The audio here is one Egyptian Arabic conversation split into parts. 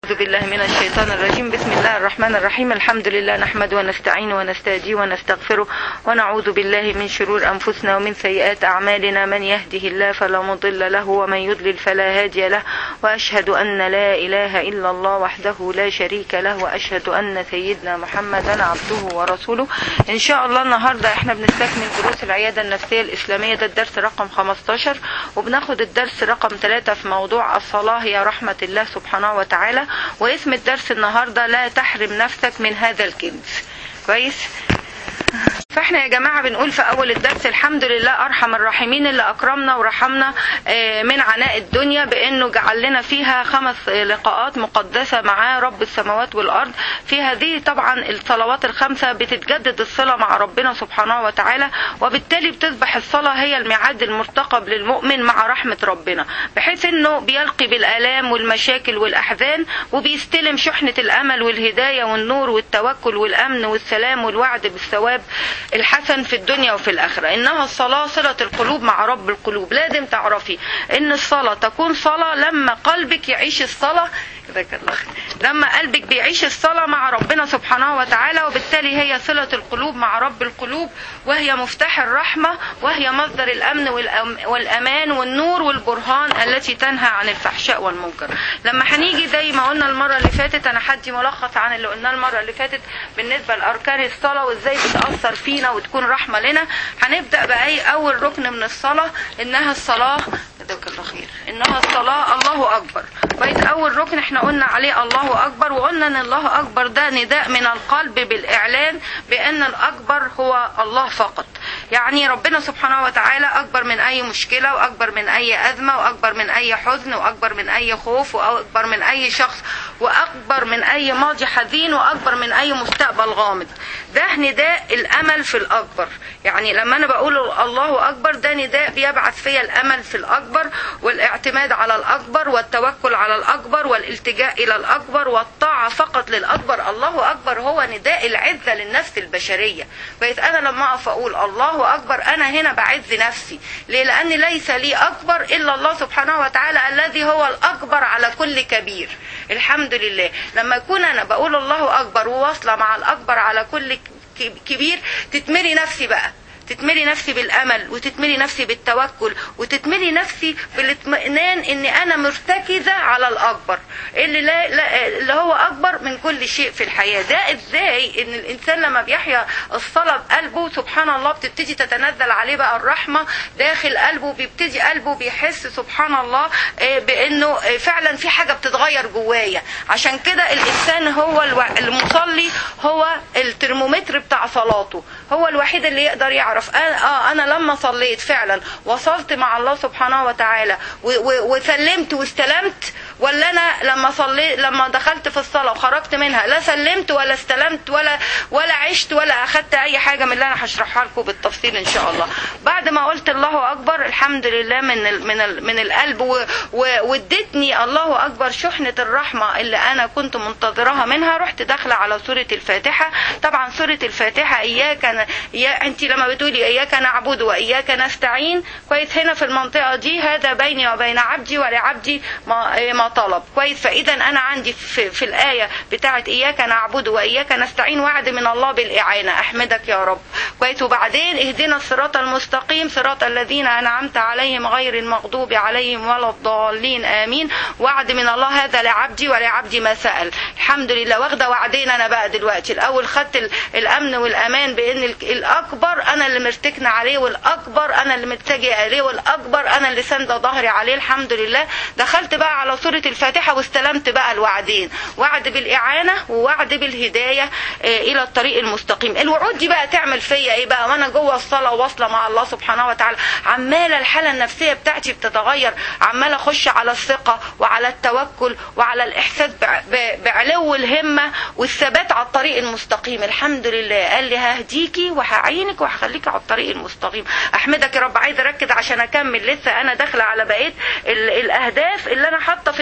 أعوذ بالله من الشيطان الرجيم بسم الله الرحمن الرحيم الحمد لله نحمد ونستعين ونستهدي ونستغفره ونعوذ بالله من شرور أنفسنا ومن سيئات أعمالنا من يهده الله فلا مضل له ومن يضلل فلا هادي له وأشهد أن لا إله إلا الله وحده لا شريك له وأشهد أن سيدنا محمدا عبده ورسوله إن شاء الله النهاردة احنا بنستكمل دروس العيادة النفسية الإسلامية ده الدرس رقم 15 وبناخد الدرس رقم 3 في موضوع الصلاة هي رحمة الله سبحانه وتعالى واسم الدرس النهاردة لا تحرم نفسك من هذا الكنز كويس فاحنا يا جماعة بنقول في أول الدرس الحمد لله أرحم الراحمين اللي أكرمنا ورحمنا من عناء الدنيا بأنه جعل لنا فيها خمس لقاءات مقدسة مع رب السماوات والأرض في هذه طبعا الصلوات الخمسة بتتجدد الصلة مع ربنا سبحانه وتعالى وبالتالي بتصبح الصلاة هي الميعاد المرتقب للمؤمن مع رحمة ربنا بحيث أنه بيلقي بالآلام والمشاكل والأحزان وبيستلم شحنة الأمل والهداية والنور والتوكل والأمن والسلام والوعد بالثواب الحسن في الدنيا وفي الآخرة إنها الصلاة صلة القلوب مع رب القلوب لازم تعرفي إن الصلاة تكون صلاة لما قلبك يعيش الصلاة جزاك الله خير لما قلبك بيعيش الصلاة مع ربنا سبحانه وتعالى وبالتالي هي صلة القلوب مع رب القلوب وهي مفتاح الرحمة وهي مصدر الأمن والأمان والنور والبرهان التي تنهى عن الفحشاء والمنكر لما هنيجي زي ما قلنا المرة اللي فاتت أنا حدي ملخص عن اللي قلناه المرة اللي فاتت بالنسبة لأركان الصلاة وإزاي بتأثر فينا وتكون رحمة لنا هنبدأ بأي أول ركن من الصلاة إنها الصلاة جزاك الله خير إنها الصلاة الله أكبر كويس أول ركن احنا قلنا عليه الله أكبر وقلنا إن الله أكبر ده نداء من القلب بالإعلان بأن الأكبر هو الله فقط يعني ربنا سبحانه وتعالى أكبر من أي مشكلة وأكبر من أي أزمة وأكبر من أي حزن وأكبر من أي خوف وأكبر من أي شخص وأكبر من أي ماضي حزين وأكبر من أي مستقبل غامض ده نداء الأمل في الأكبر يعني لما أنا بقول الله أكبر ده نداء بيبعث فيا الأمل في الأكبر والاعتماد على الأكبر والتوكل على الأكبر والالتجاء إلى الأكبر والطاعة فقط للأكبر الله أكبر هو نداء العزة للنفس البشرية فإذ أنا لما أقف أقول الله أكبر أنا هنا بعز نفسي ليه لأن ليس لي أكبر إلا الله سبحانه وتعالى الذي هو الأكبر على كل كبير الحمد لله لما أكون أنا بقول الله أكبر وواصلة مع الأكبر على كل كبير تتمري نفسي بقى تتملي نفسي بالامل وتتملي نفسي بالتوكل وتتملي نفسي بالاطمئنان ان انا مرتكزه على الاكبر اللي لا, لا اللي هو اكبر من كل شيء في الحياه ده ازاي ان الانسان لما بيحيا الصلاه بقلبه سبحان الله بتبتدي تتنزل عليه بقى الرحمه داخل قلبه بيبتدي قلبه بيحس سبحان الله بانه فعلا في حاجه بتتغير جوايا عشان كده الانسان هو المصلي هو الترمومتر بتاع صلاته هو الوحيد اللي يقدر يعرف اعرف أنا, اه انا لما صليت فعلا وصلت مع الله سبحانه وتعالى وسلمت واستلمت ولا انا لما صليت لما دخلت في الصلاه وخرجت منها لا سلمت ولا استلمت ولا ولا عشت ولا اخدت اي حاجه من اللي انا هشرحها لكم بالتفصيل ان شاء الله بعد ما قلت الله اكبر الحمد لله من ال من ال من القلب وادتني الله اكبر شحنه الرحمه اللي انا كنت منتظرها منها رحت داخله على سوره الفاتحه طبعا سوره الفاتحه اياك يا انت لما بتقولي اياك نعبد واياك نستعين كويس هنا في المنطقه دي هذا بيني وبين عبدي ولعبدي ما, ما طلب كويس فاذا انا عندي في, في الايه بتاعه اياك نعبد واياك نستعين وعد من الله بالاعانه احمدك يا رب كويس وبعدين اهدنا الصراط المستقيم صراط الذين انعمت عليهم غير المغضوب عليهم ولا الضالين امين وعد من الله هذا لعبدي ولعبدي ما سال الحمد لله واخده وعدين انا بقى دلوقتي الاول خدت الامن والامان بان الاكبر انا اللي مرتكنا عليه والاكبر انا اللي متجه عليه والاكبر انا اللي ساندة ظهري عليه الحمد لله دخلت بقى على سوره الفاتحه واستلمت بقى الوعدين وعد بالاعانه ووعد بالهدايه الى الطريق المستقيم الوعود دي بقى تعمل فيا ايه بقى وانا جوه الصلاه واصله مع الله سبحانه وتعالى عماله الحاله النفسيه بتاعتي بتتغير عماله اخش على الثقه وعلى التوكل وعلى الاحساس بعلو الهمه والثبات على الطريق المستقيم الحمد لله قال لي ههديكي وهعينك وهخليك على الطريق المستقيم احمدك يا رب عايزه اركز عشان اكمل لسه انا داخله على بقيه الاهداف اللي انا حاطه في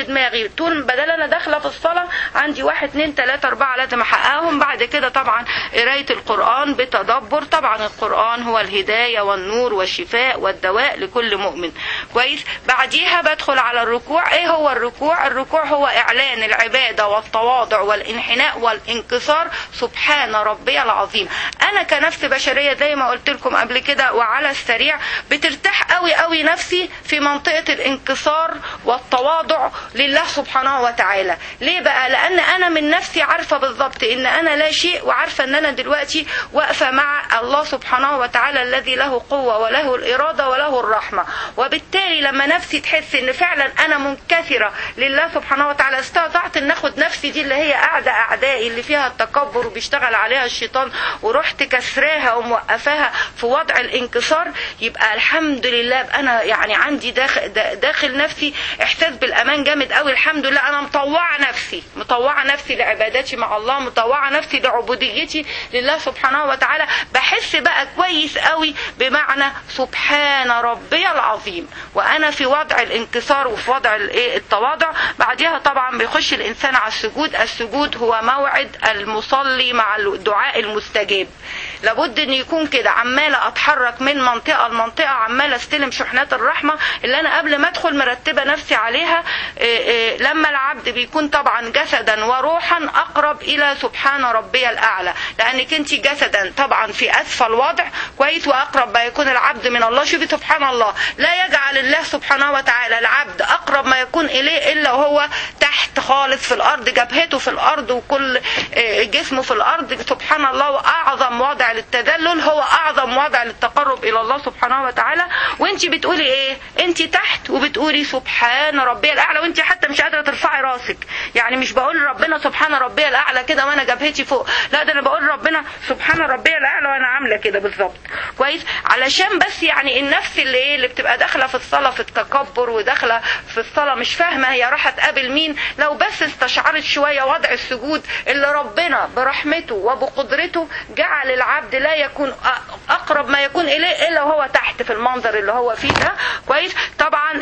دماغي طول بدل انا داخله في الصلاه عندي واحد اتنين تلاته اربعه لازم احققهم بعد كده طبعا قرايه القران بتدبر طبعا القران هو الهدايه والنور والشفاء والدواء لكل مؤمن كويس بعديها بدخل على الركوع ايه هو الركوع الركوع هو اعلان العباده والتواضع والانحناء والانكسار سبحان ربي العظيم انا كنفس بشريه زي ما قلت لكم قبل كده وعلى السريع بترتاح قوي قوي نفسي في منطقه الانكسار والتواضع لله سبحانه وتعالى ليه بقى لان انا من نفسي عارفه بالظبط ان انا لا شيء وعارفه ان انا دلوقتي واقفه مع الله سبحانه وتعالى الذي له قوه وله الاراده وله الرحمه وبالتالي لما نفسي تحس ان فعلا انا منكسره لله سبحانه وتعالى استطعت ان اخد نفسي دي اللي هي اعدى اعدائي اللي فيها التكبر وبيشتغل عليها الشيطان ورحت كسراها وموقفاها في وضع الانكسار يبقى الحمد لله يبقى انا يعني عندي داخل, داخل نفسي احساس بالامان جامد قوي الحمد لله انا مطوعه نفسي مطوعه نفسي لعباداتي مع الله مطوعه نفسي لعبوديتي لله سبحانه وتعالى بحس بقى كويس قوي بمعنى سبحان ربي العظيم وانا في وضع الانكسار وفي وضع الايه التواضع بعدها طبعا بيخش الانسان على السجود السجود هو موعد المصلي مع الدعاء المستجاب لابد ان يكون كده عماله اتحرك من منطقه لمنطقه عماله استلم شحنات الرحمه اللي انا قبل ما ادخل مرتبه نفسي عليها إيه إيه لما العبد بيكون طبعا جسدا وروحا اقرب الى سبحان ربي الاعلى لانك انت جسدا طبعا في اسفل وضع كويس واقرب ما يكون العبد من الله شوفي سبحان الله لا يجعل الله سبحانه وتعالى العبد اقرب ما يكون اليه الا وهو تحت خالص في الارض جبهته في الارض وكل جسمه في الارض سبحان الله واعظم وضع للتذلل هو اعظم وضع للتقرب الى الله سبحانه وتعالى وانت بتقولي ايه انت تحت وبتقولي سبحان ربي الاعلى وانت حتى مش قادره ترفعي راسك يعني مش بقول ربنا سبحان ربي الاعلى كده وانا جبهتي فوق لا ده انا بقول ربنا سبحان ربي الاعلى وانا عامله كده بالظبط كويس علشان بس يعني النفس اللي ايه اللي بتبقى داخله في الصلاه في التكبر وداخله في الصلاه مش فاهمه هي رايحه تقابل مين لو بس استشعرت شويه وضع السجود اللي ربنا برحمته وبقدرته جعل العبد لا يكون اقرب ما يكون اليه الا وهو تحت في المنظر اللي هو فيه ده كويس طبعا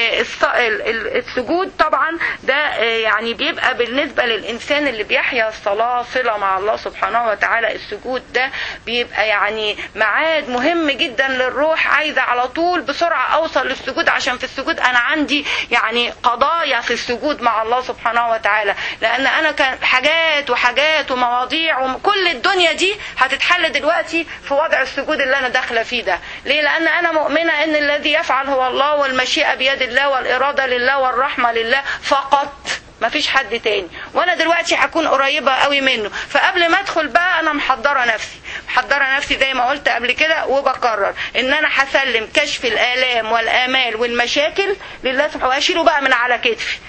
السجود طبعا ده يعني بيبقى بالنسبه للانسان اللي بيحيا الصلاه صله مع الله سبحانه وتعالى السجود ده بيبقى يعني معاد مهم جدا للروح عايزه على طول بسرعه اوصل للسجود عشان في السجود انا عندي يعني قضايا في السجود مع الله سبحانه وتعالى لان انا كان حاجات وحاجات ومواضيع وكل الدنيا دي هتتحل دلوقتي في وضع السجود اللي انا داخله فيه ده ليه لان انا مؤمنه ان الذي يفعل هو الله والمشيئه بيد الله والاراده لله والرحمه لله فقط مفيش حد تاني وانا دلوقتي هكون قريبه قوي منه فقبل ما ادخل بقى انا محضره نفسي محضره نفسي زي ما قلت قبل كده وبكرر ان انا هسلم كشف الالام والامال والمشاكل لله سبحانه واشيله بقى من على كتفي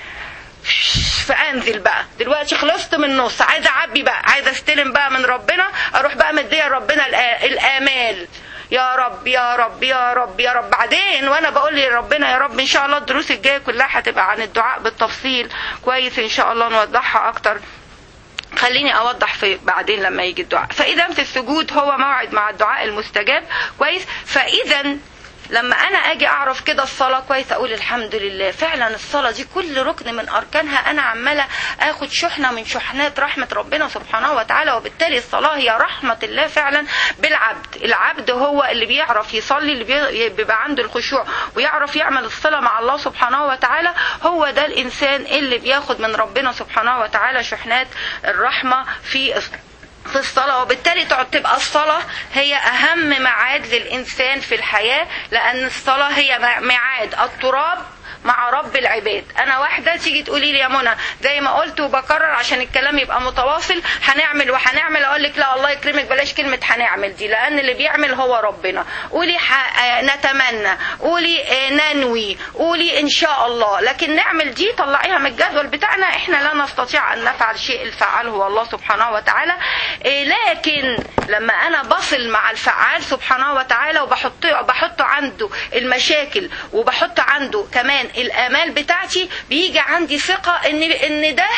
فانزل بقى دلوقتي خلصت من النص عايزه اعبي بقى عايزه استلم بقى من ربنا اروح بقى مديه ربنا الامال يا رب يا رب يا رب يا رب بعدين وانا بقول لربنا يا رب ان شاء الله الدروس الجايه كلها هتبقى عن الدعاء بالتفصيل كويس ان شاء الله نوضحها اكتر خليني اوضح في بعدين لما يجي الدعاء فاذا في السجود هو موعد مع الدعاء المستجاب كويس فاذا لما انا اجي اعرف كده الصلاه كويس اقول الحمد لله فعلا الصلاه دي كل ركن من اركانها انا عماله اخد شحنه من شحنات رحمه ربنا سبحانه وتعالى وبالتالي الصلاه هي رحمه الله فعلا بالعبد العبد هو اللي بيعرف يصلي اللي بيبقى عنده الخشوع ويعرف يعمل الصله مع الله سبحانه وتعالى هو ده الانسان اللي بياخد من ربنا سبحانه وتعالى شحنات الرحمه في في الصلاة وبالتالي تبقى الصلاة هي أهم معاد للإنسان في الحياة لأن الصلاة هي معاد التراب مع رب العباد انا واحده تيجي تقولي لي يا منى زي ما قلت وبكرر عشان الكلام يبقى متواصل هنعمل وهنعمل اقول لك لا الله يكرمك بلاش كلمه هنعمل دي لان اللي بيعمل هو ربنا قولي نتمنى قولي ننوي قولي ان شاء الله لكن نعمل دي طلعيها من الجدول بتاعنا احنا لا نستطيع ان نفعل شيء الفعال هو الله سبحانه وتعالى لكن لما انا بصل مع الفعال سبحانه وتعالى وبحط بحط عنده المشاكل وبحط عنده كمان الامال بتاعتي بيجي عندي ثقه ان ان ده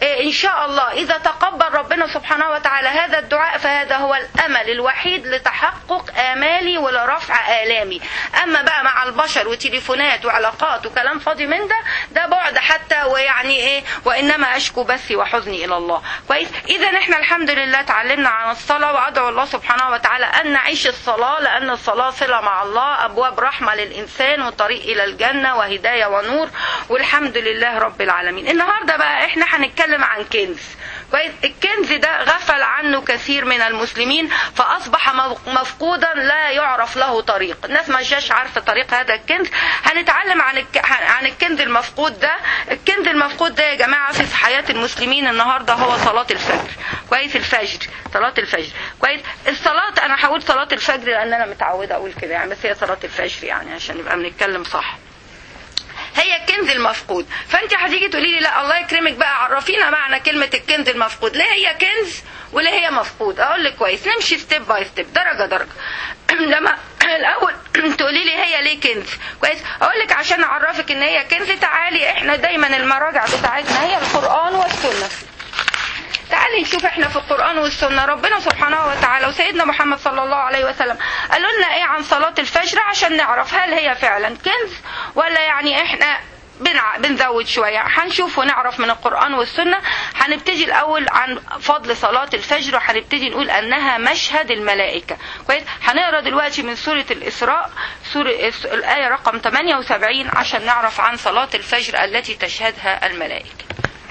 إيه، ان شاء الله اذا تقبل ربنا سبحانه وتعالى هذا الدعاء فهذا هو الامل الوحيد لتحقق امالي ولرفع الامي اما بقى مع البشر وتليفونات وعلاقات وكلام فاضي من ده ده بعد حتى ويعني ايه وانما اشكو بثي وحزني الى الله كويس اذا احنا الحمد لله اتعلمنا عن الصلاه وادعو الله سبحانه وتعالى ان نعيش الصلاه لان الصلاه صله مع الله ابواب رحمه للانسان وطريق الى الجنه وهدايه ونور والحمد لله رب العالمين النهارده بقى احنا هنتكلم عن كنز كويس الكنز ده غفل عنه كثير من المسلمين فاصبح مفقودا لا يعرف له طريق الناس ما جاش عارفه طريق هذا الكنز هنتعلم عن الك... عن الكنز المفقود ده الكنز المفقود ده يا جماعه في حياه المسلمين النهارده هو صلاه الفجر كويس الفجر صلاه الفجر كويس الصلاه انا هقول صلاه الفجر لان انا متعوده اقول كده يعني بس هي صلاه الفجر يعني عشان نبقى بنتكلم صح هي الكنز المفقود فانت هتيجي تقولي لي لا الله يكرمك بقى عرفينا معنى كلمه الكنز المفقود ليه هي كنز ولا هي مفقود اقول لك كويس نمشي ستيب باي ستيب درجه درجه لما الاول تقولي لي هي ليه كنز كويس اقول لك عشان اعرفك ان هي كنز تعالي احنا دايما المراجع بتاعتنا هي القران والسنه تعالي نشوف احنا في القرآن والسنة ربنا سبحانه وتعالى وسيدنا محمد صلى الله عليه وسلم قالوا لنا ايه عن صلاة الفجر عشان نعرف هل هي فعلا كنز ولا يعني احنا بنع... بنزود شوية هنشوف ونعرف من القرآن والسنة هنبتدي الأول عن فضل صلاة الفجر وهنبتدي نقول أنها مشهد الملائكة كويس هنقرا دلوقتي من سورة الإسراء سورة الآية رقم 78 عشان نعرف عن صلاة الفجر التي تشهدها الملائكة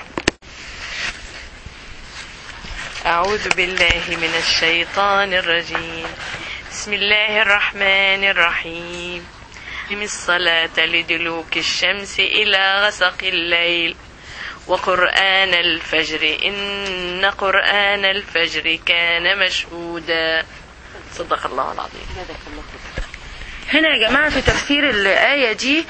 أعوذ بالله من الشيطان الرجيم بسم الله الرحمن الرحيم أقم الصلاة لدلوك الشمس إلى غسق الليل وقرآن الفجر إن قرآن الفجر كان مشهودا صدق الله العظيم هنا يا جماعة في تفسير الآية دي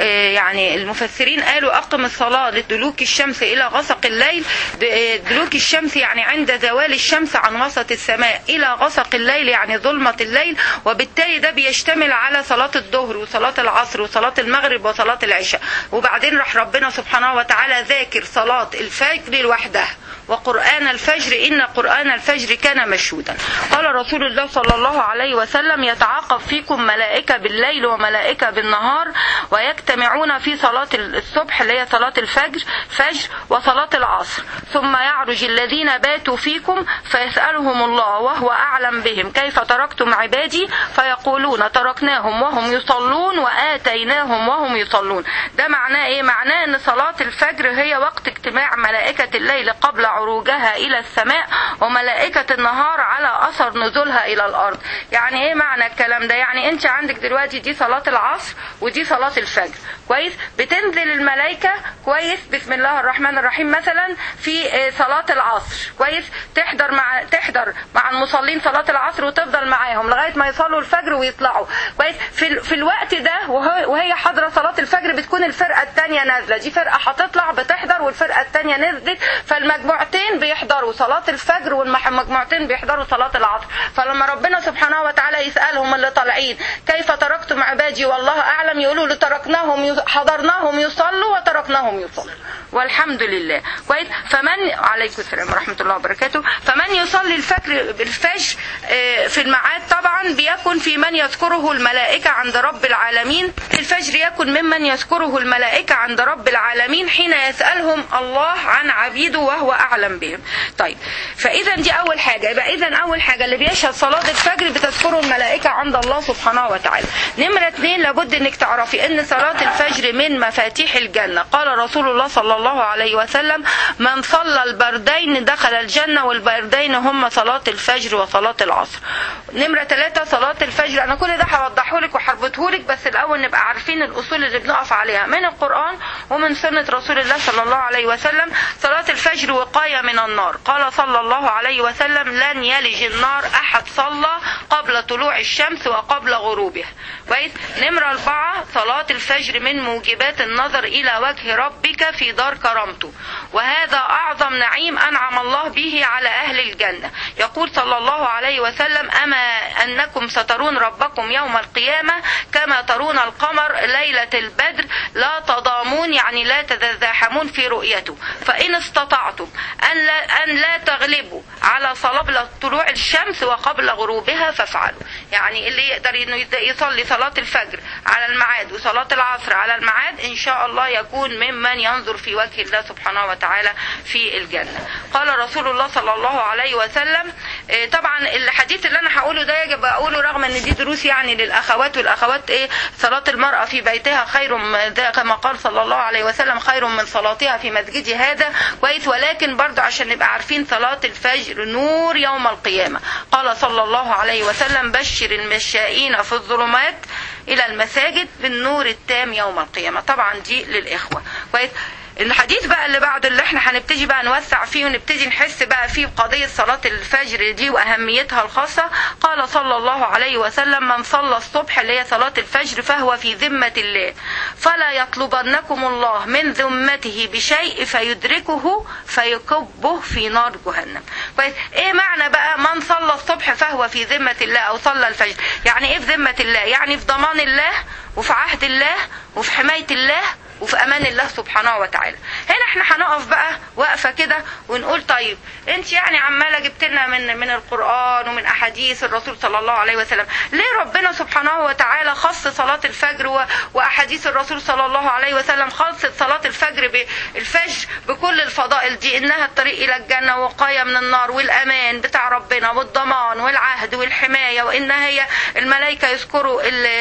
يعني المفسرين قالوا أقم الصلاة لدلوك الشمس إلى غسق الليل دلوك الشمس يعني عند زوال الشمس عن وسط السماء إلى غسق الليل يعني ظلمة الليل وبالتالي ده بيشتمل على صلاة الظهر وصلاة العصر وصلاة المغرب وصلاة العشاء وبعدين راح ربنا سبحانه وتعالى ذاكر صلاة الفجر لوحدها وقرآن الفجر إن قرآن الفجر كان مشهودا قال رسول الله صلى الله عليه وسلم يتعاقب فيكم ملائكة بالليل وملائكة بالنهار ويجتمعون في صلاة الصبح اللي هي صلاة الفجر فجر وصلاة العصر ثم يعرج الذين باتوا فيكم فيسألهم الله وهو أعلم بهم كيف تركتم عبادي فيقولون تركناهم وهم يصلون وآتيناهم وهم يصلون ده معناه إيه معناه أن صلاة الفجر هي وقت اجتماع ملائكة الليل قبل عروجها إلى السماء وملائكة النهار على أثر نزولها إلى الأرض يعني إيه معنى الكلام ده يعني أنت عندك دلوقتي دي صلاة العصر ودي صلاة الفجر كويس بتنزل الملائكة كويس بسم الله الرحمن الرحيم مثلا في صلاة العصر كويس تحضر مع تحضر مع المصلين صلاة العصر وتفضل معاهم لغاية ما يصلوا الفجر ويطلعوا كويس في, ال... في الوقت ده وهي حاضرة صلاة الفجر بتكون الفرقة الثانية نازلة دي فرقة هتطلع بتحضر والفرقة الثانية نزلت فالمجموعتين بيحضروا صلاة الفجر والمجموعتين بيحضروا صلاة العصر فلما ربنا سبحانه وتعالى يسألهم اللي طالعين كيف تركتم عبادي والله أعلم يقولوا لتركناهم حضرناهم يصلوا وتركناهم يصلوا والحمد لله كويس فمن عليكم السلام ورحمة الله وبركاته فمن يصلي الفجر بالفجر في الميعاد طبعا بيكن في من يذكره الملائكة عند رب العالمين الفجر يكن ممن يذكره الملائكة عند رب العالمين حين يسألهم الله عن عبيده وهو أعلم بهم طيب فإذا دي أول حاجة يبقى إذا أول حاجة اللي بيشهد صلاة الفجر بتذكره الملائكة عند الله سبحانه وتعالى نمرة اثنين لابد انك تعرفي ان صلاة الفجر من مفاتيح الجنة قال رسول الله صلى الله عليه وسلم من صلى البردين دخل الجنة والبردين هم صلاة الفجر وصلاة العصر نمرة ثلاثة صلاة الفجر انا كل ده هوضحه لك وهربطه لك بس الاول نبقى عارفين الاصول اللي بنقف عليها من القرآن ومن سنة رسول الله صلى الله عليه وسلم صلاة الفجر وقاية من النار قال صلى الله عليه وسلم لن يلج النار احد صلى قبل طلوع الشمس وقبل غروبها كويس نمرة أربعة صلاة الفجر من موجبات النظر إلى وجه ربك في دار كرامته وهذا أعظم أعظم نعيم أنعم الله به على أهل الجنة يقول صلى الله عليه وسلم أما أنكم سترون ربكم يوم القيامة كما ترون القمر ليلة البدر لا تضامون يعني لا تتزاحمون في رؤيته فإن استطعتم أن لا, أن لا تغلبوا على صلاه طلوع الشمس وقبل غروبها فافعلوا يعني اللي يقدر انه يصلي صلاة الفجر على الميعاد وصلاة العصر على الميعاد ان شاء الله يكون ممن ينظر في وجه الله سبحانه وتعالى في الجنة قال رسول الله صلى الله عليه وسلم إيه طبعا الحديث اللي انا هقوله ده يجب اقوله رغم ان دي دروس يعني للاخوات والاخوات ايه صلاة المرأة في بيتها خير كما قال صلى الله عليه وسلم خير من صلاتها في مسجدي هذا كويس ولكن برضو عشان نبقى عارفين صلاة الفجر نور يوم القيامة قال صلى الله عليه وسلم بشر المشائين في الظلمات إلى المساجد بالنور التام يوم القيامة طبعا دي للإخوة كويس الحديث بقى اللي بعده اللي احنا هنبتدي بقى نوسع فيه ونبتدي نحس بقى فيه بقضية صلاة الفجر دي وأهميتها الخاصة قال صلى الله عليه وسلم من صلى الصبح اللي هي صلاة الفجر فهو في ذمة الله فلا يطلبنكم الله من ذمته بشيء فيدركه فيكبه في نار جهنم كويس ايه معنى بقى من صلى الصبح فهو في ذمة الله او صلى الفجر يعني ايه في ذمة الله يعني في ضمان الله وفي عهد الله وفي حماية الله وفي امان الله سبحانه وتعالى هنا احنا هنقف بقى وقفه كده ونقول طيب انت يعني عماله جبت لنا من من القران ومن احاديث الرسول صلى الله عليه وسلم ليه ربنا سبحانه وتعالى خص صلاه الفجر و... واحاديث الرسول صلى الله عليه وسلم خصت صلاه الفجر بالفجر بكل الفضائل دي انها الطريق الى الجنه وقايه من النار والامان بتاع ربنا والضمان والعهد والحمايه وان هي الملائكه يذكروا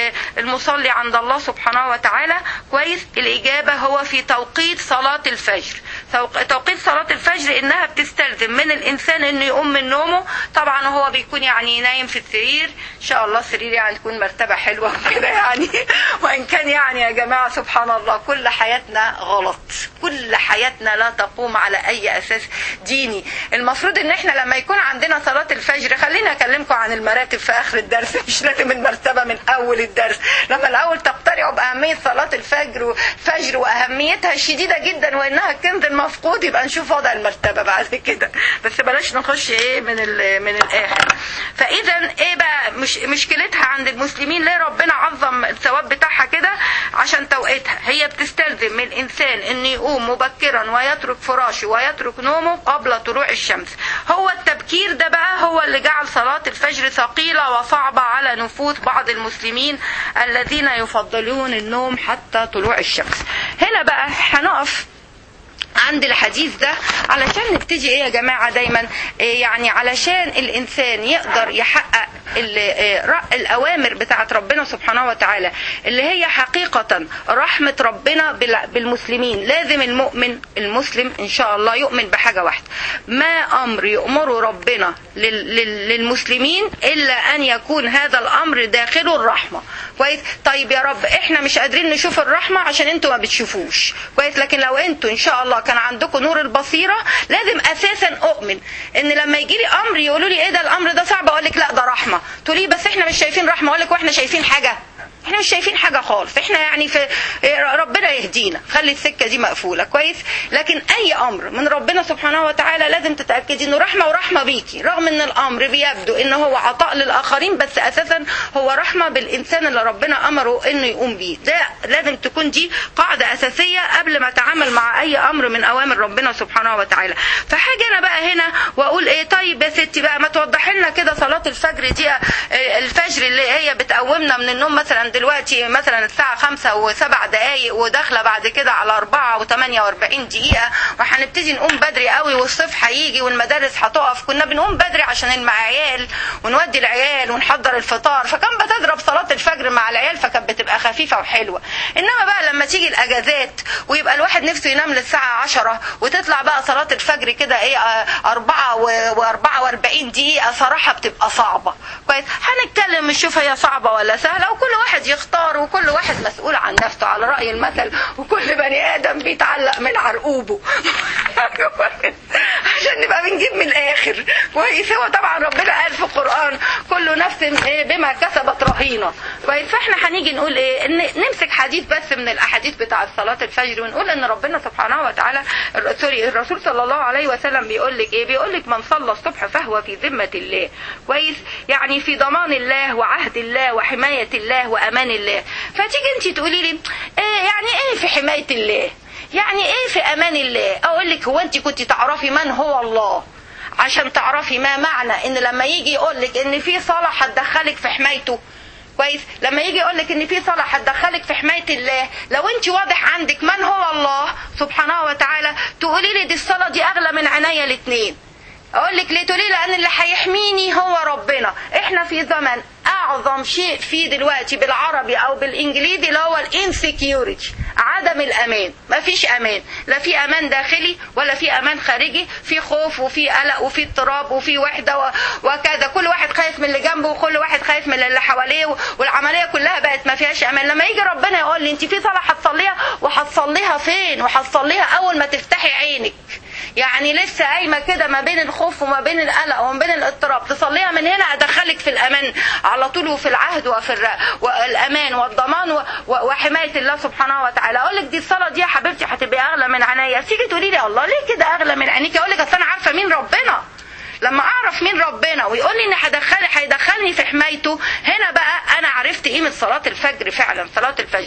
المصلي عند الله سبحانه وتعالى كويس الإجابة هو في توقيت صلاة الفجر توقيت صلاة الفجر إنها بتستلزم من الإنسان إنه يقوم من نومه طبعا هو بيكون يعني نايم في السرير إن شاء الله السرير يعني تكون مرتبة حلوة وكده يعني وإن كان يعني يا جماعة سبحان الله كل حياتنا غلط كل حياتنا لا تقوم على أي أساس ديني المفروض إن إحنا لما يكون عندنا صلاة الفجر خلينا أكلمكم عن المراتب في آخر الدرس مش لازم المرتبة من أول الدرس لما الأول تقترعوا بأهمية صلاة الفجر فجر واهميتها شديده جدا وانها الكنز المفقود يبقى نشوف وضع المرتبه بعد كده بس بلاش نخش ايه من من الاخر فاذا ايه بقى مش مشكلتها عند المسلمين ليه ربنا عظم الثواب بتاعها كده عشان توقيتها هي بتستلزم من الانسان انه يقوم مبكرا ويترك فراشه ويترك نومه قبل طلوع الشمس هو التبكير ده بقى هو اللي جعل صلاه الفجر ثقيله وصعبه على نفوس بعض المسلمين الذين يفضلون النوم حتى طلوع الشمس هنا بقى هنقف عند الحديث ده علشان نبتدي ايه يا جماعة دايما إيه يعني علشان الانسان يقدر يحقق الاوامر بتاعت ربنا سبحانه وتعالى اللي هي حقيقة رحمة ربنا بالمسلمين لازم المؤمن المسلم ان شاء الله يؤمن بحاجة واحدة ما امر يأمره ربنا للمسلمين الا ان يكون هذا الامر داخله الرحمة كويس طيب يا رب احنا مش قادرين نشوف الرحمة عشان انتوا ما بتشوفوش كويس لكن لو انتوا ان شاء الله كان عندكم نور البصيرة لازم اساسا اؤمن ان لما يجي لي امر يقولوا لي ايه ده الامر ده صعب اقول لك لا ده رحمة تقولي بس احنا مش شايفين رحمة اقول لك واحنا شايفين حاجة احنا مش شايفين حاجه خالص احنا يعني في ربنا يهدينا خلي السكه دي مقفوله كويس لكن اي امر من ربنا سبحانه وتعالى لازم تتاكدي انه رحمه ورحمه بيكي رغم ان الامر بيبدو ان هو عطاء للاخرين بس اساسا هو رحمه بالانسان اللي ربنا امره انه يقوم بيه ده لازم تكون دي قاعده اساسيه قبل ما اتعامل مع اي امر من اوامر ربنا سبحانه وتعالى فحاجه انا بقى هنا واقول ايه طيب يا ستي بقى ما توضحي لنا كده صلاه الفجر دي الفجر اللي هي بتقومنا من النوم مثلا دلوقتي مثلا الساعة خمسة وسبع دقايق وداخلة بعد كده على أربعة وثمانية وأربعين دقيقة وهنبتدي نقوم بدري قوي والصيف هيجي والمدارس هتقف كنا بنقوم بدري عشان العيال ونودي العيال ونحضر الفطار فكان بتضرب صلاة الفجر مع العيال فكانت بتبقى خفيفة وحلوة إنما بقى لما تيجي الأجازات ويبقى الواحد نفسه ينام للساعة عشرة وتطلع بقى صلاة الفجر كده إيه أربعة وأربعة وأربعين دقيقة صراحة بتبقى صعبة كويس هنتكلم نشوف هي صعبة ولا سهلة وكل واحد يختار وكل واحد مسؤول عن نفسه على رأي المثل وكل بني آدم بيتعلق من عرقوبه عشان نبقى بنجيب من الآخر كويس هو طبعا ربنا قال في القران كل نفس إيه بما كسبت رهينه كويس فاحنا هنيجي نقول ايه ان نمسك حديث بس من الاحاديث بتاع صلاه الفجر ونقول ان ربنا سبحانه وتعالى سوري الرسول صلى الله عليه وسلم بيقول لك ايه بيقول لك من صلى الصبح فهو في ذمه الله كويس يعني في ضمان الله وعهد الله وحمايه الله وامان الله فتيجي انت تقولي لي إيه يعني ايه في حمايه الله يعني ايه في امان الله اقول لك هو انت كنت تعرفي من هو الله عشان تعرفي ما معنى ان لما يجي يقول لك ان في صلاه هتدخلك في حمايته كويس لما يجي يقول لك ان في صلاه هتدخلك في حمايه الله لو انت واضح عندك من هو الله سبحانه وتعالى تقولي لي دي الصلاه دي اغلى من عينيا الاثنين اقول لك ليه تقولي لان اللي هيحميني هو ربنا احنا في زمن اعظم شيء فيه دلوقتي بالعربي او بالانجليزي اللي هو الانسكيورتي عدم الامان مفيش امان لا في امان داخلي ولا في امان خارجي في خوف وفي قلق وفي اضطراب وفي وحده وكذا كل واحد خايف من اللي جنبه وكل واحد خايف من اللي حواليه والعمليه كلها بقت ما فيهاش امان لما يجي ربنا يقول لي انت في صلاه هتصليها وهتصليها فين وهتصليها اول ما تفتحي عينك يعني لسه قايمه كده ما بين الخوف وما بين القلق وما بين الاضطراب تصليها من هنا ادخلك في الامان على طول وفي العهد وفي الر... والامان والضمان و... وحمايه الله سبحانه وتعالى اقول لك دي الصلاه دي يا حبيبتي هتبقى اغلى من عينيا تيجي تقولي لي الله ليه كده اغلى من عينيك اقول لك اصل انا عارفه مين ربنا لما اعرف مين ربنا ويقول لي ان هدخلي هيدخلني في حمايته هنا بقى انا عرفت قيمه صلاه الفجر فعلا صلاه الفجر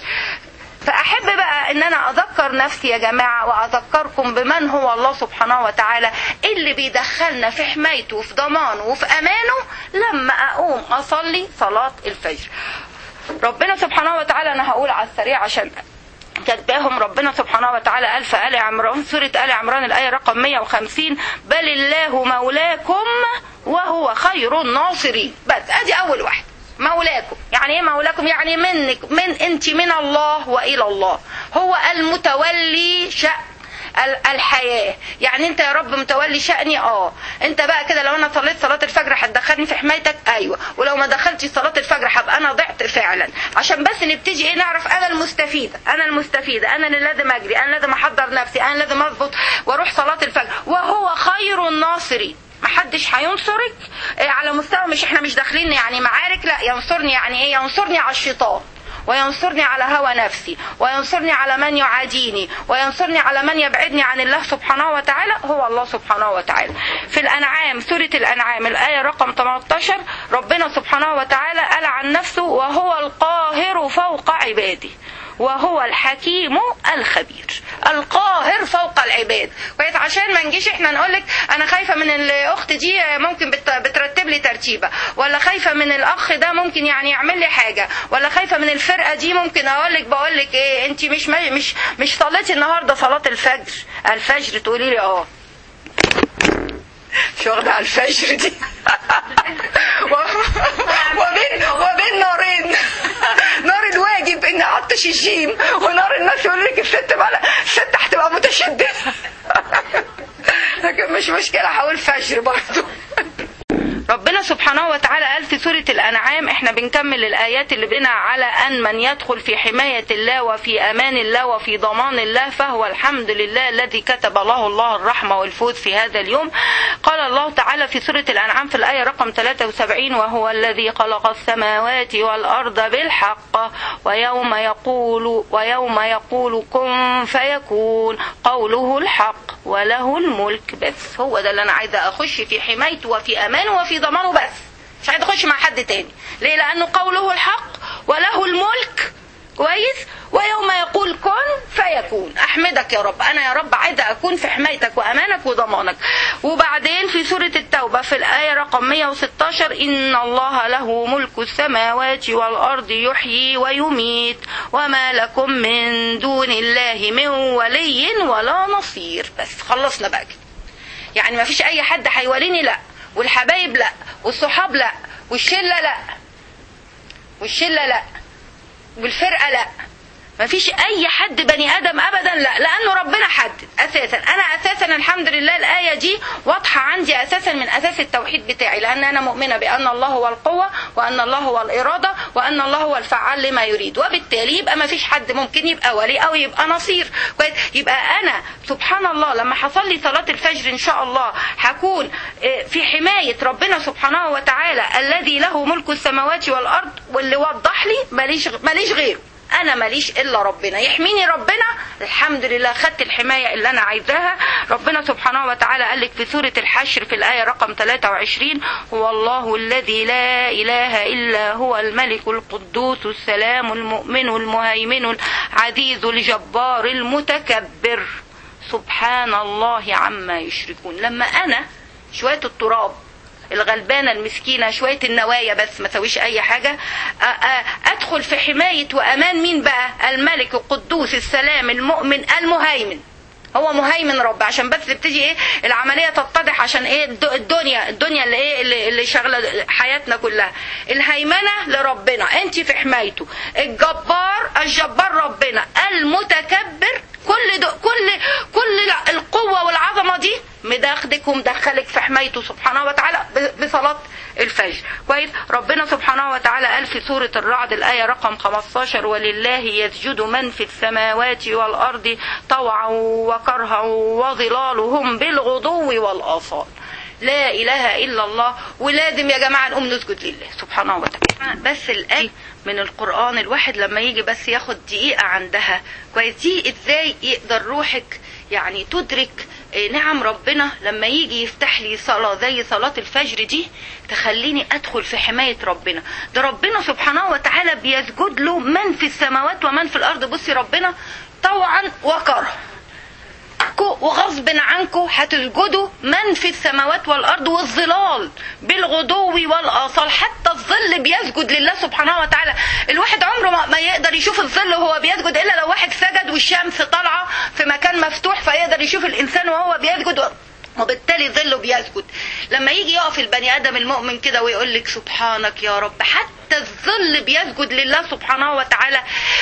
فأحب بقى إن أنا أذكر نفسي يا جماعة وأذكركم بمن هو الله سبحانه وتعالى اللي بيدخلنا في حمايته وفي ضمانه وفي أمانه لما أقوم أصلي صلاة الفجر ربنا سبحانه وتعالى أنا هقول على السريع عشان كتباهم ربنا سبحانه وتعالى قال في آل عمران سورة آل عمران الآية رقم 150 بل الله مولاكم وهو خير الناصرين بس أدي أول واحد مولاكم يعني ايه مولاكم يعني منك من انت من الله والى الله هو المتولي شأن الحياة يعني انت يا رب متولي شأني اه انت بقى كده لو انا صليت صلاة الفجر هتدخلني في حمايتك ايوه ولو ما دخلتش صلاة الفجر هبقى انا ضعت فعلا عشان بس نبتدي ايه نعرف انا المستفيدة انا المستفيدة انا اللي لازم اجري انا لازم احضر نفسي انا لازم اضبط واروح صلاة الفجر وهو خير الناصرين محدش هينصرك على مستوى مش احنا مش داخلين يعني معارك لا ينصرني يعني ايه ينصرني على الشيطان وينصرني على هوى نفسي وينصرني على من يعاديني وينصرني على من يبعدني عن الله سبحانه وتعالى هو الله سبحانه وتعالى في الأنعام سورة الأنعام الآية رقم 18 ربنا سبحانه وتعالى قال عن نفسه وهو القاهر فوق عباده وهو الحكيم الخبير القاهر فوق العباد كويس عشان ما نجيش احنا نقول لك انا خايفه من الاخت دي ممكن بترتب لي ترتيبه ولا خايفه من الاخ ده ممكن يعني يعمل لي حاجه ولا خايفه من الفرقه دي ممكن اقول لك بقول لك ايه انت مش مش مش صليتي النهارده صلاه الفجر الفجر تقولي لي اه مش واخده على الفجر دي وبين وبين نارين نار الواجب ان عطش الجيم ونار الناس يقول لك الست بقى الست هتبقى متشدده لكن مش مشكله هقول فجر برضه ربنا سبحانه وتعالى قال في سورة الأنعام احنا بنكمل الآيات اللي بنا على أن من يدخل في حماية الله وفي أمان الله وفي ضمان الله فهو الحمد لله الذي كتب له الله الرحمة والفوز في هذا اليوم قال الله تعالى في سورة الأنعام في الآية رقم 73 وهو الذي خلق السماوات والأرض بالحق ويوم يقول ويوم يقول كن فيكون قوله الحق وله الملك بس هو ده اللي أنا عايزة أخش في حمايته وفي أمانه وفي ضمانه بس مش عايز اخش مع حد تاني ليه لانه قوله الحق وله الملك كويس ويوم يقول كن فيكون احمدك يا رب انا يا رب عايزه اكون في حمايتك وامانك وضمانك وبعدين في سوره التوبه في الايه رقم 116 ان الله له ملك السماوات والارض يحيي ويميت وما لكم من دون الله من ولي ولا نصير بس خلصنا بقى كده يعني ما فيش اي حد هيوليني لا والحبايب لا والصحاب لا والشله لا والشله لا والفرقه لا ما فيش اي حد بني ادم ابدا لا لانه ربنا حدد اساسا انا اساسا الحمد لله الايه دي واضحه عندي اساسا من اساس التوحيد بتاعي لان انا مؤمنه بان الله هو القوه وان الله هو الاراده وان الله هو الفعال لما يريد وبالتالي يبقى ما فيش حد ممكن يبقى ولي او يبقى نصير كويس يبقى انا سبحان الله لما حصل لي صلاه الفجر ان شاء الله هكون في حمايه ربنا سبحانه وتعالى الذي له ملك السماوات والارض واللي وضح لي ماليش ماليش غيره انا ماليش الا ربنا يحميني ربنا الحمد لله خدت الحمايه اللي انا عايزاها ربنا سبحانه وتعالى قال لك في سوره الحشر في الايه رقم 23 هو الله الذي لا اله الا هو الملك القدوس السلام المؤمن المهيمن العزيز الجبار المتكبر سبحان الله عما يشركون لما انا شويه التراب الغلبانه المسكينه شويه النوايا بس ما تسويش اي حاجه ادخل في حمايه وامان مين بقى الملك القدوس السلام المؤمن المهيمن هو مهيمن رب عشان بس تبتدي ايه العمليه تتضح عشان ايه الدنيا الدنيا اللي ايه اللي, اللي شغله حياتنا كلها الهيمنه لربنا انت في حمايته الجبار الجبار ربنا المتكبر كل دو كل كل القوه والعظمه دي مداخدك ومدخلك في حمايته سبحانه وتعالى بصلاه الفجر كويس ربنا سبحانه وتعالى قال في سورة الرعد الآية رقم 15 ولله يسجد من في السماوات والأرض طوعا وكرها وظلالهم بالغدو والآصال لا إله إلا الله ولازم يا جماعة نقوم نسجد لله سبحانه وتعالى بس الآية من القرآن الواحد لما يجي بس ياخد دقيقة عندها كويس دي ازاي يقدر روحك يعني تدرك نعم ربنا لما يجي يفتح لي صلاة زي صلاة الفجر دي تخليني أدخل في حماية ربنا ده ربنا سبحانه وتعالى بيسجد له من في السماوات ومن في الأرض بصي ربنا طوعا وكرها وغصب عنكم هتسجدوا من في السماوات والارض والظلال بالغدو والاصال حتى الظل بيسجد لله سبحانه وتعالى الواحد عمره ما يقدر يشوف الظل وهو بيسجد الا لو واحد سجد والشمس طالعه في مكان مفتوح فيقدر يشوف الانسان وهو بيسجد وبالتالي ظله بيسجد لما يجي يقف البني ادم المؤمن كده ويقول لك سبحانك يا رب حتى الظل بيسجد لله سبحانه وتعالى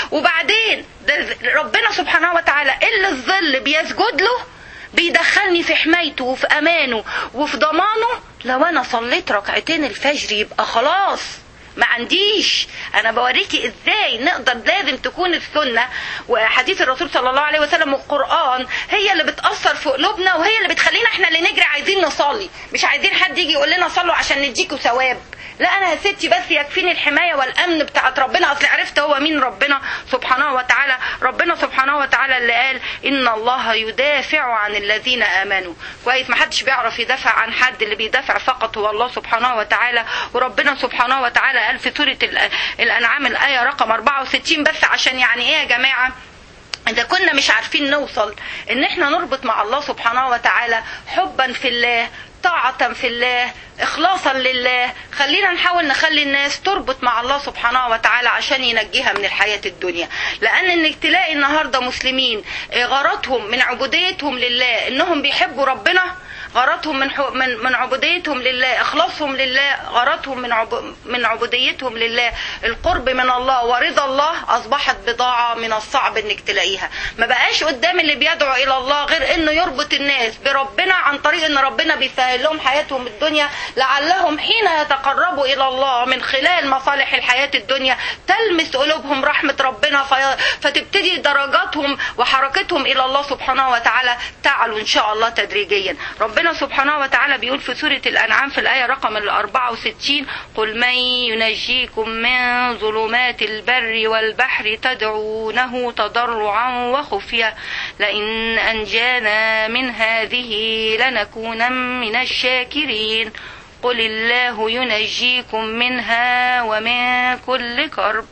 وبعدين ده ربنا سبحانه وتعالى اللي الظل بيسجد له بيدخلني في حمايته وفي امانه وفي ضمانه لو انا صليت ركعتين الفجر يبقى خلاص ما عنديش انا بوريكي ازاي نقدر لازم تكون السنه وحديث الرسول صلى الله عليه وسلم والقران هي اللي بتاثر في قلوبنا وهي اللي بتخلينا احنا اللي نجري عايزين نصلي مش عايزين حد يجي يقول لنا صلوا عشان نديكوا ثواب لا انا يا ستي بس يكفيني الحمايه والامن بتاعت ربنا اصل عرفت هو مين ربنا سبحانه وتعالى ربنا سبحانه وتعالى اللي قال ان الله يدافع عن الذين امنوا كويس ما حدش بيعرف يدافع عن حد اللي بيدافع فقط هو الله سبحانه وتعالى وربنا سبحانه وتعالى قال في سوره الانعام الايه رقم 64 بس عشان يعني ايه يا جماعه إذا كنا مش عارفين نوصل إن إحنا نربط مع الله سبحانه وتعالى حبا في الله طاعة في الله إخلاصا لله خلينا نحاول نخلي الناس تربط مع الله سبحانه وتعالى عشان ينجيها من الحياة الدنيا لأن إنك تلاقي النهاردة مسلمين غرضهم من عبوديتهم لله إنهم بيحبوا ربنا غرضهم من من من عبوديتهم لله اخلاصهم لله غرضهم من عب من عبوديتهم لله القرب من الله ورضا الله اصبحت بضاعه من الصعب انك تلاقيها ما بقاش قدام اللي بيدعو الى الله غير انه يربط الناس بربنا عن طريق ان ربنا بيسهل لهم حياتهم الدنيا لعلهم حين يتقربوا الى الله من خلال مصالح الحياه الدنيا تلمس قلوبهم رحمه ربنا في فتبتدي درجاتهم وحركتهم الى الله سبحانه وتعالى تعلو ان شاء الله تدريجيا ربنا ربنا سبحانه وتعالى بيقول في سورة الأنعام في الآية رقم ال 64 قل من ينجيكم من ظلمات البر والبحر تدعونه تضرعا وخفية لئن أنجانا من هذه لنكونن من الشاكرين قل الله ينجيكم منها ومن كل كرب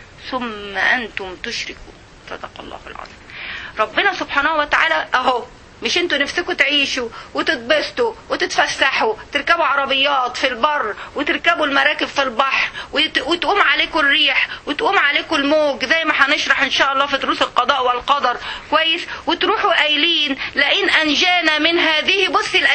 ثم أنتم تشركون صدق الله العظيم ربنا سبحانه وتعالى أهو مش انتوا نفسكم تعيشوا وتتبسطوا وتتفسحوا تركبوا عربيات في البر وتركبوا المراكب في البحر وت... وتقوم عليكم الريح وتقوم عليكم الموج زي ما هنشرح ان شاء الله في دروس القضاء والقدر كويس وتروحوا قايلين لئن انجانا من هذه بصي الايتين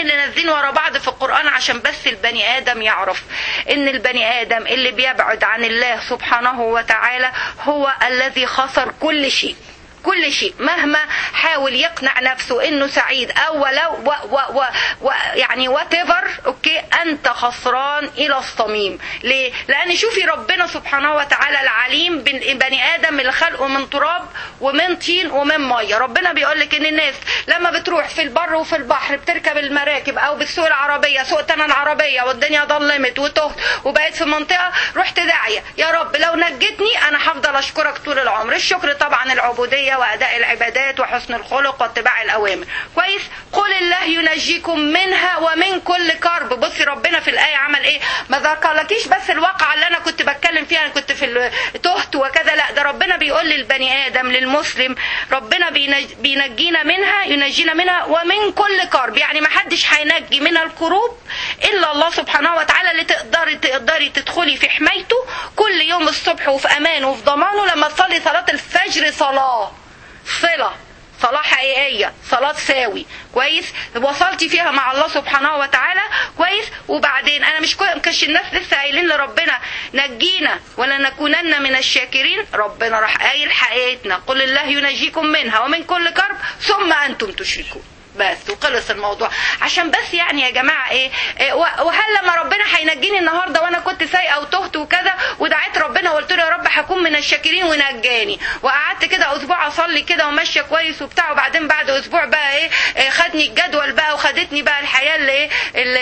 اللي نازلين ورا بعض في القرآن عشان بس البني آدم يعرف إن البني آدم اللي بيبعد عن الله سبحانه وتعالى هو الذي خسر كل شيء كل شيء مهما حاول يقنع نفسه انه سعيد او ولو و و و و يعني وات اوكي انت خسران الى الصميم ليه لان شوفي ربنا سبحانه وتعالى العليم بني ادم اللي خلقه من تراب ومن طين ومن ميه ربنا بيقول لك ان الناس لما بتروح في البر وفي البحر بتركب المراكب او بتسوق العربيه سوقت انا العربيه والدنيا ضلمت وتهت وبقيت في منطقه رحت داعيه يا رب لو نجتني انا هفضل اشكرك طول العمر الشكر طبعا العبوديه واداء العبادات وحسن الخلق واتباع الاوامر كويس قل الله ينجيكم منها ومن كل كرب بصي ربنا في الايه عمل ايه ما ذكرلكيش بس الواقعه اللي انا كنت بتكلم فيها انا كنت في تهت وكذا لا ده ربنا بيقول للبني ادم للمسلم ربنا بينج بينجينا منها ينجينا منها ومن كل كرب يعني ما حدش هينجي من الكروب الا الله سبحانه وتعالى اللي تقدري تقدري تدخلي في حمايته كل يوم الصبح وفي امان وفي ضمانه لما تصلي صلاه الفجر صلاه صلة صلاة حقيقية صلاة ساوي كويس وصلتي فيها مع الله سبحانه وتعالى كويس وبعدين انا مش كش الناس لسه قايلين لربنا نجينا ولا نكونن من الشاكرين ربنا راح قايل حقيقتنا قل الله ينجيكم منها ومن كل كرب ثم انتم تشركون بس وخلص الموضوع عشان بس يعني يا جماعه ايه, إيه وهل لما ربنا هينجيني النهارده وانا كنت سايقه وتهت وكذا ودعيت ربنا وقلت له يا رب هكون من الشاكرين ونجاني وقعدت كده اسبوع اصلي كده وماشيه كويس وبتاع وبعدين بعد اسبوع بقى ايه, إيه خدني الجدول بقى وخدتني بقى الحياه اللي ايه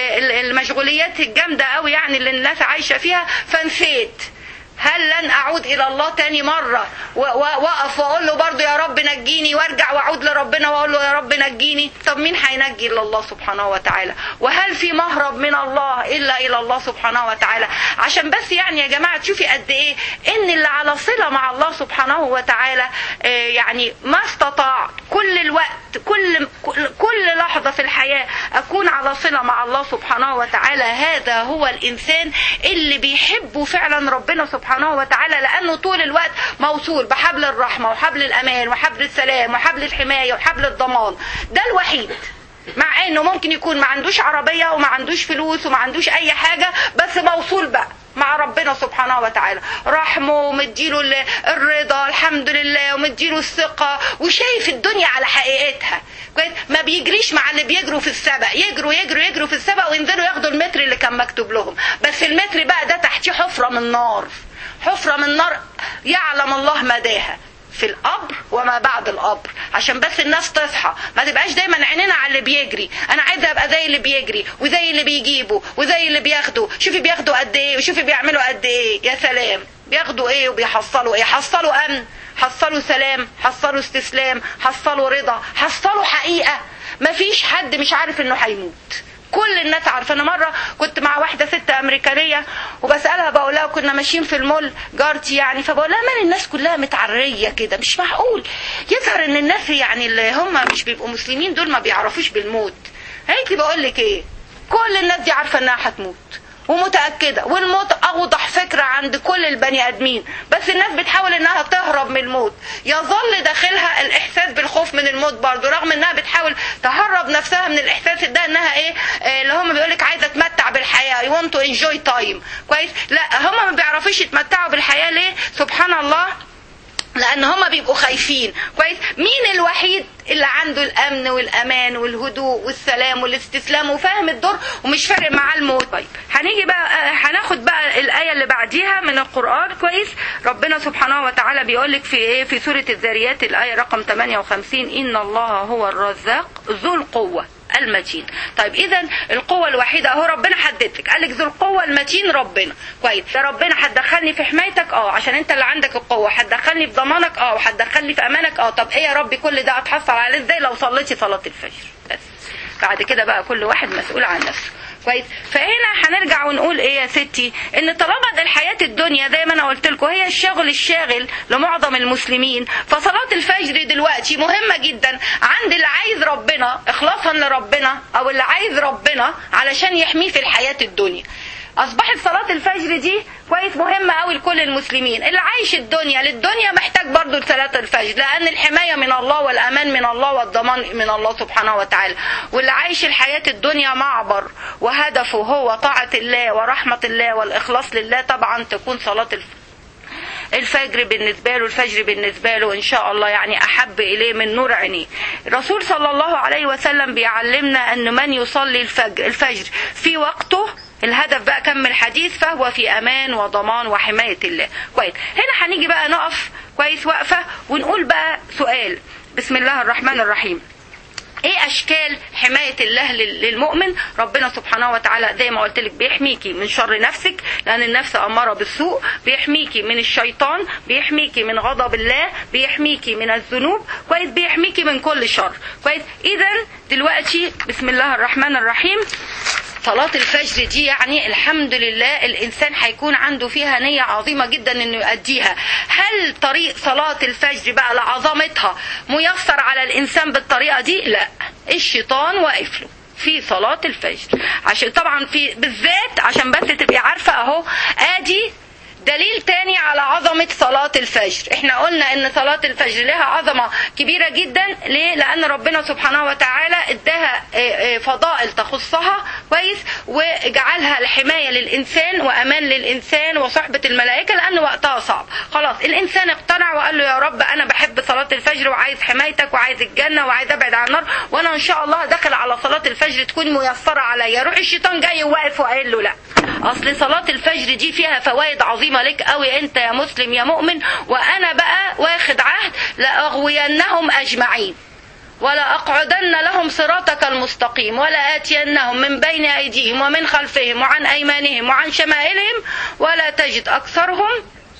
المشغوليات الجامده قوي يعني اللي الناس عايشه فيها فنسيت هل لن اعود الى الله تاني مرة واقف واقول له برضو يا رب نجيني وارجع واعود لربنا واقول له يا رب نجيني طب مين هينجي الا الله سبحانه وتعالى وهل في مهرب من الله الا الى الله سبحانه وتعالى عشان بس يعني يا جماعة تشوفي قد ايه ان اللي على صلة مع الله سبحانه وتعالى يعني ما استطاع كل الوقت كل كل لحظة في الحياة اكون على صلة مع الله سبحانه وتعالى هذا هو الانسان اللي بيحبه فعلا ربنا سبحانه سبحانه وتعالى لانه طول الوقت موصول بحبل الرحمه وحبل الامان وحبل السلام وحبل الحمايه وحبل الضمان ده الوحيد مع انه ممكن يكون ما عندوش عربيه وما عندوش فلوس وما عندوش اي حاجه بس موصول بقى مع ربنا سبحانه وتعالى رحمه ومديله الرضا الحمد لله ومديله الثقة وشايف الدنيا على حقيقتها كويس ما بيجريش مع اللي بيجروا في السبق يجروا يجروا يجروا في السبق وينزلوا ياخدوا المتر اللي كان مكتوب لهم بس المتر بقى ده تحتيه حفرة من نار حفرة من نار يعلم الله مداها في القبر وما بعد القبر عشان بس الناس تصحى ما تبقاش دايما عينينا على اللي بيجري انا عايزه ابقى زي اللي بيجري وزي اللي بيجيبوا وزي اللي بياخدوا شوفي بياخدوا قد ايه وشوفي بيعملوا قد ايه يا سلام بياخدوا ايه وبيحصلوا ايه حصلوا امن حصلوا سلام حصلوا استسلام حصلوا رضا حصلوا حقيقه مفيش حد مش عارف انه هيموت كل الناس عارفه انا مره كنت مع واحده ست امريكانيه وبسالها بقول لها كنا ماشيين في المول جارتي يعني فبقول لها مال الناس كلها متعريه كده مش معقول يظهر ان الناس يعني اللي هم مش بيبقوا مسلمين دول ما بيعرفوش بالموت هيك بقول لك ايه كل الناس دي عارفه انها هتموت ومتأكدة والموت أوضح فكرة عند كل البني آدمين بس الناس بتحاول إنها تهرب من الموت يظل داخلها الإحساس بالخوف من الموت برضه رغم إنها بتحاول تهرب نفسها من الإحساس ده إنها إيه آه اللي هم بيقولك عايزة تمتع بالحياة you want to enjoy time كويس لا هم ما بيعرفوش يتمتعوا بالحياة ليه سبحان الله لان هما بيبقوا خايفين كويس مين الوحيد اللي عنده الامن والامان والهدوء والسلام والاستسلام وفاهم الدور ومش فارق معاه الموت طيب هنيجي بقى هناخد بقى الايه اللي بعديها من القران كويس ربنا سبحانه وتعالى بيقول لك في ايه في سوره الذاريات الايه رقم 58 ان الله هو الرزاق ذو القوه المتين طيب اذا القوة الوحيدة اهو ربنا حدد لك قال لك ذو القوة المتين ربنا كويس ده ربنا هتدخلني في حمايتك اه عشان انت اللي عندك القوة هتدخلني في ضمانك اه وهتدخلني في امانك اه طب ايه يا ربي كل ده اتحصل عليه ازاي لو صليتي صلاة الفجر بس بعد كده بقى كل واحد مسؤول عن نفسه كويس فهنا هنرجع ونقول ايه يا ستي ان طالما الحياة الدنيا زي ما انا قلت لكم هي الشغل الشاغل لمعظم المسلمين فصلاة الفجر دلوقتي مهمة جدا عند اللي عايز ربنا اخلاصا لربنا او اللي عايز ربنا علشان يحميه في الحياة الدنيا اصبحت صلاه الفجر دي كويس مهمه قوي لكل المسلمين اللي عايش الدنيا للدنيا محتاج برضو لصلاه الفجر لان الحمايه من الله والامان من الله والضمان من الله سبحانه وتعالى واللي عايش الحياه الدنيا معبر وهدفه هو طاعه الله ورحمه الله والاخلاص لله طبعا تكون صلاه الفجر الفجر بالنسبة له الفجر بالنسبة له إن شاء الله يعني أحب إليه من نور عينيه الرسول صلى الله عليه وسلم بيعلمنا أن من يصلي الفجر, الفجر في وقته الهدف بقى كم الحديث فهو في امان وضمان وحمايه الله كويس هنا هنيجي بقى نقف كويس وقفه ونقول بقى سؤال بسم الله الرحمن الرحيم ايه اشكال حمايه الله للمؤمن ربنا سبحانه وتعالى زي ما قلت لك بيحميكي من شر نفسك لان النفس اماره بالسوء بيحميكي من الشيطان بيحميكي من غضب الله بيحميكي من الذنوب كويس بيحميكي من كل شر كويس اذا دلوقتي بسم الله الرحمن الرحيم صلاة الفجر دي يعني الحمد لله الإنسان هيكون عنده فيها نية عظيمة جدا إنه يؤديها هل طريق صلاة الفجر بقى لعظمتها ميسر على الإنسان بالطريقة دي لا الشيطان واقف له في صلاة الفجر عشان طبعا في بالذات عشان بس تبقي عارفة اهو ادي دليل تاني على عظمة صلاة الفجر احنا قلنا ان صلاة الفجر لها عظمة كبيرة جدا ليه لان ربنا سبحانه وتعالى اداها فضائل تخصها كويس وجعلها الحماية للانسان وامان للانسان وصحبة الملائكة لان وقتها صعب خلاص الانسان اقتنع وقال له يا رب انا بحب صلاة الفجر وعايز حمايتك وعايز الجنة وعايز ابعد عن النار وانا ان شاء الله داخل على صلاة الفجر تكون ميسرة عليا يروح الشيطان جاي واقف وقايل له لا اصل صلاة الفجر دي فيها فوائد عظيمة لك قوي انت يا مسلم يا مؤمن وانا بقى واخد عهد لاغوينهم اجمعين ولا أقعدن لهم صراطك المستقيم ولا آتينهم من بين أيديهم ومن خلفهم وعن أيمانهم وعن شمائلهم ولا تجد أكثرهم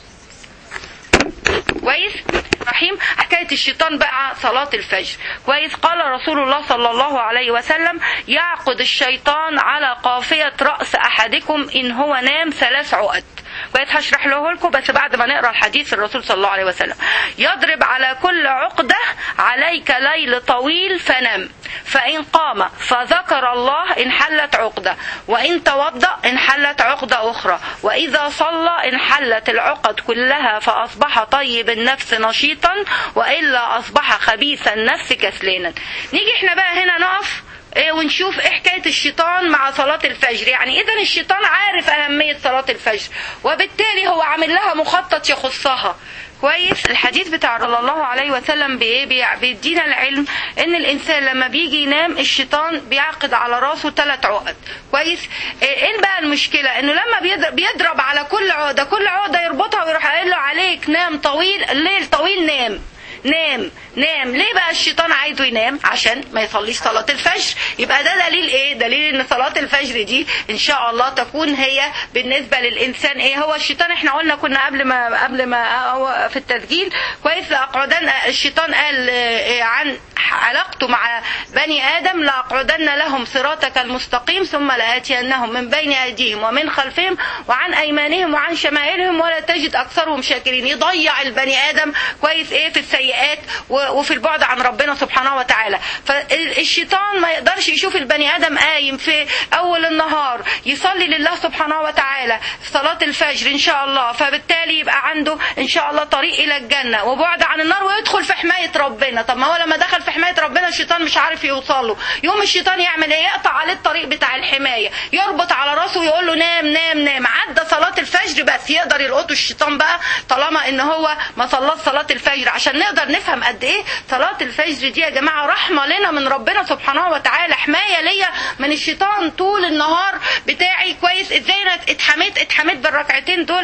كويس رحيم حكاية الشيطان بقى صلاة الفجر كويس قال رسول الله صلى الله عليه وسلم يعقد الشيطان على قافية رأس أحدكم إن هو نام ثلاث عقد كويس هشرح له لكم بس بعد ما نقرا الحديث الرسول صلى الله عليه وسلم يضرب على كل عقدة عليك ليل طويل فنم فإن قام فذكر الله انحلت عقدة وإن توضأ انحلت عقدة أخرى وإذا صلى انحلت العقد كلها فأصبح طيب النفس نشيطا وإلا أصبح خبيث النفس كسلانا نيجي احنا بقى هنا نقف ايه ونشوف ايه حكايه الشيطان مع صلاه الفجر يعني اذا الشيطان عارف اهميه صلاه الفجر وبالتالي هو عامل لها مخطط يخصها كويس الحديث بتاع صلى الله عليه وسلم بايه بيدينا العلم ان الانسان لما بيجي ينام الشيطان بيعقد على راسه ثلاث عقد كويس ايه بقى المشكله انه لما بيضرب على كل عقده كل عقده يربطها ويروح قايل له عليك نام طويل الليل طويل نام نام نام ليه بقى الشيطان عايزه ينام عشان ما يصليش صلاة الفجر يبقى ده دليل ايه دليل ان صلاة الفجر دي ان شاء الله تكون هي بالنسبة للانسان ايه هو الشيطان احنا قلنا كنا قبل ما قبل ما في التسجيل كويس لاقعدن الشيطان قال عن علاقته مع بني ادم لاقعدن لهم صراطك المستقيم ثم لاتينهم من بين ايديهم ومن خلفهم وعن ايمانهم وعن شمائلهم ولا تجد اكثرهم شاكرين يضيع البني ادم كويس ايه في السيئات وفي البعد عن ربنا سبحانه وتعالى فالشيطان ما يقدرش يشوف البني ادم قايم في اول النهار يصلي لله سبحانه وتعالى صلاة الفجر ان شاء الله فبالتالي يبقى عنده ان شاء الله طريق الى الجنة وبعد عن النار ويدخل في حماية ربنا طب ما هو لما دخل في حماية ربنا الشيطان مش عارف يوصل له يوم الشيطان يعمل ايه يقطع عليه الطريق بتاع الحماية يربط على راسه ويقول له نام نام نام عدى صلاة الفجر بس يقدر يلقطه الشيطان بقى طالما ان هو ما صلاش صلاة الفجر عشان نقدر نفهم قد ايه صلاة الفجر دي يا جماعة رحمة لنا من ربنا سبحانه وتعالى حماية ليا من الشيطان طول النهار بتاعي كويس ازاي انا اتحميت اتحميت بالركعتين دول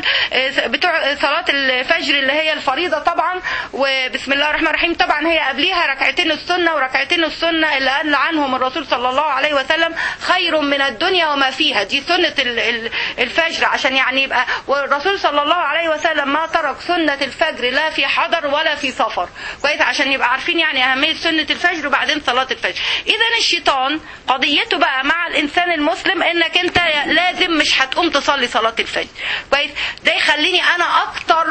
بتوع صلاة الفجر اللي هي الفريضة طبعا وبسم الله الرحمن الرحيم طبعا هي قبليها ركعتين السنة وركعتين السنة اللي قال عنهم الرسول صلى الله عليه وسلم خير من الدنيا وما فيها دي سنة الفجر عشان يعني يبقى والرسول صلى الله عليه وسلم ما ترك سنة الفجر لا في حضر ولا في سفر كويس عشان يبقى عارفين يعني أهمية سنة الفجر وبعدين صلاة الفجر إذا الشيطان قضيته بقى مع الإنسان المسلم إنك أنت لازم مش هتقوم تصلي صلاة الفجر كويس ده يخليني أنا أكتر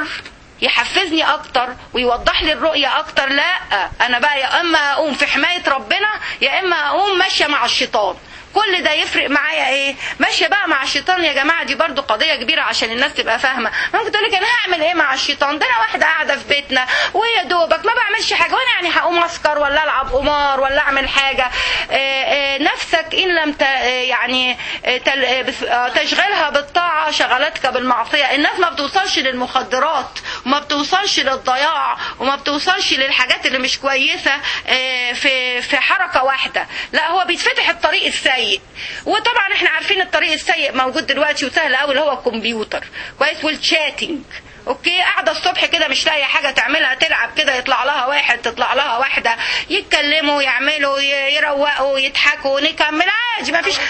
يحفزني اكتر ويوضح لي الرؤية اكتر لا انا بقى يا اما اقوم في حماية ربنا يا اما اقوم ماشية مع الشيطان كل ده يفرق معايا ايه ماشيه بقى مع الشيطان يا جماعه دي برضو قضيه كبيره عشان الناس تبقى فاهمه ممكن تقول لك انا هعمل ايه مع الشيطان ده انا واحده قاعده في بيتنا ويا دوبك ما بعملش حاجه وانا يعني هقوم اسكر ولا العب قمار ولا اعمل حاجه آه، آه، نفسك ان لم ت- آه، يعني آه، تل- آه، بس- آه، تشغلها بالطاعه شغلتك بالمعصيه الناس ما بتوصلش للمخدرات وما بتوصلش للضياع وما بتوصلش للحاجات اللي مش كويسه آه، في في حركه واحده لا هو بيتفتح الطريق السيء وطبعا احنا عارفين الطريق السيء موجود دلوقتي وسهل قوي اللي هو الكمبيوتر كويس والشاتنج اوكي قاعده الصبح كده مش لاقيه حاجه تعملها تلعب كده يطلع لها واحد تطلع لها واحده يتكلموا يعملوا ي- يروقوا يضحكوا نكمل عادي ما فيش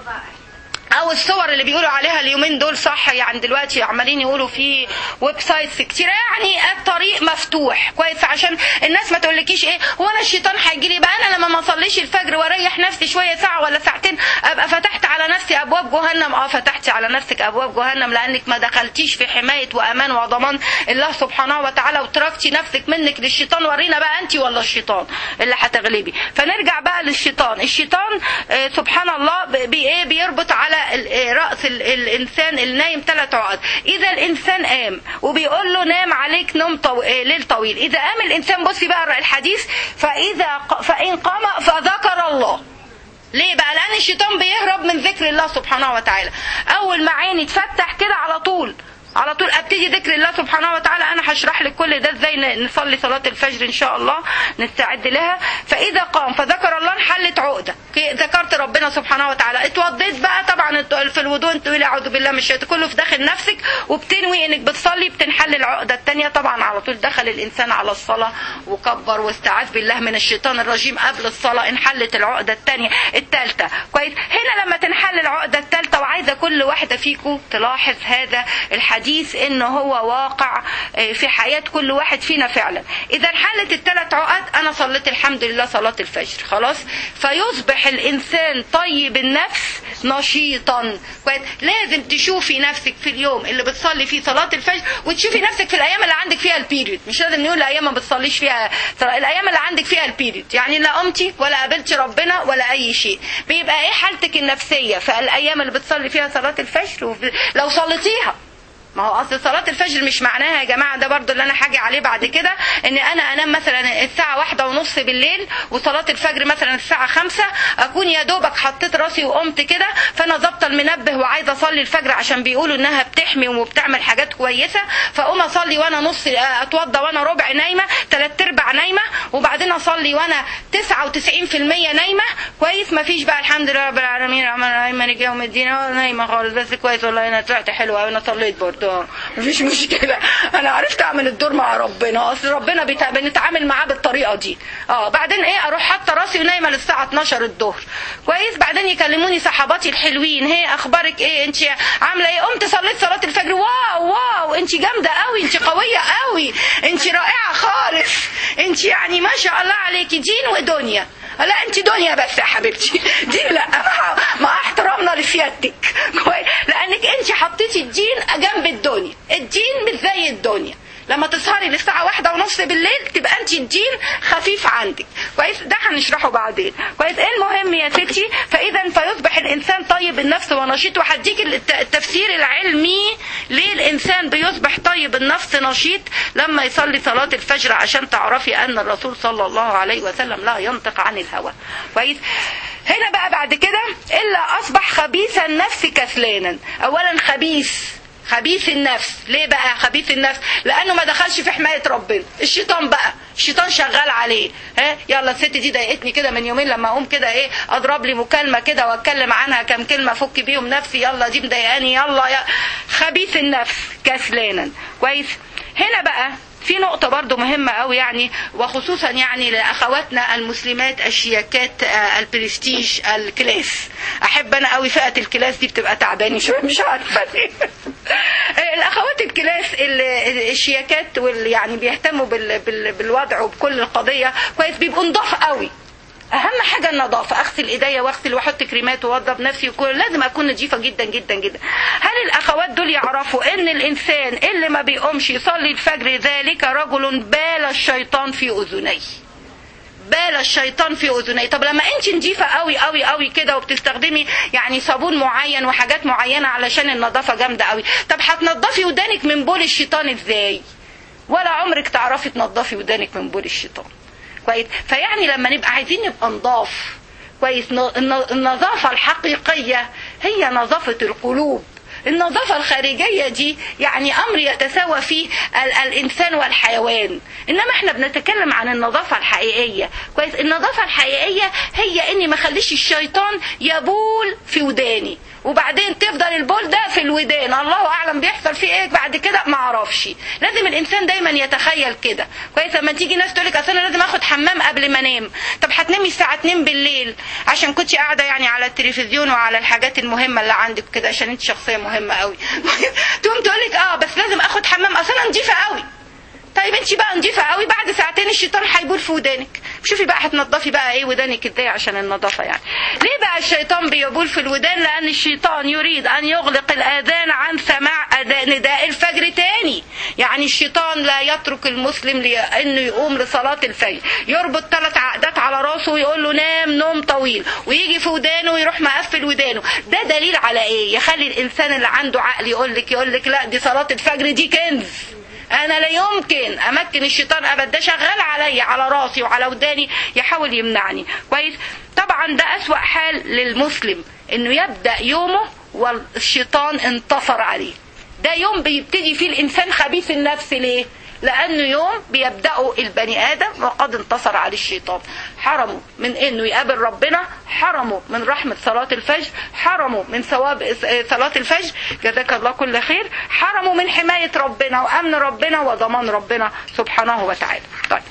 او الصور اللي بيقولوا عليها اليومين دول صح يعني دلوقتي عمالين يقولوا في ويب سايتس كتير يعني الطريق مفتوح كويس عشان الناس ما تقولكيش ايه هو انا الشيطان هيجي لي بقى انا لما ما اصليش الفجر واريح نفسي شويه ساعه ولا ساعتين ابقى فتحت على نفسي ابواب جهنم اه فتحتي على نفسك ابواب جهنم لانك ما دخلتيش في حمايه وامان وضمان الله سبحانه وتعالى وتركتي نفسك منك للشيطان ورينا بقى انت ولا الشيطان اللي هتغلبي فنرجع بقى للشيطان الشيطان آه، سبحان الله ب- بي ايه بيربط على ال- آه، راس ال- الانسان النايم ثلاث عقد اذا الانسان قام وبيقول له نام عليك نوم طو... آه، ليل طويل اذا قام الانسان بصي بقى الحديث فاذا ق... فان قام فذكر الله ليه بقى لان الشيطان بيهرب من ذكر الله سبحانه وتعالى اول ما عيني تفتح كده على طول على طول ابتدي ذكر الله سبحانه وتعالى انا هشرح لك كل ده ازاي ن- نصلي صلاه الفجر ان شاء الله نستعد لها فاذا قام فذكر الله انحلت عقده كي- ذكرت ربنا سبحانه وتعالى اتوضيت بقى طبعا الت- في الوضوء انت تقولي اعوذ بالله من الشيطان كله في داخل نفسك وبتنوي انك بتصلي بتنحل العقده الثانيه طبعا على طول دخل الانسان على الصلاه وكبر واستعاذ بالله من الشيطان الرجيم قبل الصلاه انحلت العقده الثانيه الثالثه كويس هنا لما تنحل العقده الثالثه وعايزه كل واحده فيكم تلاحظ هذا الحديث ان هو واقع آه، في حياه كل واحد فينا فعلا اذا انحلت الثلاث عقد انا صليت الحمد لله صلاه الفجر خلاص فيصبح الانسان طيب النفس نشيطا كويس لازم تشوفي نفسك في اليوم اللي بتصلي فيه صلاه الفجر وتشوفي نفسك في الايام اللي عندك فيها البيريود مش لازم نقول الايام ما بتصليش فيها صلاة. الايام اللي عندك فيها البيريود يعني لا قمتي ولا قابلتي ربنا ولا اي شيء بيبقى ايه حالتك النفسيه في الايام اللي بتصلي فيها صلاه الفجر وف- لو صليتيها ما هو اصل صلاة الفجر مش معناها يا جماعة ده برضو اللي انا حاجي عليه بعد كده ان انا انام مثلا الساعة واحدة ونص بالليل وصلاة الفجر مثلا الساعة خمسة اكون يا دوبك حطيت راسي وقمت كده فانا ظابطة المنبه وعايزة اصلي الفجر عشان بيقولوا انها بتحمي وبتعمل حاجات كويسة فاقوم اصلي وانا نص اتوضى وانا ربع نايمة تلات ارباع نايمة وبعدين اصلي وانا 99% نايمة كويس ما فيش بقى الحمد لله رب العالمين الرحمن الرحيم مالك يوم الدين آه، نايمة خالص بس كويس والله انا طلعت حلوة قوي انا صليت برضه آه، مفيش مشكلة انا عرفت اعمل الدور مع ربنا اصل ربنا بيتع- بنتعامل معاه بالطريقة دي اه بعدين ايه اروح حاطة راسي ونايمة للساعة 12 الظهر كويس بعدين يكلموني صحباتي الحلوين هي اخبارك ايه انت عاملة ايه قمت صليت صلاة الفجر واو واو انت جامدة قوي انت قوية قوي انت رائعة خالص انت يعني ما شاء الله عليكي دين ودنيا لا انت دنيا بس يا حبيبتي دين لا مع, مع احترامنا لسيادتك كويس لانك انت حطيتي الدين جنب الدنيا الدين مش زي الدنيا لما تسهري للساعة واحدة ونص بالليل تبقى انت الدين خفيف عندك كويس ده هنشرحه بعدين كويس ايه المهم يا ستي فاذا فيصبح الانسان طيب النفس ونشيط وهديك الت- التفسير العلمي ليه الانسان بيصبح طيب النفس نشيط لما يصلي صلاة الفجر عشان تعرفي ان الرسول صلى الله عليه وسلم لا ينطق عن الهوى كويس هنا بقى بعد كده الا اصبح خبيث النفس كسلانا اولا خبيث خبيث النفس ليه بقى خبيث النفس لانه ما دخلش في حمايه ربنا الشيطان بقى الشيطان شغال عليه ها يلا الست دي ضايقتني كده من يومين لما اقوم كده ايه اضرب لي مكالمه كده واتكلم عنها كم كلمه افك بيهم نفسي يلا دي مضايقاني يلا يا خبيث النفس كسلانا كويس هنا بقى في نقطة برضو مهمة أوي يعني وخصوصا يعني لأخواتنا المسلمات الشياكات آه، البرستيج الكلاس أحب أنا أوي فئة الكلاس دي بتبقى تعباني شوية مش عارفة ليه آه، الأخوات الكلاس ال- الشياكات واللي يعني بيهتموا بال- بال- بالوضع وبكل القضية كويس بيبقوا نضاف قوي اهم حاجه النظافه اغسل ايديا واغسل واحط كريمات واوضب نفسي وكل لازم اكون نظيفه جدا جدا جدا هل الاخوات دول يعرفوا ان الانسان اللي ما بيقومش يصلي الفجر ذلك رجل بال الشيطان في اذنيه بال الشيطان في اذني طب لما انت نضيفه قوي قوي قوي كده وبتستخدمي يعني صابون معين وحاجات معينه علشان النظافه جامده قوي طب هتنضفي ودانك من بول الشيطان ازاي ولا عمرك تعرفي تنضفي ودانك من بول الشيطان كويس فيعني لما نبقى عايزين نبقى نضاف كويس النظافه الحقيقيه هي نظافه القلوب النظافة الخارجية دي يعني أمر يتساوى فيه الإنسان والحيوان إنما إحنا بنتكلم عن النظافة الحقيقية كويس النظافة الحقيقية هي إني ما خليش الشيطان يبول في وداني وبعدين تفضل البول ده في الودان الله اعلم بيحصل فيه ايه بعد كده ما اعرفش لازم الانسان دايما يتخيل كده كويس لما تيجي ناس تقول لك اصل انا لازم اخد حمام قبل ما انام طب هتنامي الساعه 2 بالليل عشان كنت قاعده يعني على التلفزيون وعلى الحاجات المهمه اللي عندك كده عشان انت شخصيه مهمه قوي تقوم تقول لك اه بس لازم اخد حمام اصل انا نضيفه قوي طيب انت بقى نضيفه قوي بعد ساعتين الشيطان هيبول في ودانك شوفي بقى هتنضفي بقى ايه ودانك ازاي عشان النظافه يعني ليه بقى الشيطان بيبول في الودان لان الشيطان يريد ان يغلق الاذان عن سماع نداء الفجر تاني يعني الشيطان لا يترك المسلم لانه يقوم لصلاه الفجر يربط ثلاث عقدات على راسه ويقول له نام نوم طويل ويجي في ودانه ويروح مقفل ودانه ده دليل على ايه يخلي الانسان اللي عنده عقل يقول لك يقول لك لا دي صلاه الفجر دي كنز انا لا يمكن امكن الشيطان ابدا ده شغال عليا على راسي وعلى وداني يحاول يمنعني كويس طبعا ده اسوا حال للمسلم انه يبدا يومه والشيطان انتصر عليه ده يوم بيبتدي فيه الانسان خبيث النفس ليه لانه يوم بيبداه البني ادم وقد انتصر عليه الشيطان حرمه من انه يقابل ربنا حرمه من رحمه صلاه الفجر حرمه من ثواب صلاه الفجر جزاك الله كل خير حرمه من حمايه ربنا وامن ربنا وضمان ربنا سبحانه وتعالى طيب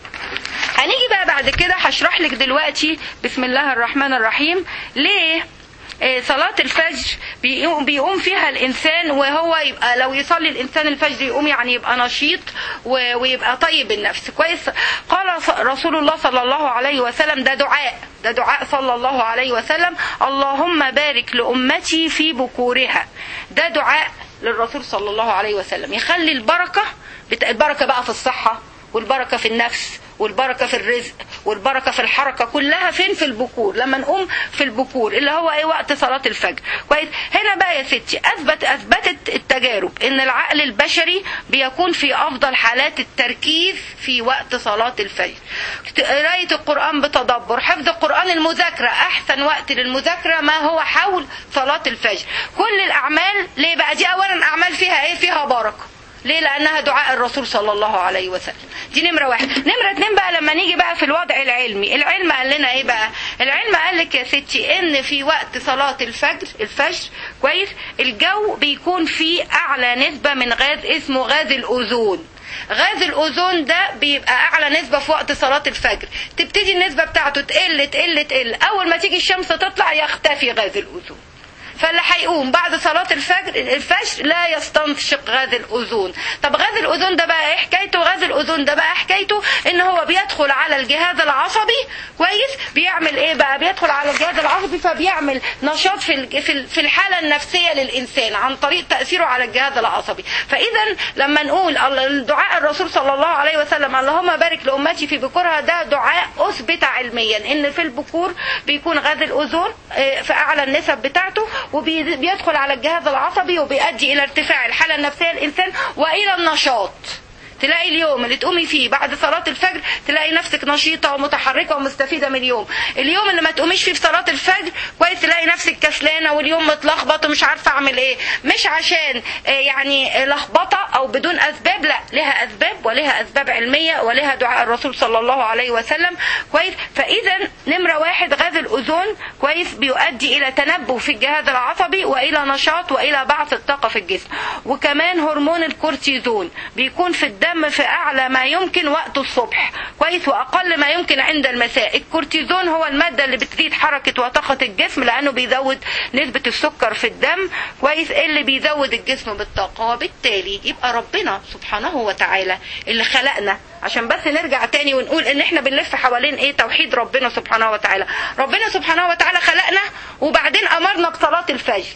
هنيجي بقى بعد كده هشرح لك دلوقتي بسم الله الرحمن الرحيم ليه صلاة الفجر بيقوم, بيقوم فيها الإنسان وهو يبقى لو يصلي الإنسان الفجر يقوم يعني يبقى نشيط ويبقى طيب النفس كويس قال رسول الله صلى الله عليه وسلم ده دعاء ده دعاء صلى الله عليه وسلم اللهم بارك لأمتي في بكورها ده دعاء للرسول صلى الله عليه وسلم يخلي البركة البركة بقى في الصحة والبركة في النفس والبركة في الرزق والبركة في الحركة كلها فين في البكور لما نقوم في البكور اللي هو ايه وقت صلاة الفجر كويس هنا بقى يا ستي اثبت اثبتت التجارب ان العقل البشري بيكون في افضل حالات التركيز في وقت صلاة الفجر قراية القرآن بتدبر حفظ القرآن المذاكرة احسن وقت للمذاكرة ما هو حول صلاة الفجر كل الاعمال ليه بقى دي اولا اعمال فيها ايه فيها بركة ليه لانها دعاء الرسول صلى الله عليه وسلم دي نمره واحد نمره اتنين بقى لما نيجي بقى في الوضع العلمي العلم قال لنا ايه بقى العلم قال لك يا ستي ان في وقت صلاه الفجر الفجر كويس الجو بيكون فيه اعلى نسبه من غاز اسمه غاز الاوزون غاز الاوزون ده بيبقى اعلى نسبه في وقت صلاه الفجر تبتدي النسبه بتاعته تقل تقل تقل اول ما تيجي الشمس تطلع يختفي غاز الاوزون فاللي هيقوم بعد صلاة الفجر الفجر لا يستنشق غاز الأذون طب غاز الأذون ده بقى ايه حكايته غاز الأذون ده بقى حكايته ان هو بيدخل على الجهاز العصبي كويس بيعمل ايه بقى بيدخل على الجهاز العصبي فبيعمل نشاط في في الحالة النفسية للإنسان عن طريق تأثيره على الجهاز العصبي فإذا لما نقول الدعاء الرسول صلى الله عليه وسلم اللهم بارك لأمتي في بكورها ده دعاء أثبت علميا ان في البكور بيكون غاز الأذون في أعلى النسب بتاعته وبيدخل على الجهاز العصبي وبيؤدي الى ارتفاع الحاله النفسيه للانسان والى النشاط تلاقي اليوم اللي تقومي فيه بعد صلاة الفجر تلاقي نفسك نشيطة ومتحركة ومستفيدة من اليوم اليوم اللي ما تقوميش فيه في صلاة الفجر كويس تلاقي نفسك كسلانة واليوم متلخبط ومش عارفة اعمل ايه مش عشان يعني لخبطة او بدون اسباب لا لها اسباب ولها اسباب علمية ولها دعاء الرسول صلى الله عليه وسلم كويس فاذا نمرة واحد غاز الاوزون كويس بيؤدي الى تنبه في الجهاز العصبي والى نشاط والى بعث الطاقة في الجسم وكمان هرمون الكورتيزون بيكون في الدم في اعلى ما يمكن وقت الصبح كويس واقل ما يمكن عند المساء الكورتيزون هو الماده اللي بتزيد حركه وطاقه الجسم لانه بيزود نسبه السكر في الدم كويس اللي بيزود الجسم بالطاقه وبالتالي يبقى ربنا سبحانه وتعالى اللي خلقنا عشان بس نرجع تاني ونقول ان احنا بنلف حوالين ايه توحيد ربنا سبحانه وتعالى ربنا سبحانه وتعالى خلقنا وبعدين امرنا بصلاه الفجر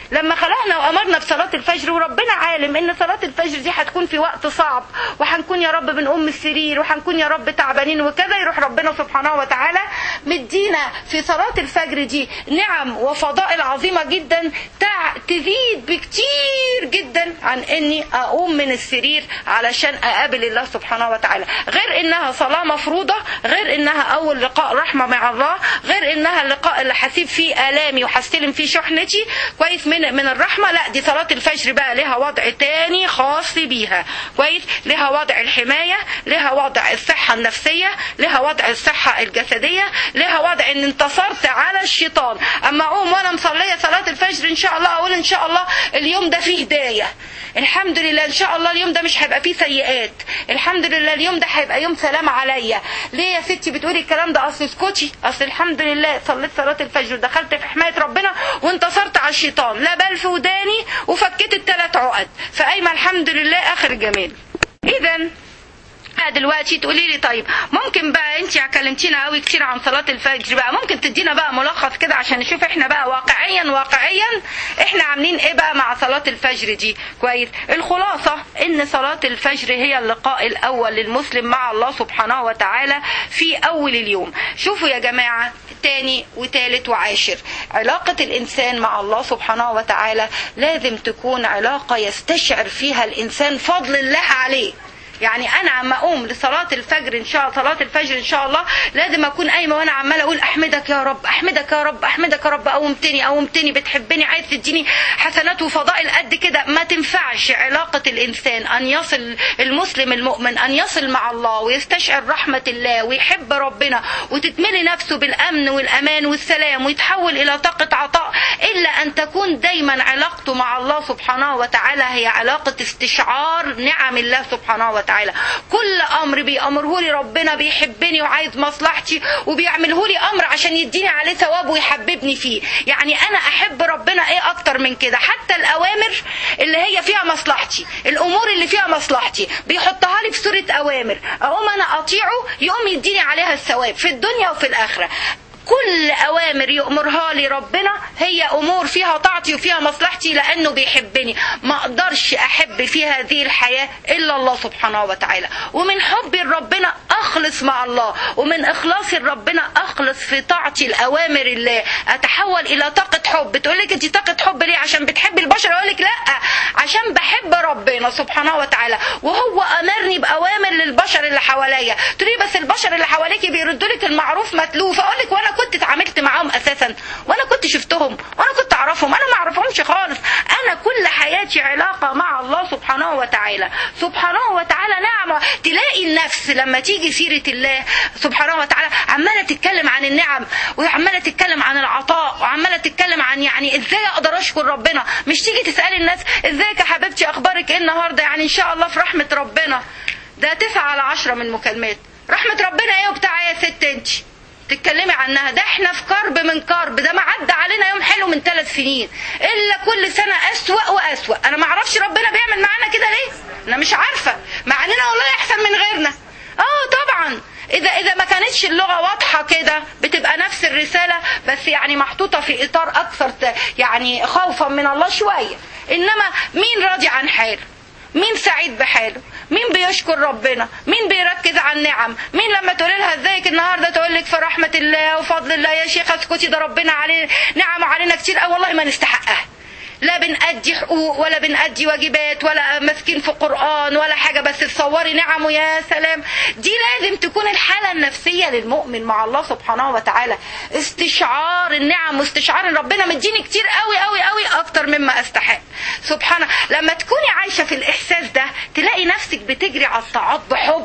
لما خلقنا وامرنا بصلاه الفجر وربنا عالم ان صلاه الفجر دي هتكون في وقت صعب وهنكون يا رب بنقوم من السرير وهنكون يا رب تعبانين وكذا يروح ربنا سبحانه وتعالى مدينا في صلاه الفجر دي نعم وفضائل عظيمه جدا تع... تزيد بكتير جدا عن اني اقوم من السرير علشان اقابل الله سبحانه وتعالى غير انها صلاه مفروضه غير انها اول لقاء رحمه مع الله غير انها اللقاء اللي هسيب فيه الامي وهستلم فيه شحنتي كويس من من الرحمه لا دي صلاه الفجر بقى لها وضع تاني خاص بيها كويس لها وضع الحمايه لها وضع الصحه النفسيه لها وضع الصحه الجسديه لها وضع ان انتصرت على الشيطان اما اقوم وانا مصليه صلاه الفجر ان شاء الله اقول ان شاء الله اليوم ده فيه هدايه الحمد لله ان شاء الله اليوم ده مش هيبقى فيه سيئات الحمد لله اليوم ده هيبقى يوم سلام عليا ليه يا ستي بتقولي الكلام ده اصل اسكتي اصل الحمد لله صليت صلاه الفجر ودخلت في حمايه ربنا وانتصرت على الشيطان لا بل في وداني وفكيت الثلاث عقد فايمه الحمد لله اخر الجمال اذا دلوقتي تقولي لي طيب ممكن بقى انت كلمتينا قوي كتير عن صلاه الفجر بقى ممكن تدينا بقى ملخص كده عشان نشوف احنا بقى واقعيا واقعيا احنا عاملين ايه بقى مع صلاه الفجر دي كويس الخلاصه ان صلاه الفجر هي اللقاء الاول للمسلم مع الله سبحانه وتعالى في اول اليوم شوفوا يا جماعه تاني وتالت وعاشر علاقة الإنسان مع الله سبحانه وتعالى لازم تكون علاقة يستشعر فيها الإنسان فضل الله عليه يعني انا عم اقوم لصلاه الفجر ان شاء الله صلاه الفجر ان شاء الله لازم اكون قايمه وانا عماله اقول احمدك يا رب احمدك يا رب احمدك يا رب قومتني قومتني بتحبني عايز تديني حسنات وفضائل قد كده ما تنفعش علاقه الانسان ان يصل المسلم المؤمن ان يصل مع الله ويستشعر رحمه الله ويحب ربنا وتتملي نفسه بالامن والامان والسلام ويتحول الى طاقه عطاء الا ان تكون دايما علاقته مع الله سبحانه وتعالى هي علاقه استشعار نعم الله سبحانه وتعالى وتعالى كل امر بيامره لي ربنا بيحبني وعايز مصلحتي وبيعمله لي امر عشان يديني عليه ثواب ويحببني فيه يعني انا احب ربنا ايه اكتر من كده حتى الاوامر اللي هي فيها مصلحتي الامور اللي فيها مصلحتي بيحطها لي في صوره اوامر اقوم انا اطيعه يقوم يديني عليها الثواب في الدنيا وفي الاخره كل اوامر يامرها لي ربنا هي امور فيها طاعتي وفيها مصلحتي لانه بيحبني ما اقدرش احب في هذه الحياه الا الله سبحانه وتعالى ومن حبي لربنا اخلص مع الله ومن اخلاصي لربنا اخلص في طاعتي لاوامر الله اتحول الى طاقه حب تقول لك انت طاقه حب ليه عشان بتحبي البشر اقول لك لا عشان بحب ربنا سبحانه وتعالى وهو امرني باوامر للبشر اللي حواليا تقولي بس البشر اللي حواليكي بيردوا لك المعروف متلوف اقول لك وانا كنت اتعاملت معاهم اساسا وانا كنت شفتهم وانا كنت اعرفهم انا ما اعرفهمش خالص انا كل حياتي علاقه مع الله سبحانه وتعالى سبحانه وتعالى نعمه تلاقي النفس لما تيجي سيره الله سبحانه وتعالى عماله تتكلم عن النعم وعماله تتكلم عن العطاء وعماله تتكلم عن يعني ازاي اقدر اشكر ربنا مش تيجي تسالي الناس ازيك يا حبيبتي اخبارك ايه النهارده يعني ان شاء الله في رحمه ربنا ده تسعة على عشرة من المكالمات رحمة ربنا ايه وبتاع ايه يا ست انت تتكلمي عنها ده احنا في كرب من كرب ده ما عدى علينا يوم حلو من ثلاث سنين الا كل سنه اسوا واسوا انا ما اعرفش ربنا بيعمل معانا كده ليه انا مش عارفه مع اننا والله احسن من غيرنا اه طبعا اذا اذا ما كانتش اللغه واضحه كده بتبقى نفس الرساله بس يعني محطوطه في اطار اكثر يعني خوفا من الله شويه انما مين راضي عن حاله مين سعيد بحاله مين بيشكر ربنا مين بيركز على النعم مين لما تقول لها ازيك النهارده تقول لك في رحمه الله وفضل الله يا شيخه اسكتي ده ربنا عليه نعم علينا كتير اه والله ما نستحقها لا بنأدي حقوق ولا بنأدي واجبات ولا ماسكين في قرآن ولا حاجة بس تصوري نعمه يا سلام دي لازم تكون الحالة النفسية للمؤمن مع الله سبحانه وتعالى استشعار النعم واستشعار ان ربنا مديني كتير قوي قوي قوي اكتر مما استحق سبحانه لما تكوني عايشة في الاحساس ده تلاقي نفسك بتجري على الطاعات بحب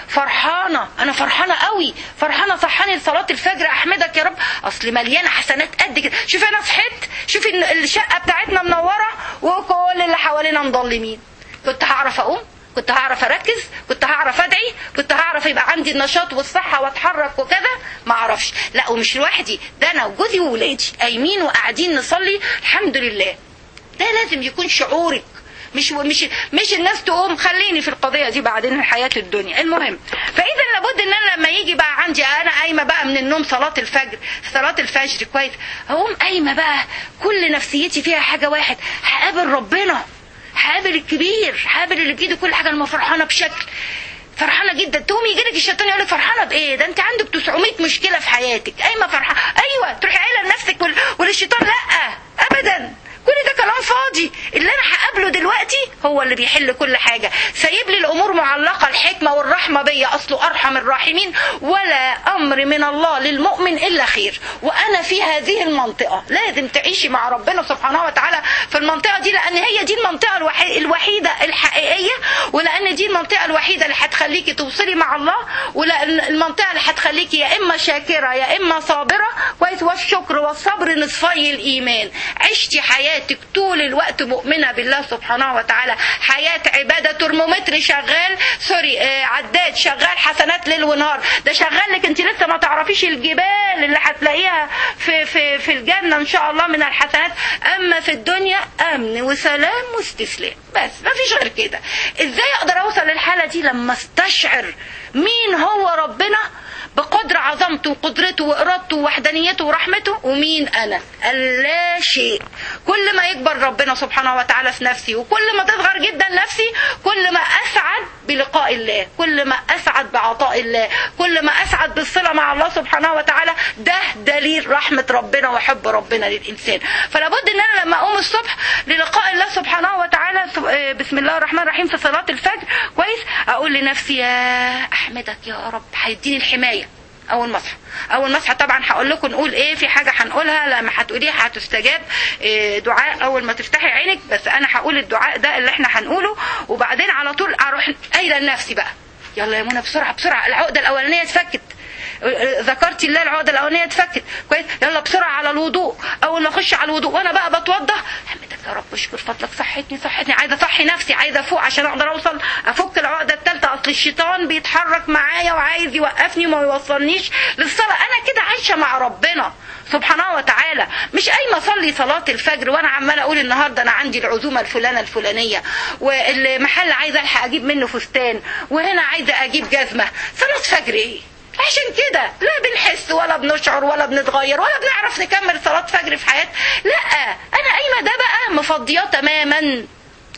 فرحانه انا فرحانه قوي فرحانه صحاني لصلاه الفجر احمدك يا رب اصل مليانه حسنات قد كده شوفي انا صحيت شوفي الشقه بتاعتنا منوره وكل اللي حوالينا مظلمين كنت هعرف اقوم كنت هعرف اركز كنت هعرف ادعي كنت هعرف يبقى عندي النشاط والصحه واتحرك وكذا ما اعرفش لا ومش لوحدي ده انا وجوزي وولادي قايمين وقاعدين نصلي الحمد لله ده لازم يكون شعورك مش مش مش الناس تقوم خليني في القضيه دي بعدين الحياه الدنيا المهم فاذا لابد ان انا لما يجي بقى عندي انا قايمه بقى من النوم صلاه الفجر صلاه الفجر كويس هقوم قايمه بقى كل نفسيتي فيها حاجه واحد هقابل ربنا هقابل الكبير هقابل اللي بايده كل حاجه انا فرحانه بشكل فرحانه جدا تقوم يجي لك الشيطان يقول لك فرحانه بايه ده انت عندك 900 مشكله في حياتك قايمه فرحانه ايوه تروحي قايله لنفسك وال... وللشيطان لا ابدا كل ده كلام فاضي اللي انا هقابله دلوقتي هو اللي بيحل كل حاجه سايب لي الامور معلقه الحكمه والرحمه بيا اصله ارحم الراحمين ولا امر من الله للمؤمن الا خير وانا في هذه المنطقه لازم تعيشي مع ربنا سبحانه وتعالى في المنطقه دي لان هي دي المنطقه الوحي... الوحيده الحقيقيه ولان دي المنطقه الوحيده اللي هتخليكي توصلي مع الله ولان المنطقه اللي هتخليكي يا اما شاكره يا اما صابره كويس والشكر والصبر نصفي الايمان عشتي حياه حياتك طول الوقت مؤمنة بالله سبحانه وتعالى حياة عبادة ترمومتر شغال سوري آه عداد شغال حسنات ليل ونهار ده شغال لك انت لسه ما تعرفيش الجبال اللي هتلاقيها في, في, في الجنة ان شاء الله من الحسنات اما في الدنيا امن وسلام واستسلام بس ما فيش غير كده ازاي اقدر اوصل للحالة دي لما استشعر مين هو ربنا بقدر عظمته وقدرته وإرادته ووحدانيته ورحمته ومين أنا اللا شيء كل ما يكبر ربنا سبحانه وتعالى في نفسي وكل ما تصغر جدا نفسي كل ما أسعد بلقاء الله كل ما أسعد بعطاء الله كل ما أسعد بالصلة مع الله سبحانه وتعالى ده دليل رحمة ربنا وحب ربنا للإنسان فلا بد أن أنا لما أقوم الصبح للقاء الله سبحانه وتعالى بسم الله الرحمن الرحيم في صلاة الفجر كويس أقول لنفسي يا أحمدك يا رب هيديني الحماية اول ما اصحى اول ما اصحى طبعا هقول لكم نقول ايه في حاجه هنقولها لما هتقوليها هتستجاب إيه دعاء اول ما تفتحي عينك بس انا هقول الدعاء ده اللي احنا هنقوله وبعدين على طول اروح قايله لنفسي بقى يلا يا منى بسرعه بسرعه العقده الاولانيه اتفكت ذكرتي الله العقده الاولانيه اتفكت كويس يلا بسرعه على الوضوء اول ما اخش على الوضوء وانا بقى بتوضى حمدك يا رب اشكر فضلك صحتني صحتني عايزه اصحي نفسي عايزه افوق عشان اقدر اوصل افك العقده الثالثه اصل الشيطان بيتحرك معايا وعايز يوقفني وما يوصلنيش للصلاه انا كده عايشه مع ربنا سبحانه وتعالى مش قايمه اصلي صلاه الفجر وانا عماله اقول النهارده انا عندي العزومه الفلانه الفلانيه والمحل عايزه الحق اجيب منه فستان وهنا عايزه اجيب جزمه صلاه فجر ايه عشان كده لا بنحس ولا بنشعر ولا بنتغير ولا بنعرف نكمل صلاة فجر في حياتنا لا انا قايمة ده بقى مفضياه تماما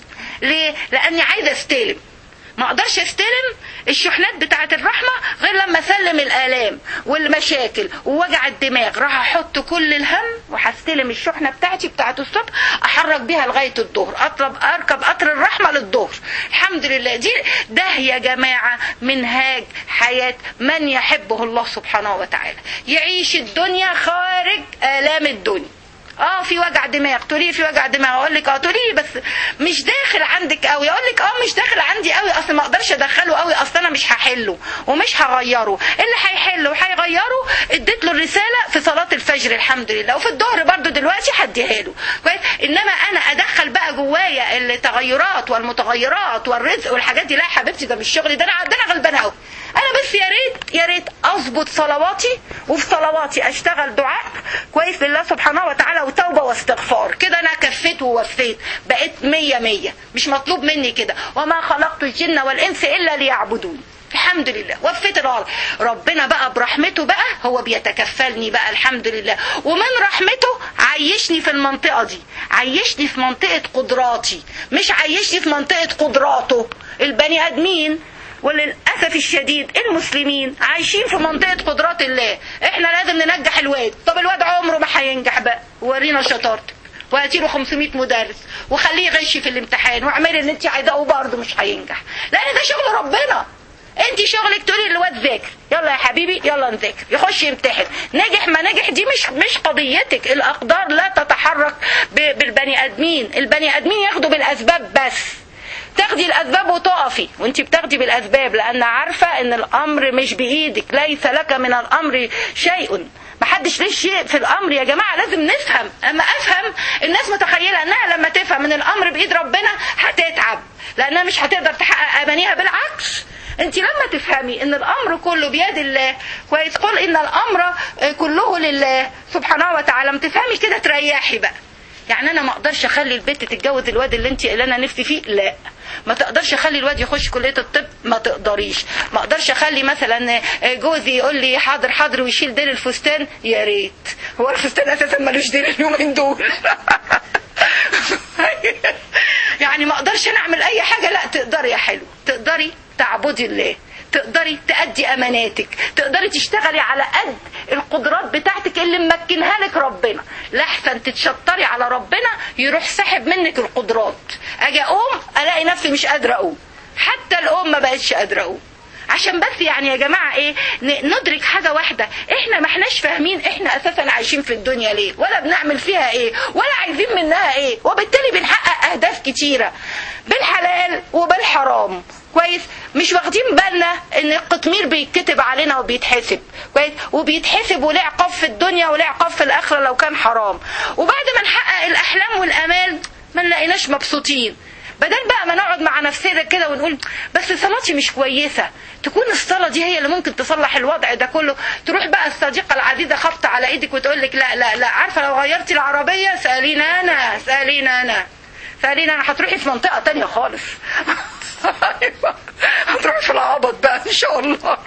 ليه لاني عايزة استلم ما اقدرش استلم الشحنات بتاعه الرحمه غير لما اسلم الالام والمشاكل ووجع الدماغ راح احط كل الهم وهستلم الشحنه بتاعتي بتاعه الصبح احرك بيها لغايه الظهر اطلب اركب قطر الرحمه للظهر الحمد لله دي ده يا جماعه منهاج حياه من يحبه الله سبحانه وتعالى يعيش الدنيا خارج الام الدنيا اه في وجع دماغ تقولي في وجع دماغ اقول لك اه تقولي بس مش داخل عندك قوي اقول لك اه مش داخل عندي قوي اصل ما اقدرش ادخله قوي اصل انا مش هحله ومش هغيره اللي هيحله وهيغيره اديت له الرساله في صلاه الفجر الحمد لله وفي الظهر برضو دلوقتي هديها له كويس انما انا ادخل بقى جوايا التغيرات والمتغيرات والرزق والحاجات دي لا يا حبيبتي ده مش شغلي ده انا ده انا غلبانه قوي انا بس يا ريت يا ريت اظبط صلواتي وفي صلواتي اشتغل دعاء كويس لله سبحانه وتعالى وتوبه واستغفار كده انا كفيت ووفيت بقيت مية مية مش مطلوب مني كده وما خلقت الجن والانس الا ليعبدون الحمد لله وفيت الغلط ربنا بقى برحمته بقى هو بيتكفلني بقى الحمد لله ومن رحمته عيشني في المنطقة دي عيشني في منطقة قدراتي مش عيشني في منطقة قدراته البني ادمين وللاسف الشديد المسلمين عايشين في منطقه قدرات الله احنا لازم ننجح الواد طب الواد عمره ما هينجح بقى ورينا شطارتك وهاتي له 500 مدرس وخليه يغش في الامتحان واعملي اللي انت عايزاه وبرضه مش هينجح لان ده شغل ربنا انت شغلك تقولي للواد ذاكر يلا يا حبيبي يلا نذاكر يخش يمتحن نجح ما نجح دي مش مش قضيتك الاقدار لا تتحرك بالبني ادمين البني ادمين ياخدوا بالاسباب بس تاخدي الاسباب وتقفي وانت بتاخدي بالاسباب لان عارفه ان الامر مش بايدك ليس لك من الامر شيء محدش ليه شيء في الامر يا جماعه لازم نفهم اما افهم الناس متخيله انها لما تفهم ان الامر بايد ربنا هتتعب لانها مش هتقدر تحقق امانيها بالعكس انت لما تفهمي ان الامر كله بيد الله كويس قل ان الامر كله لله سبحانه وتعالى ما تفهمي كده تريحي بقى يعني انا ما اقدرش اخلي البنت تتجوز الواد اللي انت اللي انا نفسي فيه لا ما تقدرش اخلي الواد يخش كليه الطب ما تقدريش ما اقدرش اخلي مثلا جوزي يقول لي حاضر حاضر ويشيل ديل الفستان يا ريت هو الفستان اساسا ملوش ديل اليومين دول يعني ما اقدرش انا اعمل اي حاجه لا تقدري يا حلو تقدري تعبدي الله تقدري تأدي أماناتك تقدري تشتغلي على قد القدرات بتاعتك اللي ممكنها لك ربنا لحسن تتشطري على ربنا يروح سحب منك القدرات أجي أقوم ألاقي نفسي مش قادرة أقوم حتى الأم ما بقتش قادرة أقوم عشان بس يعني يا جماعة ايه ندرك حاجة واحدة احنا ما احناش فاهمين احنا اساسا عايشين في الدنيا ليه ولا بنعمل فيها ايه ولا عايزين منها ايه وبالتالي بنحقق اهداف كتيرة بالحلال وبالحرام كويس مش واخدين بالنا ان القطمير بيتكتب علينا وبيتحسب كويس وبيتحسب وليه عقاب في الدنيا وليه عقاب في الاخره لو كان حرام وبعد ما نحقق الاحلام والامال ما نلاقيناش مبسوطين بدل بقى ما نقعد مع نفسنا كده ونقول بس صلاتي مش كويسه تكون الصلاة دي هي اللي ممكن تصلح الوضع ده كله تروح بقى الصديقة العزيزة خبطة على ايدك وتقول لك لا لا لا عارفة لو غيرتي العربية سألينا انا سألينا انا سألينا انا هتروحي في منطقة تانية خالص هتروحي في العبط بقى ان شاء الله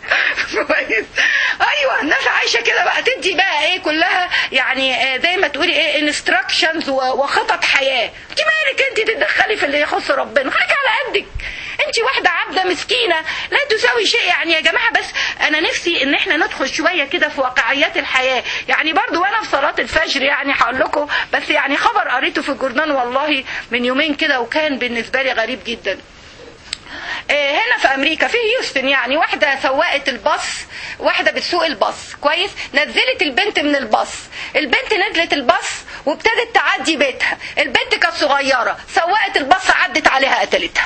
ايوه الناس عايشه كده بقى تدي بقى ايه كلها يعني زي ما تقولي ايه انستراكشنز وخطط حياه انت مالك انت تتدخلي في اللي يخص ربنا خليكي على قدك انت واحده عبده مسكينه لا تساوي شيء يعني يا جماعه بس انا نفسي ان احنا ندخل شويه كده في واقعيات الحياه يعني برضو وانا في صلاه الفجر يعني هقول لكم بس يعني خبر قريته في الجورنال والله من يومين كده وكان بالنسبه لي غريب جدا هنا في امريكا في هيوستن يعني واحده سواقه الباص واحده بتسوق الباص كويس نزلت البنت من الباص البنت نزلت الباص وابتدت تعدي بيتها البنت كانت صغيره سواقه الباص عدت عليها قتلتها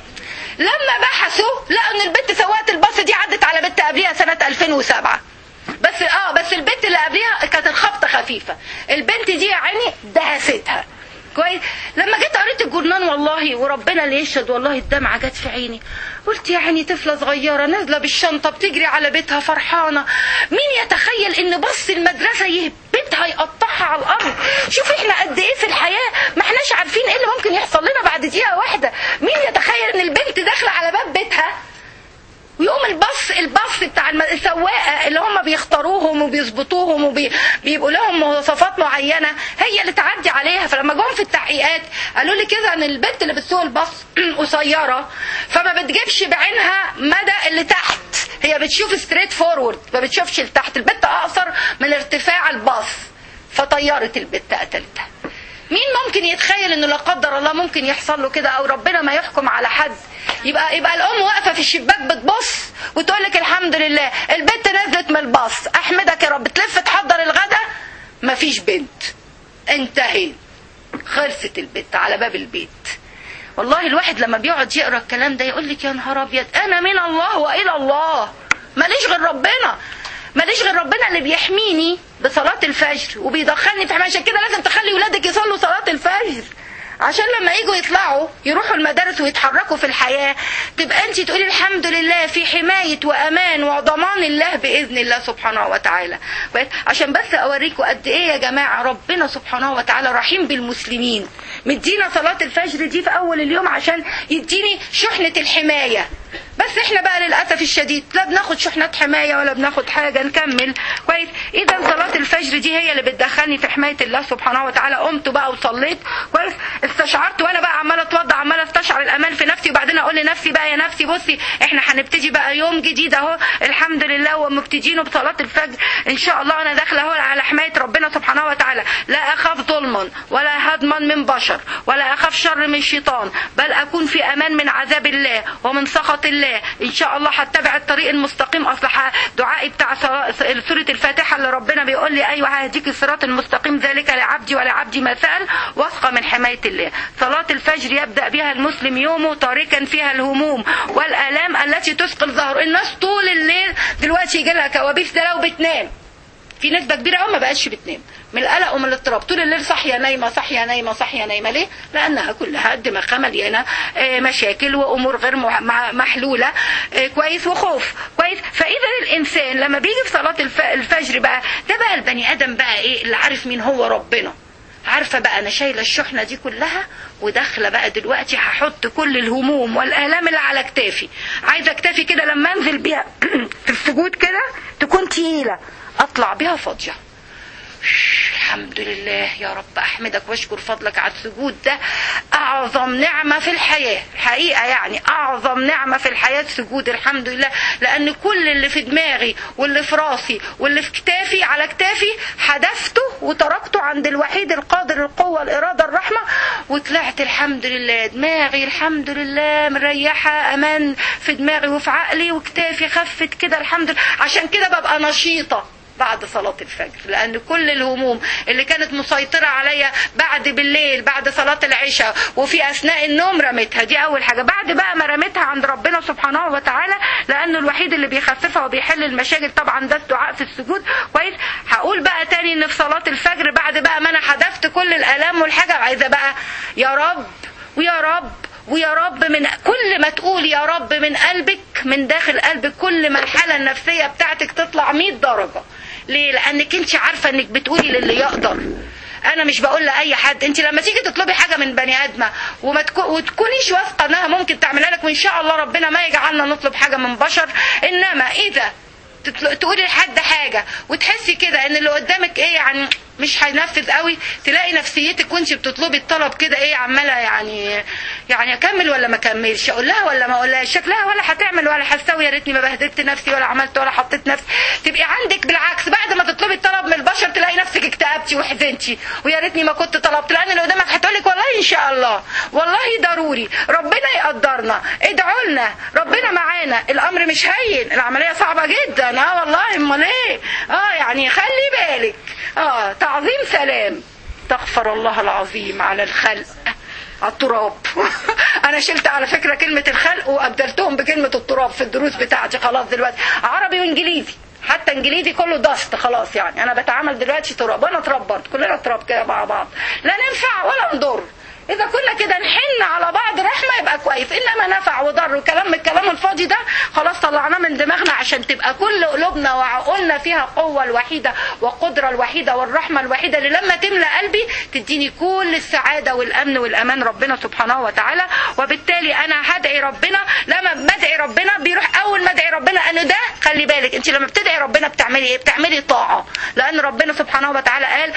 لما بحثوا لقوا ان البنت سواقه الباص دي عدت على بنت قبليها سنه 2007 بس اه بس البنت اللي قبليها كانت الخبطه خفيفه البنت دي يا عيني دهستها كويس لما جيت قريت الجورنان والله وربنا اللي يشهد والله الدمعه جت في عيني قلت يا عيني طفله صغيره نازله بالشنطه بتجري على بيتها فرحانه مين يتخيل ان بص المدرسه يهبطها يقطعها على الارض شوف احنا قد ايه في الحياه ما احناش عارفين ايه اللي ممكن يحصل لنا بعد دقيقه واحده مين يتخيل ان البنت داخله على باب بيتها ويقوم البص البص بتاع السواقه اللي هم بيختاروهم وبيظبطوهم وبيبقوا لهم مواصفات معينه هي اللي تعدي عليها فلما جم في التحقيقات قالوا لي كده ان البنت اللي بتسوق الباص قصيره فما بتجيبش بعينها مدى اللي تحت هي بتشوف ستريت فورورد ما بتشوفش لتحت البنت اقصر من ارتفاع الباص فطيرت البنت قتلتها مين ممكن يتخيل انه لا قدر الله ممكن يحصل له كده او ربنا ما يحكم على حد يبقى يبقى الام واقفه في الشباك بتبص وتقول لك الحمد لله البنت نزلت من الباص احمدك يا رب تلف تحضر الغدا مفيش بنت انتهي خلصت البنت على باب البيت والله الواحد لما بيقعد يقرا الكلام ده يقول لك يا نهار ابيض انا من الله والى الله ماليش غير ربنا ماليش غير ربنا اللي بيحميني بصلاة الفجر وبيدخلني في حماية عشان كده لازم تخلي ولادك يصلوا صلاة الفجر عشان لما يجوا يطلعوا يروحوا المدارس ويتحركوا في الحياة تبقى انت تقولي الحمد لله في حماية وامان وضمان الله بإذن الله سبحانه وتعالى عشان بس اوريكم قد ايه يا جماعة ربنا سبحانه وتعالى رحيم بالمسلمين مدينا صلاة الفجر دي في اول اليوم عشان يديني شحنة الحماية بس احنا بقى للاسف الشديد لا بناخد شحنات حمايه ولا بناخد حاجه نكمل كويس اذا صلاه الفجر دي هي اللي بتدخلني في حمايه الله سبحانه وتعالى قمت بقى وصليت كويس استشعرت وانا بقى عماله اتوضى عماله استشعر الامان في نفسي وبعدين اقول لنفسي بقى يا نفسي بصي احنا هنبتدي بقى يوم جديد اهو الحمد لله ومبتدينه بصلاه الفجر ان شاء الله انا داخله اهو على حمايه ربنا سبحانه وتعالى لا اخاف ظلما ولا هضما من بشر ولا اخاف شر من شيطان بل اكون في امان من عذاب الله ومن سخط الله ان شاء الله هتبع الطريق المستقيم اصل دعائي بتاع سوره الفاتحه اللي ربنا بيقول لي ايوه هديك الصراط المستقيم ذلك لعبدي ولعبدي ما سال واثقه من حمايه الله صلاه الفجر يبدا بها المسلم يومه تاركا فيها الهموم والالام التي تثقل ظهره الناس طول الليل دلوقتي يجي لها كوابيس ده لو بتنام في نسبة كبيرة قوي ما بقتش بتنام من القلق ومن الاضطراب طول الليل صاحية نايمة صاحية نايمة صاحية نايمة ليه؟ لأنها كلها دماغها مليانة مشاكل وأمور غير محلولة كويس وخوف كويس فإذا الإنسان لما بيجي في صلاة الفجر بقى ده بقى البني آدم بقى إيه اللي عارف مين هو ربنا عارفه بقى انا شايله الشحنه دي كلها وداخله بقى دلوقتي هحط كل الهموم والالام اللي على كتافي عايزه كتافي كده لما انزل بيها في السجود كده تكون تقيله اطلع بيها فاضيه الحمد لله يا رب احمدك واشكر فضلك على السجود ده اعظم نعمه في الحياه حقيقه يعني اعظم نعمه في الحياه السجود الحمد لله لان كل اللي في دماغي واللي في راسي واللي في كتافي على كتافي حدفته وتركته عند الوحيد القادر القوه الاراده الرحمه وطلعت الحمد لله دماغي الحمد لله مريحه امان في دماغي وفي عقلي وكتافي خفت كده الحمد لله عشان كده ببقى نشيطه بعد صلاة الفجر لأن كل الهموم اللي كانت مسيطرة عليا بعد بالليل بعد صلاة العشاء وفي أثناء النوم رميتها دي أول حاجة بعد بقى ما رميتها عند ربنا سبحانه وتعالى لأنه الوحيد اللي بيخففها وبيحل المشاكل طبعا ده الدعاء في السجود كويس هقول بقى تاني إن في صلاة الفجر بعد بقى ما أنا حذفت كل الآلام والحاجة عايزة بقى يا رب ويا رب ويا رب من كل ما تقول يا رب من قلبك من داخل قلبك كل ما الحالة النفسية بتاعتك تطلع 100 درجة ليه لانك انت عارفه انك بتقولي للي يقدر انا مش بقول لاي حد انت لما تيجي تطلبي حاجه من بني ادمه وما تكو... وتكونيش واثقه انها ممكن تعملها لك وان شاء الله ربنا ما يجعلنا نطلب حاجه من بشر انما اذا تطل... تقولي لحد حاجه وتحسي كده ان اللي قدامك ايه يعني مش هينفذ قوي تلاقي نفسيتك وانت بتطلبي الطلب كده ايه عماله يعني يعني اكمل ولا ما اكملش اقول لها ولا ما اقولهاش شكلها ولا هتعمل ولا هتسوي يا ريتني ما بهدلت نفسي ولا عملت ولا حطيت نفسي تبقي عندك بالعكس بعد ما تطلبي الطلب من البشر تلاقي نفسك اكتئبتي وحزنتي ويا ريتني ما كنت طلبت لان اللي قدامك هتقول لك والله ان شاء الله والله ضروري ربنا يقدرنا ادعوا لنا ربنا معانا الامر مش هين العمليه صعبه جدا اه والله امال ايه اه يعني خلي بالك اه تعظيم سلام استغفر الله العظيم على الخلق على التراب انا شلت على فكره كلمه الخلق وابدلتهم بكلمه التراب في الدروس بتاعتي خلاص دلوقتي عربي وانجليزي حتى انجليزي كله دست خلاص يعني انا بتعامل دلوقتي تراب وانا تراب برضه كلنا تراب كده مع بعض لا ننفع ولا نضر اذا كنا كده نحن على بعض رحمه يبقى كويس انما نفع وضر وكلام الكلام الفاضي ده خلاص طلعناه من دماغنا عشان تبقى كل قلوبنا وعقولنا فيها قوه الوحيده والقدره الوحيده والرحمه الوحيده اللي لما تملى قلبي تديني كل السعاده والامن والامان ربنا سبحانه وتعالى وبالتالي انا هدعي ربنا لما بدعي ربنا بيروح اول ما ادعي ربنا انه ده خلي بالك انت لما بتدعي ربنا بتعملي ايه بتعملي طاعه لان ربنا سبحانه وتعالى قال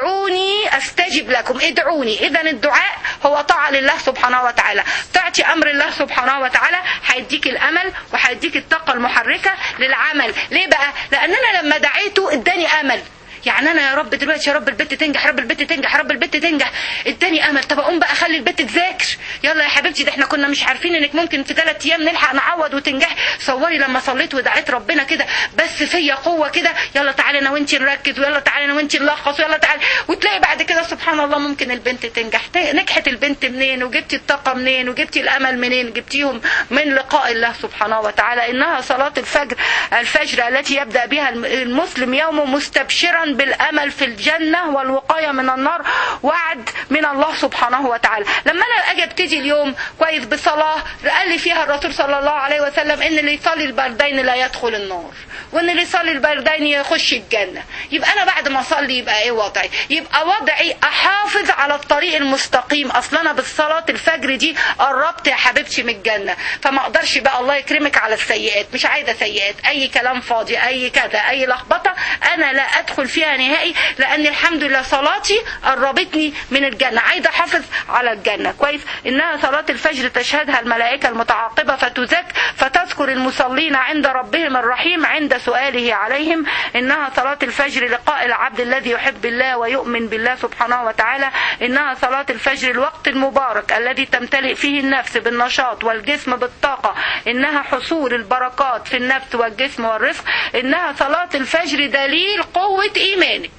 ادعوني استجب لكم ادعوني اذا الدعاء هو طاعة لله سبحانه وتعالى تعطي أمر الله سبحانه وتعالى هيديك الأمل وهيديك الطاقة المحركة للعمل ليه بقى لأن أنا لما دعيته اداني أمل يعني انا يا رب دلوقتي يا رب البت تنجح يا رب البت تنجح يا رب البت تنجح اداني امل طب اقوم بقى اخلي البت تذاكر يلا يا حبيبتي ده احنا كنا مش عارفين انك ممكن في ثلاث ايام نلحق نعوض وتنجح صوري لما صليت ودعيت ربنا كده بس فيا قوه كده يلا تعالي انا وانت نركز ويلا تعالي انا وانت نلخص ويلا تعالي وتلاقي بعد كده سبحان الله ممكن البنت تنجح نجحت البنت منين وجبتي الطاقه منين وجبتي الامل منين جبتيهم من لقاء الله سبحانه وتعالى انها صلاه الفجر الفجر التي يبدا بها المسلم يومه مستبشرا بالامل في الجنه والوقايه من النار وعد من الله سبحانه وتعالى لما انا اجي ابتدي اليوم كويس بصلاه قال لي فيها الرسول صلى الله عليه وسلم ان اللي يصلي البردين لا يدخل النار وان اللي يصلي البردين يخش الجنه يبقى انا بعد ما اصلي يبقى ايه وضعي يبقى وضعي احافظ على الطريق المستقيم اصلا انا بالصلاه الفجر دي قربت يا حبيبتي من الجنه فما اقدرش بقى الله يكرمك على السيئات مش عايزه سيئات اي كلام فاضي اي كذا اي لخبطه انا لا ادخل فيها نهائي لان الحمد لله صلاتي قربتني من الجنه عايزه احافظ على الجنه كويس انها صلاه الفجر تشهدها الملائكه المتعاقبه فتزك فتذكر المصلين عند ربهم الرحيم عند سؤاله عليهم انها صلاه الفجر لقاء العبد الذي يحب الله ويؤمن بالله سبحانه وتعالى انها صلاه الفجر الوقت المبارك الذي تمتلئ فيه النفس بالنشاط والجسم بالطاقه انها حصول البركات في النفس والجسم والرزق انها صلاه الفجر دليل قوه ايمانك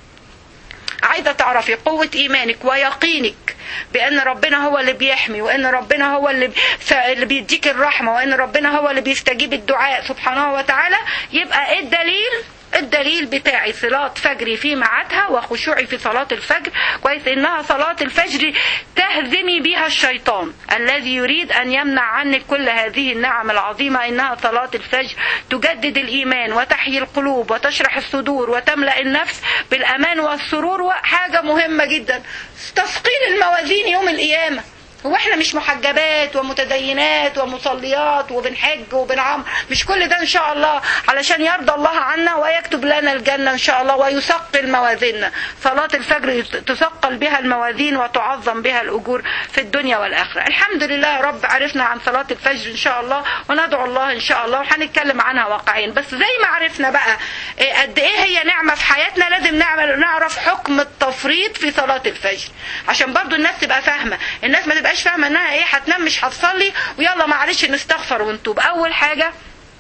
عايزه تعرفي قوه ايمانك ويقينك بان ربنا هو اللي بيحمي وان ربنا هو اللي اللي بيديك الرحمه وان ربنا هو اللي بيستجيب الدعاء سبحانه وتعالى يبقى ايه الدليل الدليل بتاعي صلاة فجري في ميعادها وخشوعي في صلاة الفجر كويس انها صلاة الفجر تهزمي بها الشيطان الذي يريد ان يمنع عنك كل هذه النعم العظيمة انها صلاة الفجر تجدد الايمان وتحيي القلوب وتشرح الصدور وتملأ النفس بالامان والسرور وحاجة مهمة جدا تثقيل الموازين يوم القيامة هو احنا مش محجبات ومتدينات ومصليات وبنحج وبنعم مش كل ده ان شاء الله علشان يرضى الله عنا ويكتب لنا الجنة ان شاء الله ويثقل موازيننا صلاة الفجر تثقل بها الموازين وتعظم بها الاجور في الدنيا والاخرة الحمد لله يا رب عرفنا عن صلاة الفجر ان شاء الله وندعو الله ان شاء الله وهنتكلم عنها واقعيا بس زي ما عرفنا بقى إيه قد ايه هي نعمة في حياتنا لازم نعمل نعرف حكم التفريط في صلاة الفجر عشان برضو الناس تبقى فاهمة الناس ما تبقاش فاهمة انها ايه هتنام مش هتصلي ويلا معلش نستغفر ونتوب اول حاجة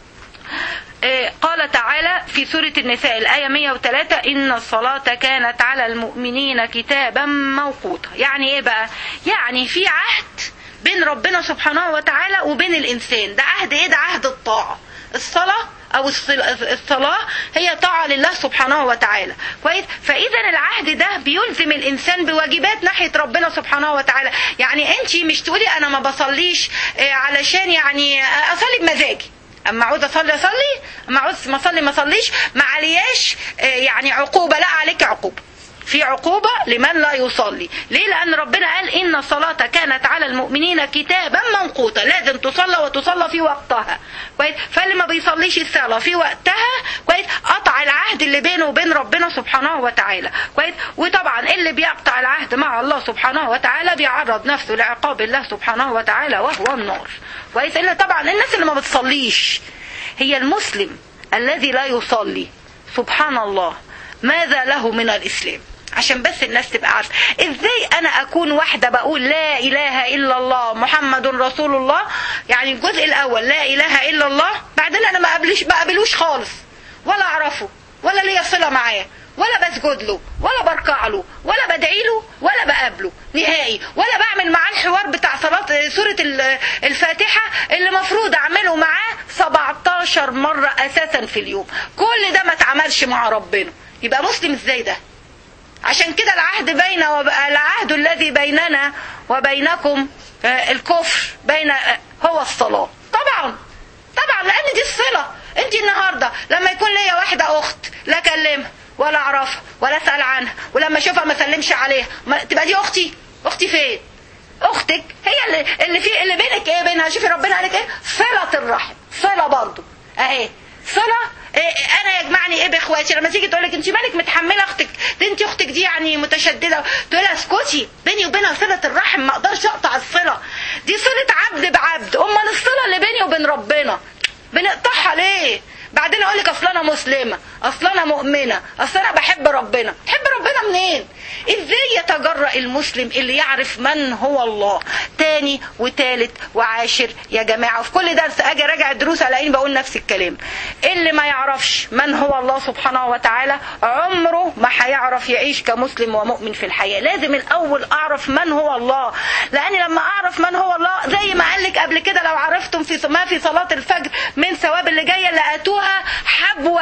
إيه قال تعالى في سورة النساء الآية 103 إن الصلاة كانت على المؤمنين كتابا موقوتا يعني إيه بقى يعني في عهد بين ربنا سبحانه وتعالى وبين الإنسان ده عهد إيه ده عهد الطاعة الصلاة او الصلاة هي طاعة لله سبحانه وتعالى كويس فاذا العهد ده بيلزم الانسان بواجبات ناحية ربنا سبحانه وتعالى يعني انت مش تقولي انا ما بصليش علشان يعني اصلي بمزاجي اما عاوز اصلي اصلي اما عاوز ما اصلي ما اصليش ما علياش يعني عقوبة لا عليك عقوبة في عقوبة لمن لا يصلي ليه لأن ربنا قال إن الصلاة كانت على المؤمنين كتابا موقوتا لازم تصلى وتصلى في وقتها كويس فاللي ما بيصليش الصلاة في وقتها كويس قطع العهد اللي بينه وبين ربنا سبحانه وتعالى كويس وطبعا اللي بيقطع العهد مع الله سبحانه وتعالى بيعرض نفسه لعقاب الله سبحانه وتعالى وهو النار كويس إلا طبعا الناس اللي ما بتصليش هي المسلم الذي لا يصلي سبحان الله ماذا له من الإسلام عشان بس الناس تبقى عارفه ازاي انا اكون واحده بقول لا اله الا الله محمد رسول الله يعني الجزء الاول لا اله الا الله بعدين انا ما قابلش ما قابلوش خالص ولا اعرفه ولا ليا صله معاه ولا بسجد له ولا بركع له ولا بدعي له ولا بقابله نهائي ولا بعمل معاه الحوار بتاع صلاة سورة الفاتحة اللي مفروض اعمله معاه 17 مرة اساسا في اليوم كل ده ما اتعملش مع ربنا يبقى مسلم ازاي ده عشان كده العهد بين وب... العهد الذي بيننا وبينكم الكفر بين هو الصلاة طبعا طبعا لان دي الصلة انت النهاردة لما يكون ليا واحدة اخت لا اكلمها ولا اعرفها ولا اسأل عنها ولما اشوفها ما اسلمش عليها ما... تبقى دي اختي اختي فين اختك هي اللي, اللي في اللي بينك ايه بينها شوفي ربنا قالك ايه صلة الرحم صلة برضو اهي صلة إيه انا يجمعني ايه باخواتي لما تيجي تقول لك انت مالك متحمله اختك دي انت اختك دي يعني متشدده تقول لها اسكتي بيني وبينها صله الرحم ما اقدرش اقطع الصله دي صله عبد بعبد امال الصله اللي بيني وبين ربنا بنقطعها ليه بعدين اقول لك اصل انا مسلمه اصل انا مؤمنه اصل انا بحب ربنا تحب ربنا منين ازاي يتجرأ المسلم اللي يعرف من هو الله تاني وتالت وعاشر يا جماعه وفي كل درس اجي راجع الدروس الاقيني بقول نفس الكلام اللي ما يعرفش من هو الله سبحانه وتعالى عمره ما هيعرف يعيش كمسلم ومؤمن في الحياه لازم الاول اعرف من هو الله لان لما اعرف من هو الله زي ما قال لك قبل كده لو عرفتم في ما في صلاه الفجر من ثواب اللي جايه لاتوها حبوا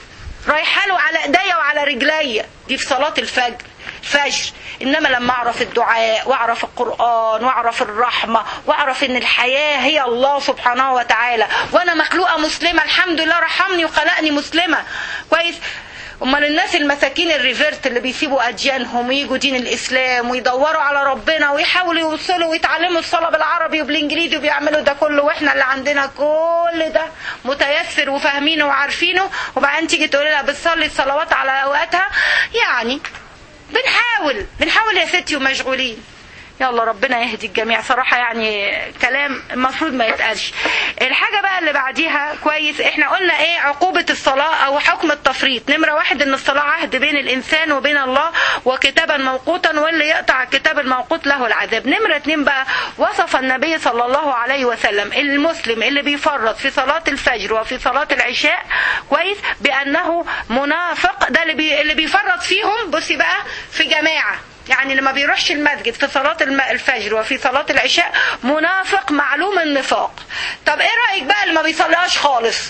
رايحه له على ايديا وعلى رجليا دي في صلاه الفجر فجر انما لما اعرف الدعاء واعرف القران واعرف الرحمه واعرف ان الحياه هي الله سبحانه وتعالى وانا مخلوقه مسلمه الحمد لله رحمني وخلقني مسلمه كويس امال الناس المساكين الريفيرت اللي بيسيبوا اديانهم ويجوا دين الاسلام ويدوروا على ربنا ويحاولوا يوصلوا ويتعلموا الصلاه بالعربي وبالانجليزي وبيعملوا ده كله واحنا اللي عندنا كل ده متيسر وفاهمينه وعارفينه وبعدين تيجي تقول لها بتصلي الصلوات على اوقاتها يعني بنحاول بنحاول يا ستي ومشغولين يلا ربنا يهدي الجميع صراحة يعني كلام المفروض ما يتقالش الحاجة بقى اللي بعديها كويس احنا قلنا ايه عقوبة الصلاة او حكم التفريط نمرة واحد ان الصلاة عهد بين الانسان وبين الله وكتابا موقوتا واللي يقطع الكتاب الموقوت له العذاب نمرة اتنين بقى وصف النبي صلى الله عليه وسلم المسلم اللي بيفرط في صلاة الفجر وفي صلاة العشاء كويس بانه منافق ده اللي, بي اللي بيفرط فيهم بصي بقى في جماعة يعني لما بيروحش المسجد في صلاة الفجر وفي صلاة العشاء منافق معلوم النفاق طب ايه رأيك بقى اللي ما بيصليهاش خالص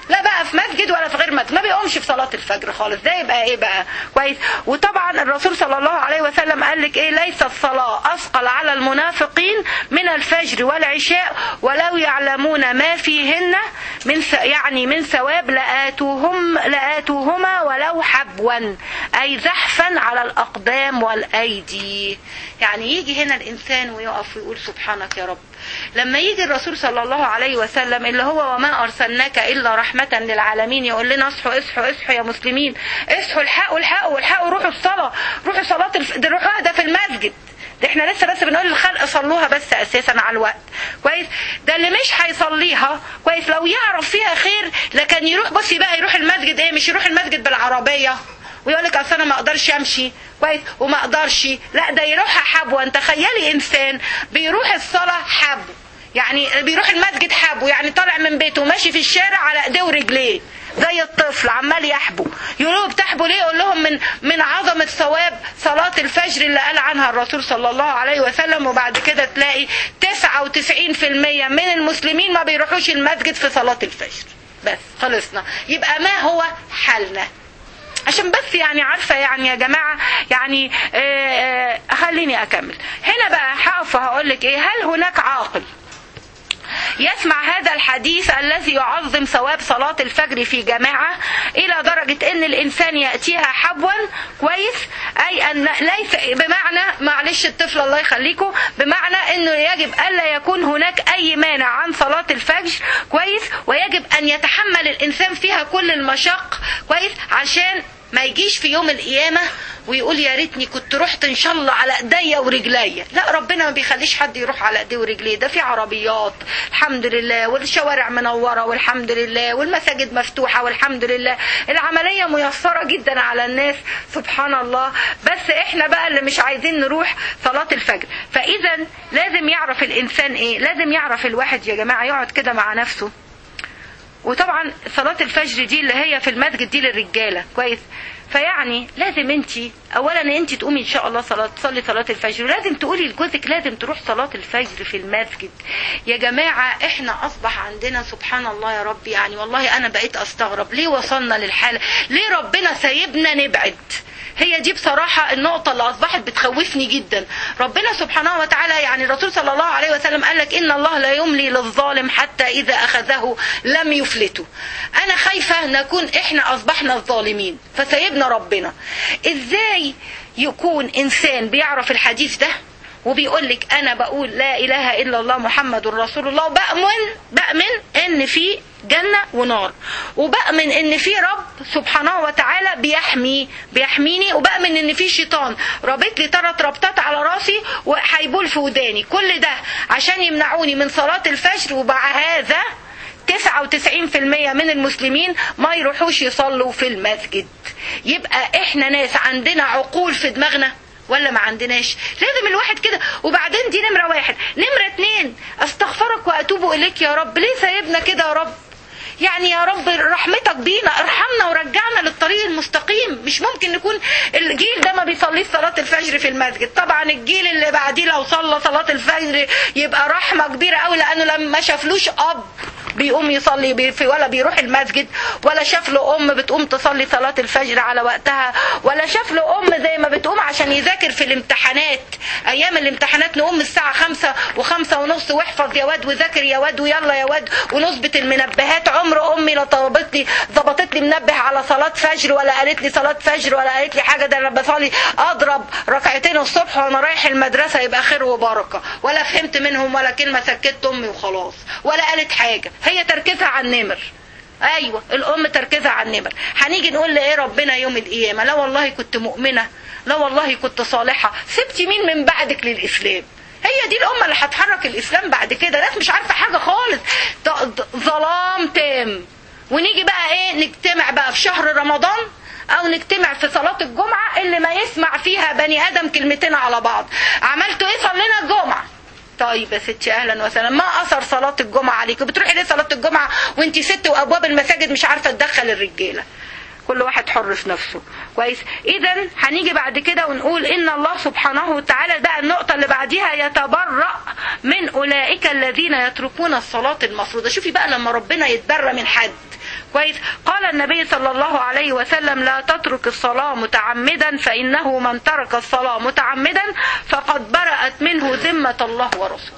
لا بقى في مسجد ولا في غير مسجد ما بيقومش في صلاة الفجر خالص ده يبقى ايه بقى كويس وطبعا الرسول صلى الله عليه وسلم قال لك ايه ليس الصلاة اثقل على المنافقين من الفجر والعشاء ولو يعلمون ما فيهن من س... يعني من ثواب لآتوهم لآتوهما ولو حبوا اي زحفا على الاقدام والايدي يعني يجي هنا الانسان ويقف ويقول سبحانك يا رب لما يجي الرسول صلى الله عليه وسلم اللي هو وما ارسلناك الا رحمه للعالمين يقول لنا اصحوا اصحوا اصحوا يا مسلمين اصحوا الحقوا الحقوا الحقوا روحوا الصلاه روحوا صلاه الف... ده روحوها ده في المسجد ده احنا لسه بس بنقول للخلق صلوها بس اساسا على الوقت كويس ده اللي مش هيصليها كويس لو يعرف فيها خير لكن يروح بصي بقى يروح المسجد ايه مش يروح المسجد بالعربيه ويقول لك اصل انا ما اقدرش امشي كويس وما اقدرش لا ده يروحها حبوا تخيلي انسان بيروح الصلاه حبو يعني بيروح المسجد حبو يعني طالع من بيته وماشي في الشارع على ايديه ورجليه زي الطفل عمال يحبو يقولوا بتحبوا ليه يقول لهم من من عظمه ثواب صلاه الفجر اللي قال عنها الرسول صلى الله عليه وسلم وبعد كده تلاقي 99% من المسلمين ما بيروحوش المسجد في صلاه الفجر بس خلصنا يبقى ما هو حالنا عشان بس يعني عارفة يعني يا جماعة يعني آه آه خليني أكمل هنا بقى هقف وهقول لك إيه هل هناك عاقل يسمع هذا الحديث الذي يعظم ثواب صلاة الفجر في جماعة إلى درجة أن الإنسان يأتيها حبوا كويس أي أن ليس بمعنى معلش الطفل الله يخليكم بمعنى أنه يجب ألا يكون هناك أي مانع عن صلاة الفجر كويس ويجب أن يتحمل الإنسان فيها كل المشق كويس عشان ما يجيش في يوم القيامة ويقول يا ريتني كنت رحت ان شاء الله على ايديا ورجليا لا ربنا ما بيخليش حد يروح على ايديه ورجليه ده في عربيات الحمد لله والشوارع منوره والحمد لله والمساجد مفتوحه والحمد لله العمليه ميسره جدا على الناس سبحان الله بس احنا بقى اللي مش عايزين نروح صلاه الفجر فاذا لازم يعرف الانسان ايه لازم يعرف الواحد يا جماعه يقعد كده مع نفسه وطبعا صلاة الفجر دي اللي هي في المسجد دي للرجالة كويس فيعني لازم انت اولا انت تقومي ان شاء الله صلاة تصلي صلاة الفجر ولازم تقولي لجوزك لازم تروح صلاة الفجر في المسجد يا جماعة احنا اصبح عندنا سبحان الله يا رب يعني والله انا بقيت استغرب ليه وصلنا للحالة ليه ربنا سايبنا نبعد هي دي بصراحة النقطة اللي أصبحت بتخوفني جدا ربنا سبحانه وتعالى يعني الرسول صلى الله عليه وسلم قال لك إن الله لا يملي للظالم حتى إذا أخذه لم يفلته أنا خايفة نكون إحنا أصبحنا الظالمين فسيبنا ربنا إزاي يكون إنسان بيعرف الحديث ده وبيقول لك انا بقول لا اله الا الله محمد رسول الله وبامن بامن ان في جنه ونار وبامن ان في رب سبحانه وتعالى بيحمي بيحميني وبامن ان في شيطان رابط لي ثلاث ربطات على راسي وهيبول في وداني كل ده عشان يمنعوني من صلاه الفجر ومع هذا 99% من المسلمين ما يروحوش يصلوا في المسجد يبقى احنا ناس عندنا عقول في دماغنا ولا ما عندناش لازم الواحد كده وبعدين دي نمرة واحد نمرة اتنين استغفرك واتوب اليك يا رب ليه سايبنا كده يا رب يعني يا رب رحمتك بينا ارحمنا ورجعنا للطريق المستقيم مش ممكن نكون الجيل ده ما بيصليش صلاة الفجر في المسجد طبعا الجيل اللي بعديه لو صلى صلاة الفجر يبقى رحمة كبيرة قوي لانه لما ما شافلوش اب بيقوم يصلي بي في ولا بيروح المسجد ولا شاف له ام بتقوم تصلي صلاة الفجر على وقتها ولا شاف له ام زي ما بتقوم عشان يذاكر في الامتحانات ايام الامتحانات نقوم الساعة خمسة وخمسة ونص واحفظ يا واد وذاكر يا واد ويلا يا واد ونظبط المنبهات عمر امي لا طلبت لي ظبطت لي منبه على صلاة فجر ولا قالت لي صلاة فجر ولا قالت لي حاجة ده انا بصلي اضرب ركعتين الصبح وانا رايح المدرسة يبقى خير وبركة ولا فهمت منهم ولا كلمة سكت امي وخلاص ولا قالت حاجة هي تركيزها على النمر ايوه الام تركيزها على النمر هنيجي نقول لايه ربنا يوم القيامه لا والله كنت مؤمنه لا والله كنت صالحه سبتي مين من بعدك للاسلام هي دي الامه اللي هتحرك الاسلام بعد كده ناس مش عارفه حاجه خالص ظلام تام ونيجي بقى ايه نجتمع بقى في شهر رمضان او نجتمع في صلاة الجمعة اللي ما يسمع فيها بني ادم كلمتين على بعض عملتوا ايه صلينا الجمعة طيب يا ستي اهلا وسهلا ما اثر صلاه الجمعه عليك بتروحي ليه صلاه الجمعه وانت ست وابواب المساجد مش عارفه تدخل الرجاله كل واحد حر في نفسه كويس اذا هنيجي بعد كده ونقول ان الله سبحانه وتعالى بقى النقطه اللي بعديها يتبرأ من اولئك الذين يتركون الصلاه المفروضه شوفي بقى لما ربنا يتبرى من حد كويس قال النبي صلى الله عليه وسلم لا تترك الصلاة متعمدا فإنه من ترك الصلاة متعمدا فقد برأت منه ذمة الله ورسوله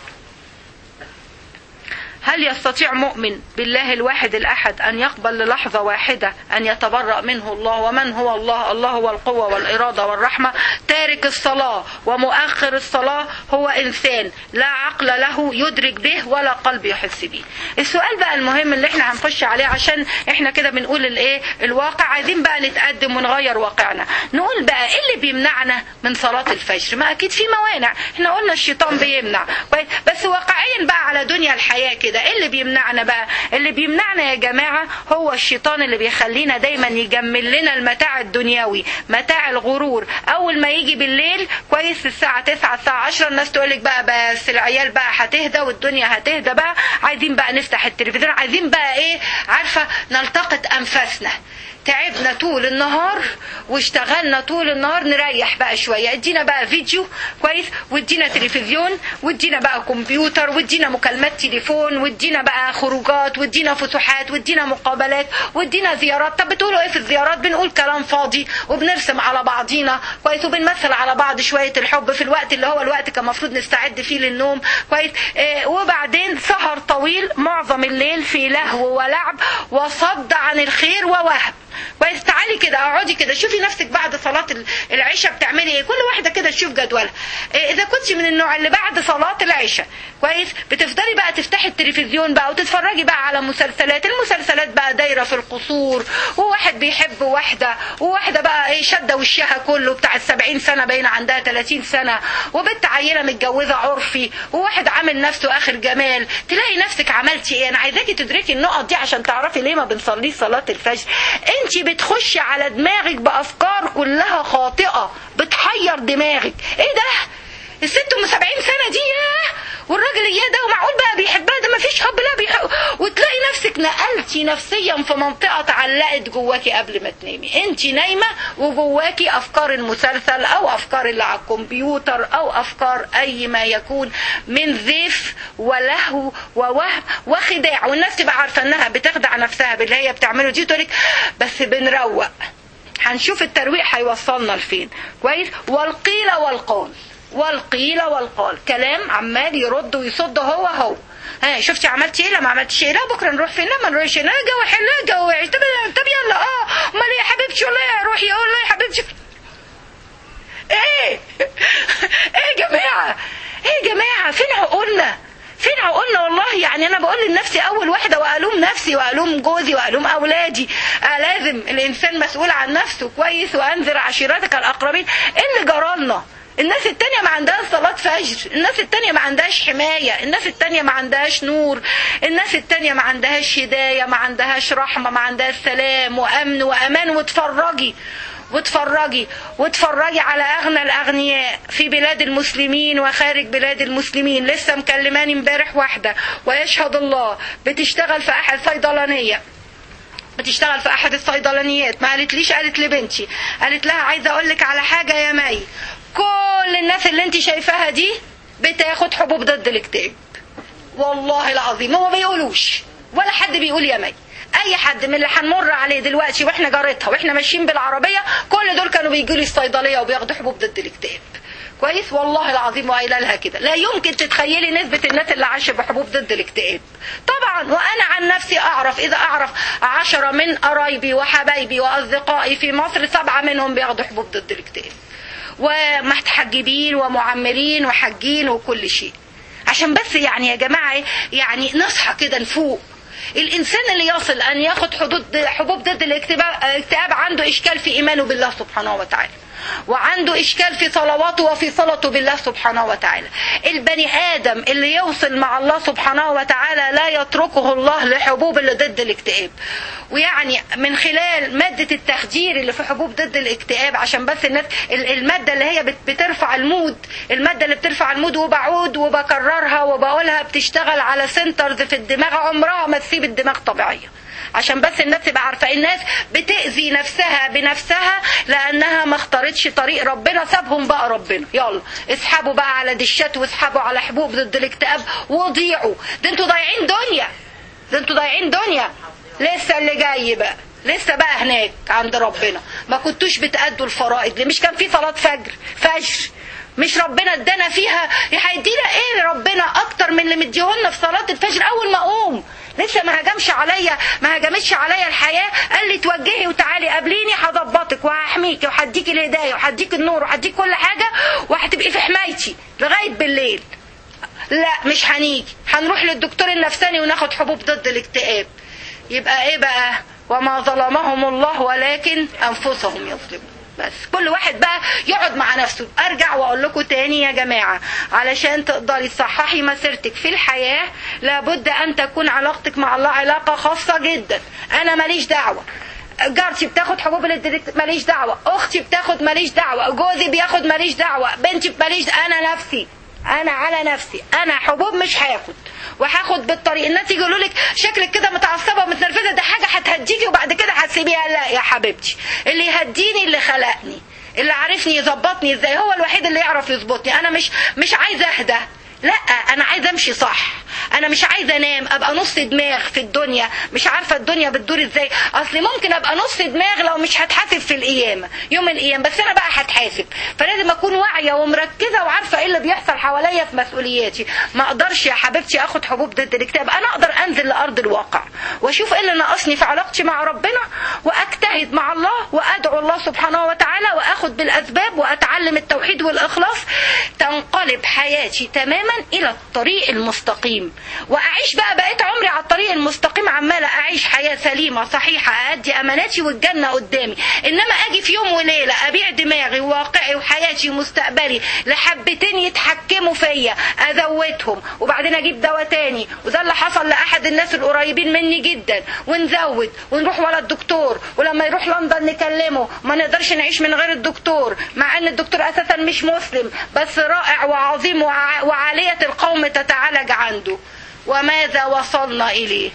هل يستطيع مؤمن بالله الواحد الأحد أن يقبل للحظة واحدة أن يتبرأ منه الله ومن هو الله الله هو القوة والإرادة والرحمة تارك الصلاة ومؤخر الصلاة هو إنسان لا عقل له يدرك به ولا قلب يحس به السؤال بقى المهم اللي احنا هنخش عليه عشان احنا كده بنقول الايه الواقع عايزين بقى نتقدم ونغير واقعنا نقول بقى ايه اللي بيمنعنا من صلاة الفجر ما اكيد في موانع احنا قلنا الشيطان بيمنع بس واقعيا بقى على دنيا الحياة كده ايه اللي بيمنعنا بقى اللي بيمنعنا يا جماعة هو الشيطان اللي بيخلينا دايما يجمل لنا المتاع الدنيوي متاع الغرور اول ما يجي بالليل كويس الساعة 9 الساعة 10 الناس تقولك بقى بس العيال بقى هتهدى والدنيا هتهدى بقى عايزين بقى نفتح التلفزيون عايزين بقى ايه عارفة نلتقط انفاسنا تعبنا طول النهار واشتغلنا طول النهار نريح بقى شوية ادينا بقى فيديو كويس وادينا تلفزيون وادينا بقى كمبيوتر وادينا مكالمات تليفون وادينا بقى خروجات وادينا فسحات وادينا مقابلات وادينا زيارات طب بتقولوا ايه في الزيارات بنقول كلام فاضي وبنرسم على بعضينا كويس وبنمثل على بعض شوية الحب في الوقت اللي هو الوقت كان المفروض نستعد فيه للنوم كويس اه وبعدين سهر طويل معظم الليل في لهو ولعب وصد عن الخير ووهب كويس تعالي كده اقعدي كده شوفي نفسك بعد صلاة العشاء بتعملي ايه كل واحدة كده تشوف جدولها إيه اذا كنت من النوع اللي بعد صلاة العشاء كويس بتفضلي بقى تفتحي التلفزيون بقى وتتفرجي بقى على مسلسلات المسلسلات بقى دايرة في القصور وواحد بيحب واحدة وواحدة بقى ايه شادة وشها كله بتاع السبعين سنة باين عندها 30 سنة وبنت عيلة متجوزة عرفي وواحد عامل نفسه اخر جمال تلاقي نفسك عملتي ايه انا عايزاكي تدركي النقط دي عشان تعرفي ليه ما بنصليش صلاة الفجر انت بتخشي على دماغك بافكار كلها خاطئه بتحير دماغك ايه ده الست ام 70 سنه دي ياه والراجل اياه ده ومعقول بقى بيحبها ده مفيش حب لا بيحب وتلاقي نفسك نقلتي نفسيا في منطقه اتعلقت جواكي قبل ما تنامي انت نايمه وجواكي افكار المسلسل او افكار اللي على الكمبيوتر او افكار اي ما يكون من زيف ولهو ووهم وخداع والناس تبقى عارفه انها بتخدع نفسها باللي هي بتعمله دي تقولك بس بنروق هنشوف الترويق هيوصلنا لفين كويس والقيل والقال والقيل والقال كلام عمال يرد ويصد هو هو ها شفتي عملتي ايه لما عملتش ايه لا بكره نروح فين لا ما نروحش لا جو حلو جو وحش طب طب يلا اه امال ايه يا حبيبتي والله روحي والله يا حبيبتي ايه ايه يا جماعه ايه يا جماعه فين عقولنا فين عقولنا والله يعني انا بقول لنفسي اول واحده والوم نفسي والوم جوزي والوم اولادي آه لازم الانسان مسؤول عن نفسه كويس وانذر عشيرتك الاقربين ايه اللي جرالنا الناس التانية ما عندهاش صلاة فجر الناس التانية ما عندهاش حماية الناس التانية ما عندهاش نور الناس التانية ما عندهاش هداية ما عندهاش رحمة ما عندهاش سلام وأمن وأمان وتفرجي وتفرجي وتفرجي على أغنى الأغنياء في بلاد المسلمين وخارج بلاد المسلمين لسه مكلماني امبارح واحدة ويشهد الله بتشتغل في أحد صيدلانية بتشتغل في احد الصيدلانيات ما قالتليش قالت لبنتي قالت لها عايزه اقول لك على حاجه يا مي كل الناس اللي انت شايفاها دي بتاخد حبوب ضد الاكتئاب والله العظيم هو ما بيقولوش ولا حد بيقول يا مي اي حد من اللي هنمر عليه دلوقتي واحنا جارتها واحنا ماشيين بالعربيه كل دول كانوا بيجوا لي الصيدليه وبياخدوا حبوب ضد الاكتئاب كويس والله العظيم وقايله لها كده لا يمكن تتخيلي نسبه الناس اللي عايشه بحبوب ضد الاكتئاب طبعا وانا عن نفسي اعرف اذا اعرف عشرة من قرايبي وحبايبي واصدقائي في مصر سبعه منهم بياخدوا حبوب ضد الاكتئاب ومتحجبين ومعمرين وحاجين وكل شيء عشان بس يعني يا جماعه يعني نصحى كده نفوق الانسان اللي يصل ان ياخد حدود حبوب ضد الاكتئاب عنده اشكال في ايمانه بالله سبحانه وتعالى وعنده اشكال في صلواته وفي صلته بالله سبحانه وتعالى البني ادم اللي يوصل مع الله سبحانه وتعالى لا يتركه الله لحبوب اللي ضد الاكتئاب ويعني من خلال مادة التخدير اللي في حبوب ضد الاكتئاب عشان بس الناس المادة اللي هي بترفع المود المادة اللي بترفع المود وبعود وبكررها وبقولها بتشتغل على سنترز في الدماغ عمرها ما تسيب الدماغ طبيعية عشان بس الناس تبقى عارفه الناس بتاذي نفسها بنفسها لانها ما اختارتش طريق ربنا سابهم بقى ربنا يلا اسحبوا بقى على دشات واسحبوا على حبوب ضد الاكتئاب وضيعوا ده انتوا ضايعين دنيا ده انتوا ضايعين دنيا لسه اللي جاي بقى لسه بقى هناك عند ربنا ما كنتوش بتأدوا الفرائض ليه مش كان في صلاة فجر فجر مش ربنا ادانا فيها هيدينا ايه ربنا اكتر من اللي مديهولنا في صلاة الفجر اول ما اقوم لسه ما هجمش عليا ما هجمتش عليا الحياة قال لي توجهي وتعالي قابليني هظبطك وهحميكي وهديكي الهداية وهديك النور وهديك كل حاجة وهتبقي في حمايتي لغاية بالليل لا مش هنيجي هنروح للدكتور النفساني وناخد حبوب ضد الاكتئاب يبقى ايه بقى وما ظلمهم الله ولكن انفسهم يظلمون بس كل واحد بقى يقعد مع نفسه ارجع واقول لكم تاني يا جماعه علشان تقدري تصححي مسيرتك في الحياه لابد ان تكون علاقتك مع الله علاقه خاصه جدا انا ماليش دعوه جارتي بتاخد حبوب الديركت ماليش دعوه اختي بتاخد ماليش دعوه جوزي بياخد ماليش دعوه بنتي ماليش انا نفسي انا على نفسي انا حبوب مش هاخد وهاخد بالطريق الناس يقولوا لك شكلك كده متعصبه ومتنرفزه ده حاجه هتهديكي وبعد كده هتسيبيها لا يا حبيبتي اللي يهديني اللي خلقني اللي عارفني يظبطني ازاي هو الوحيد اللي يعرف يظبطني انا مش مش عايزه اهدى لا انا عايزه امشي صح انا مش عايزه انام ابقى نص دماغ في الدنيا مش عارفه الدنيا بتدور ازاي اصل ممكن ابقى نص دماغ لو مش هتحاسب في القيامه يوم القيامه بس انا بقى هتحاسب فلازم اكون واعيه ومركزه وعارفه ايه اللي بيحصل حواليا في مسؤولياتي ما اقدرش يا حبيبتي اخد حبوب ضد الاكتئاب انا اقدر انزل لارض الواقع واشوف ايه اللي ناقصني في علاقتي مع ربنا واجتهد مع الله وادعو الله سبحانه وتعالى واخد بالاسباب واتعلم التوحيد والاخلاص تنقلب حياتي تماما الى الطريق المستقيم واعيش بقى بقيت عمري على الطريق المستقيم عماله اعيش حياه سليمه صحيحه ادي اماناتي والجنه قدامي انما اجي في يوم وليله ابيع دماغي وواقعي وحياتي ومستقبلي لحبتين يتحكموا فيا ازودهم وبعدين اجيب دواء تاني وده اللي حصل لاحد الناس القريبين مني جدا ونزود ونروح ورا الدكتور ولما يروح لندن نكلمه ما نقدرش نعيش من غير الدكتور مع ان الدكتور اساسا مش مسلم بس رائع وعظيم وع- وعاليه القوم تتعالج عنده وماذا وصلنا اليه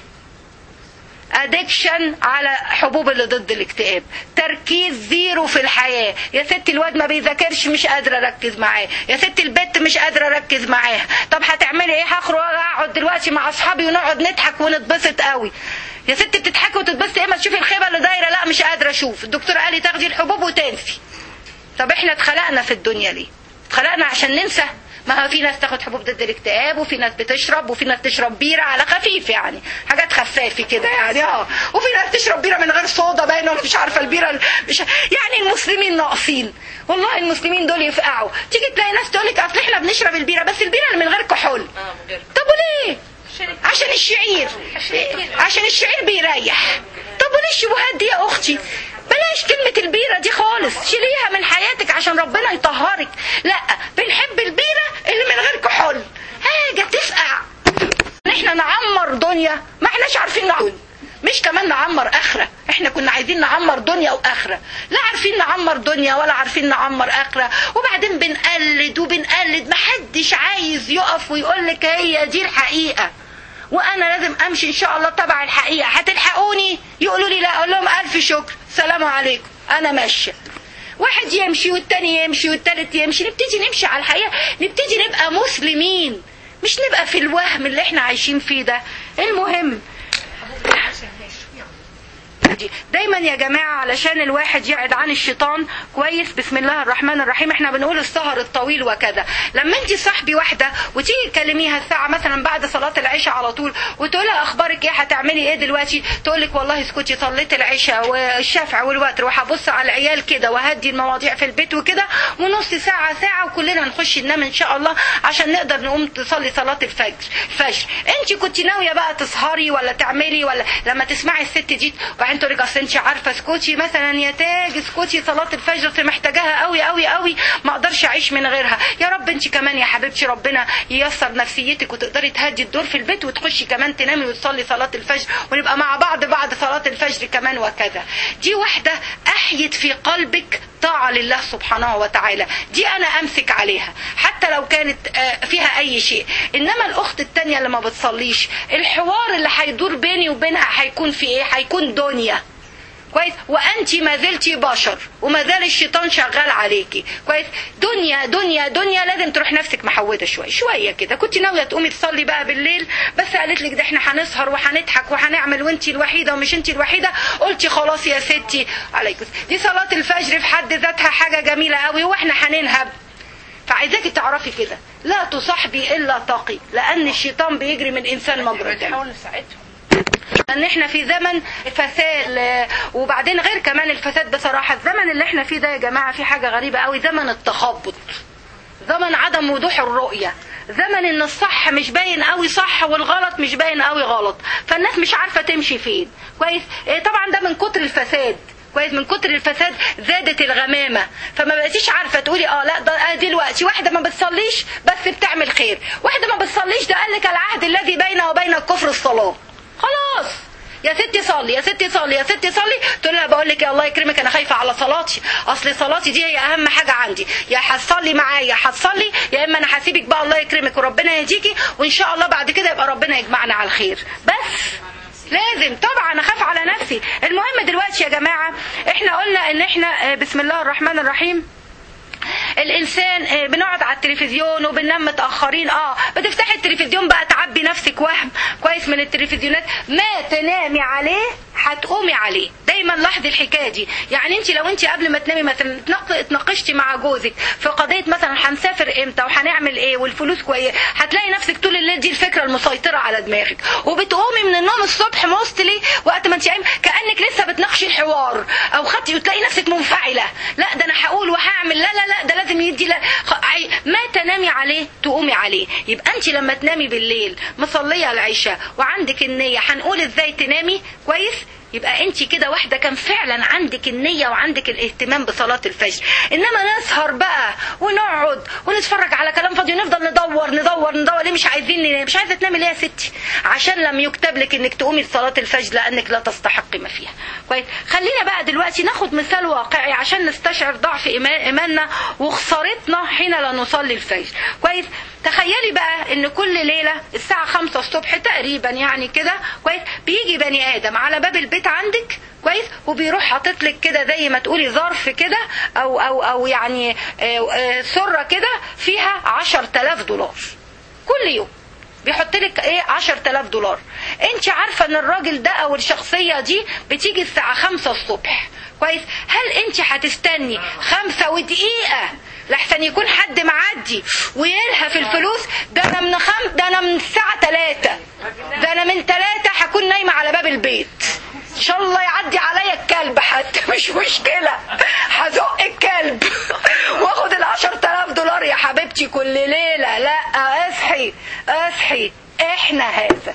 ادكشن على حبوب اللي ضد الاكتئاب تركيز زيرو في الحياة يا ست الواد ما بيذاكرش مش قادرة اركز معاه يا ست البت مش قادرة اركز معاها طب هتعملي ايه هخرج اقعد دلوقتي مع اصحابي ونقعد نضحك ونتبسط قوي يا ست بتضحكي وتتبسطي ايه ما تشوفي الخيبة اللي دايرة لا مش قادرة اشوف الدكتور قال لي تاخدي الحبوب وتنسي طب احنا اتخلقنا في الدنيا ليه اتخلقنا عشان ننسى ما هو في ناس تاخد حبوب ضد الاكتئاب وفي ناس بتشرب وفي ناس تشرب بيره على خفيف يعني حاجات خفافه كده يعني اه وفي ناس تشرب بيره من غير صودا باينه ولا مش عارفه البيره ال- مش يعني المسلمين ناقصين والله المسلمين دول يفقعوا تيجي تلاقي ناس تقول لك اصل احنا بنشرب البيره بس البيره اللي من غير كحول طب وليه عشان الشعير عشان الشعير بيريح طب وليه الشبهات دي يا اختي بلاش كلمة البيرة دي خالص شيليها من حياتك عشان ربنا يطهرك لا بنحب البيرة اللي من غير كحول حاجة تفقع ان احنا نعمر دنيا ما احناش عارفين نعمر مش كمان نعمر اخرة احنا كنا عايزين نعمر دنيا واخرة لا عارفين نعمر دنيا ولا عارفين نعمر اخرة وبعدين بنقلد وبنقلد محدش عايز يقف ويقول لك هي دي الحقيقة وانا لازم امشي ان شاء الله تبع الحقيقة هتلحقوني يقولوا لي لا اقول لهم الف شكر سلام عليكم انا ماشية واحد يمشي والتاني يمشي والتالت يمشي نبتدي نمشي على الحقيقة نبتدي نبقى مسلمين مش نبقى في الوهم اللي احنا عايشين فيه ده المهم دي دايما يا جماعة علشان الواحد يبعد عن الشيطان كويس بسم الله الرحمن الرحيم احنا بنقول السهر الطويل وكذا لما انت صاحبي واحدة وتيجي تكلميها الساعة مثلا بعد صلاة العشاء على طول وتقولها اخبارك ايه هتعملي ايه دلوقتي تقول لك والله اسكتي صليت العشاء والشفع والوتر وهبص على العيال كده وهدي المواضيع في البيت وكده ونص ساعة ساعة وكلنا نخش ننام ان شاء الله عشان نقدر نقوم تصلي صلاة الفجر الفجر انت كنت ناوية بقى تسهري ولا تعملي ولا لما تسمعي الست دي وبعدين تقول لك اصل انت عارفه اسكتي مثلا يا تاج اسكتي صلاه الفجر في محتاجاها قوي قوي قوي ما اقدرش اعيش من غيرها يا رب انت كمان يا حبيبتي ربنا ييسر نفسيتك وتقدري تهدي الدور في البيت وتخشي كمان تنامي وتصلي صلاه الفجر ونبقى مع بعض بعد صلاه الفجر كمان وكذا دي واحده احيت في قلبك طاعة لله سبحانه وتعالى دي أنا أمسك عليها حتى لو كانت آه، فيها أي شيء إنما الأخت التانية اللي ما بتصليش الحوار اللي هيدور بيني وبينها هيكون في إيه هيكون دنيا كويس وانت ما زلتي بشر وما زال الشيطان شغال عليكي كويس دنيا دنيا دنيا لازم تروح نفسك محوده شويه شويه كده كنت ناويه تقومي تصلي بقى بالليل بس قالت لك ده احنا هنسهر وهنضحك وهنعمل وانت الوحيده ومش انت الوحيده قلتي خلاص يا ستي عليكم دي صلاه الفجر في حد ذاتها حاجه جميله قوي واحنا هننهب فعايزاكي تعرفي كده لا تصاحبي الا تقي لان الشيطان بيجري من انسان مجرد بنحاول نساعدهم ان احنا في زمن فساد آه، وبعدين غير كمان الفساد بصراحه الزمن اللي احنا فيه ده يا جماعه في حاجه غريبه قوي زمن التخبط زمن عدم وضوح الرؤيه زمن ان الصح مش باين قوي صح والغلط مش باين قوي غلط فالناس مش عارفه تمشي فين كويس إيه طبعا ده من كتر الفساد كويس من كتر الفساد زادت الغمامه فما بقيتيش عارفه تقولي اه لا ده آه دلوقتي واحده ما بتصليش بس بتعمل خير واحده ما بتصليش ده قال لك العهد الذي بينه وبين الكفر الصلاه خلاص يا ستي صلي يا ستي صلي يا ستي صلي تقول لها بقول لك يا الله يكرمك انا خايفه على صلاتي اصل صلاتي دي هي اهم حاجه عندي يا هتصلي معايا هتصلي يا اما انا هسيبك بقى الله يكرمك وربنا يهديكي وان شاء الله بعد كده يبقى ربنا يجمعنا على الخير بس لازم طبعا اخاف على نفسي المهم دلوقتي يا جماعه احنا قلنا ان احنا آه، بسم الله الرحمن الرحيم الانسان آه، بنقعد على التلفزيون وبننام متاخرين اه بتفتحي التلفزيون بقى تعبي نفسك وهم كويس من التلفزيونات ما تنامي عليه هتقومي عليه دايما لاحظي الحكايه دي يعني انت لو انت قبل ما تنامي مثلا اتناق- اتناقشتي مع جوزك في قضيه مثلا هنسافر امتى وهنعمل ايه والفلوس كويس هتلاقي نفسك طول الليل دي الفكره المسيطره على دماغك وبتقومي من النوم الصبح موستلي وقت ما انت قايمه كانك لسه بتناقشي الحوار او خدتي وتلاقي نفسك منفعله لا ده انا هقول وهعمل لا لا لا ده لازم يدي لا خ- عي- ما تنامي عليه تقومي عليه يبقى انت لما تنامي بالليل مصليه العشاء وعندك النيه هنقول ازاي تنامي كويس يبقى انت كده واحده كان فعلا عندك النيه وعندك الاهتمام بصلاه الفجر انما نسهر بقى ونقعد ونتفرج على كلام فاضي ونفضل ندور ندور ندور ليه مش عايزين ننام مش عايزه تنامي ليه يا ستي عشان لم يكتب لك انك تقومي لصلاه الفجر لانك لا تستحقي ما فيها كويس خلينا بقى دلوقتي ناخد مثال واقعي عشان نستشعر ضعف إيمان- ايماننا وخسارتنا حين لا نصلي الفجر كويس تخيلي بقى ان كل ليله الساعه 5 الصبح تقريبا يعني كده كويس بيجي بني ادم على باب البيت عندك كويس وبيروح حاطط لك كده زي ما تقولي ظرف كده او او او يعني آه، آه، سره كده فيها 10000 دولار كل يوم بيحط لك ايه 10000 دولار انت عارفه ان الراجل ده او الشخصيه دي بتيجي الساعه 5 الصبح كويس هل انت هتستني خمسة ودقيقة لحسن يكون حد معدي ويلهى في الفلوس ده انا من خم ده انا من الساعة 3 ده انا من 3 هكون نايمة على باب البيت ان شاء الله يعدي عليا الكلب حتى مش مشكلة هزق الكلب واخد ال 10000 دولار يا حبيبتي كل ليلة لا اصحي اصحي احنا هذا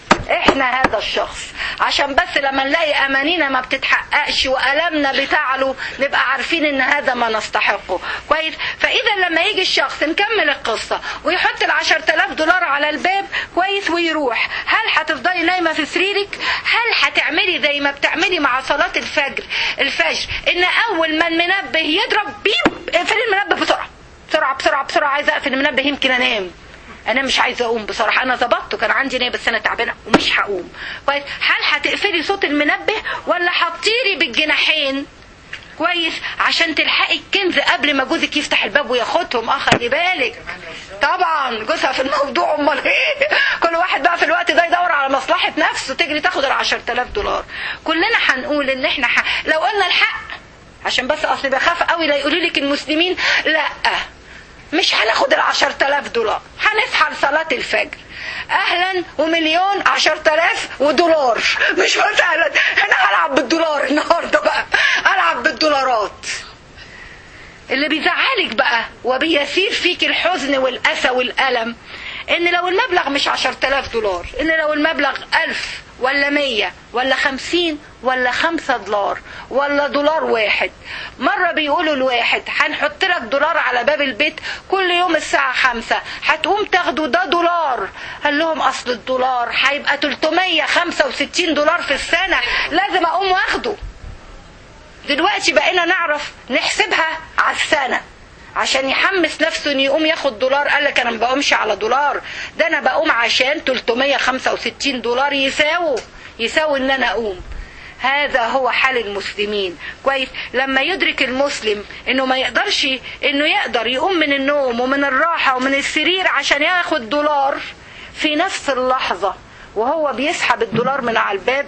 احنا هذا الشخص عشان بس لما نلاقي امانينا ما بتتحققش والامنا بتعلو نبقى عارفين ان هذا ما نستحقه كويس فاذا لما يجي الشخص نكمل القصه ويحط ال 10000 دولار على الباب كويس ويروح هل هتفضلي نايمه في سريرك هل هتعملي زي ما بتعملي مع صلاه الفجر الفجر ان اول ما المنبه يضرب بيب اقفلي المنبه بسرعه بسرعه بسرعه بسرعه عايزه اقفل المنبه يمكن انام انا مش عايزه اقوم بصراحه انا ظبطته كان عندي نيه بس انا تعبانه ومش هقوم كويس هل هتقفلي صوت المنبه ولا هتطيري بالجناحين كويس عشان تلحقي الكنز قبل ما جوزك يفتح الباب وياخدهم اه خلي بالك طبعا جوزها في الموضوع امال ايه كل واحد بقى في الوقت ده يدور على مصلحه نفسه تجري تاخد ال 10000 دولار كلنا هنقول ان احنا ح... لو قلنا الحق عشان بس اصل بخاف قوي لا يقولوا لك المسلمين لا مش هناخد ال 10000 دولار هنصحى لصلاة الفجر اهلا ومليون عشر تلاف ودولار مش مسألة انا هلعب بالدولار النهاردة بقى العب بالدولارات اللي بيزعلك بقى وبيسير فيك الحزن والأسى والألم ان لو المبلغ مش عشر تلاف دولار ان لو المبلغ ألف ولا مية ولا خمسين ولا خمسة دولار ولا دولار واحد مرة بيقولوا الواحد هنحط لك دولار على باب البيت كل يوم الساعة خمسة هتقوم تاخده ده دولار قال لهم أصل الدولار هيبقى 365 دولار في السنة لازم أقوم واخده دلوقتي بقينا نعرف نحسبها على السنة عشان يحمس نفسه ان يقوم ياخد دولار قال لك انا ما بقومش على دولار ده انا بقوم عشان 365 دولار يساووا يساوي ان انا اقوم هذا هو حال المسلمين كويس لما يدرك المسلم انه ما يقدرش انه يقدر يقوم من النوم ومن الراحه ومن السرير عشان ياخد دولار في نفس اللحظه وهو بيسحب الدولار من على الباب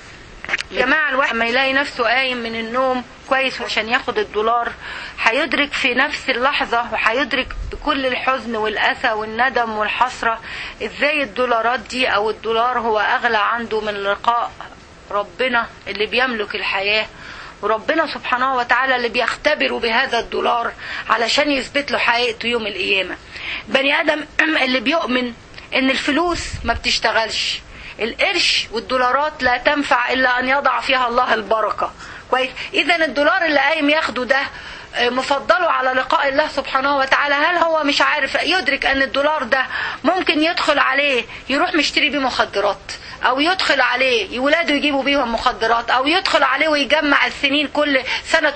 يا جماعه الواحد ما يلاقي نفسه قايم من النوم كويس عشان ياخد الدولار هيدرك في نفس اللحظة وهيدرك بكل الحزن والأسى والندم والحسرة ازاي الدولارات دي او الدولار هو اغلى عنده من لقاء ربنا اللي بيملك الحياة وربنا سبحانه وتعالى اللي بيختبره بهذا الدولار علشان يثبت له حقيقته يوم القيامة بني آدم اللي بيؤمن ان الفلوس ما بتشتغلش القرش والدولارات لا تنفع الا ان يضع فيها الله البركه كويس اذا الدولار اللي قايم ياخده ده مفضله على لقاء الله سبحانه وتعالى هل هو مش عارف يدرك ان الدولار ده ممكن يدخل عليه يروح مشتري بيه مخدرات او يدخل عليه ولاده يجيبوا بيهم مخدرات او يدخل عليه ويجمع السنين كل سنة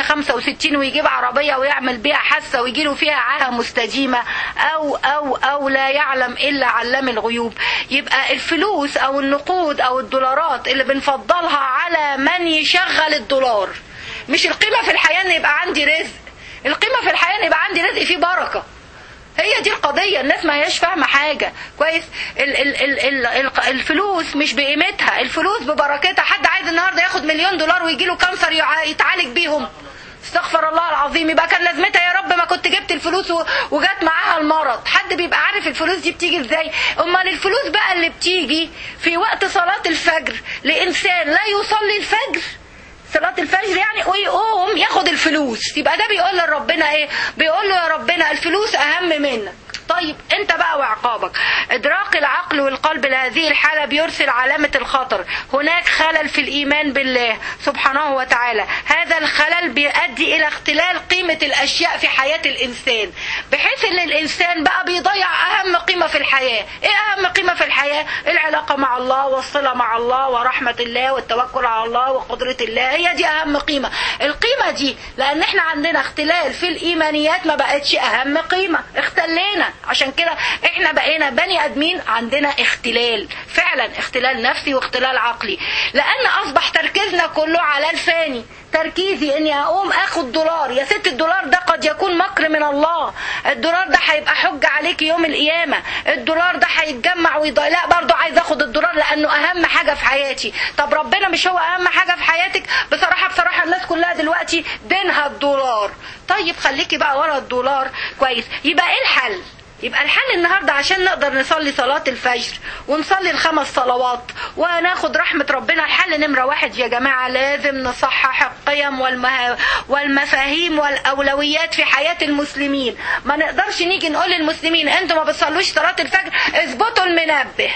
365 ويجيب عربية ويعمل بيها حاسة ويجي له فيها عاهة مستديمة او او او لا يعلم الا علام الغيوب يبقى الفلوس او النقود او الدولارات اللي بنفضلها على من يشغل الدولار مش القيمة في الحياة ان يبقى عندي رزق القيمة في الحياة ان يبقى عندي رزق فيه بركة هي دي القضية الناس ما هياش فاهمة حاجة كويس ال ال ال ال الفلوس مش بقيمتها الفلوس ببركتها حد عايز النهاردة ياخد مليون دولار ويجي له كانسر يتعالج بيهم استغفر الله العظيم يبقى كان لازمتها يا رب ما كنت جبت الفلوس وجات معاها المرض حد بيبقى عارف الفلوس دي بتيجي ازاي امال الفلوس بقى اللي بتيجي في وقت صلاة الفجر لانسان لا يصلي الفجر صلاة الفجر يعني ويقوم ياخد الفلوس يبقى ده بيقول لربنا ايه بيقول له يا ربنا الفلوس اهم منك طيب انت بقى وعقابك ادراك العقل والقلب لهذه الحالة بيرسل علامة الخطر هناك خلل في الايمان بالله سبحانه وتعالى هذا الخلل بيؤدي الى اختلال قيمة الاشياء في حياة الانسان بحيث ان الانسان بقى بيضيع اهم قيمة في الحياة ايه اهم قيمة في الحياة العلاقة مع الله والصلة مع الله ورحمة الله والتوكل على الله وقدرة الله هي دي اهم قيمة القيمة دي لان احنا عندنا اختلال في الايمانيات ما بقتش اهم قيمة اختلينا عشان كده احنا بقينا بني ادمين عندنا اختلال فعلا اختلال نفسي واختلال عقلي لان اصبح تركيزنا كله على الفاني تركيزي اني اقوم اخد دولار يا ست الدولار ده قد يكون مكر من الله الدولار ده هيبقى حجة عليك يوم القيامة الدولار ده هيتجمع ويضيع لا برضه عايز اخد الدولار لانه اهم حاجة في حياتي طب ربنا مش هو اهم حاجة في حياتك بصراحة بصراحة الناس كلها دلوقتي دينها الدولار طيب خليكي بقى ورا الدولار كويس يبقى ايه الحل يبقى الحل النهاردة عشان نقدر نصلي صلاة الفجر ونصلي الخمس صلوات وناخد رحمة ربنا الحل نمرة واحد يا جماعة لازم نصحح القيم والمه... والمفاهيم والأولويات في حياة المسلمين ما نقدرش نيجي نقول للمسلمين انتوا ما بتصلوش صلاة الفجر اظبطوا المنبه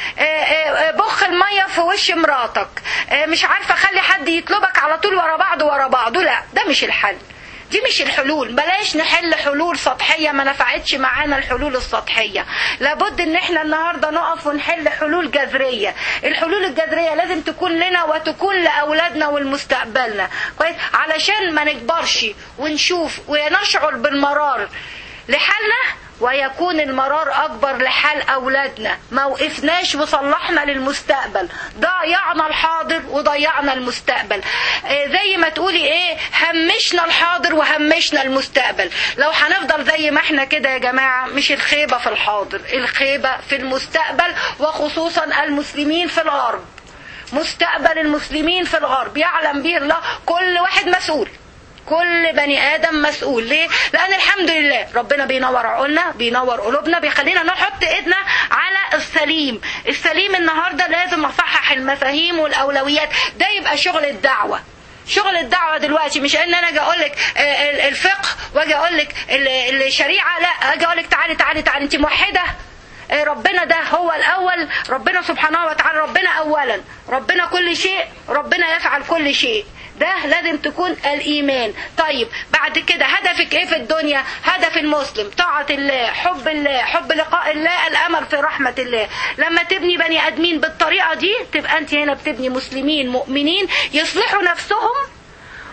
بخ المية في وش مراتك مش عارفة خلي حد يطلبك على طول ورا بعض ورا بعض لا ده مش الحل دي مش الحلول بلاش نحل حلول سطحية ما نفعتش معانا الحلول السطحية لابد ان احنا النهاردة نقف ونحل حلول جذرية الحلول الجذرية لازم تكون لنا وتكون لأولادنا والمستقبلنا كويس علشان ما نكبرش ونشوف ونشعر بالمرار لحالنا ويكون المرار اكبر لحال اولادنا ما وقفناش وصلحنا للمستقبل ضيعنا الحاضر وضيعنا المستقبل آه زي ما تقولي ايه همشنا الحاضر وهمشنا المستقبل لو هنفضل زي ما احنا كده يا جماعة مش الخيبة في الحاضر الخيبة في المستقبل وخصوصا المسلمين في الغرب مستقبل المسلمين في الغرب يعلم به الله كل واحد مسؤول كل بني ادم مسؤول ليه لان الحمد لله ربنا بينور عقولنا بينور قلوبنا بيخلينا نحط ايدنا على السليم السليم النهارده لازم اصحح المفاهيم والاولويات ده يبقى شغل الدعوه شغل الدعوه دلوقتي مش ان انا اجي اقول لك الفقه واجي اقول لك الشريعه لا اجي اقول لك تعالي تعالي تعالي انت موحده ربنا ده هو الاول ربنا سبحانه وتعالى ربنا اولا ربنا كل شيء ربنا يفعل كل شيء ده لازم تكون الايمان طيب بعد كده هدفك ايه في الدنيا هدف المسلم طاعة الله حب الله حب لقاء الله الامل في رحمة الله لما تبني بني ادمين بالطريقة دي تبقى انت هنا بتبني مسلمين مؤمنين يصلحوا نفسهم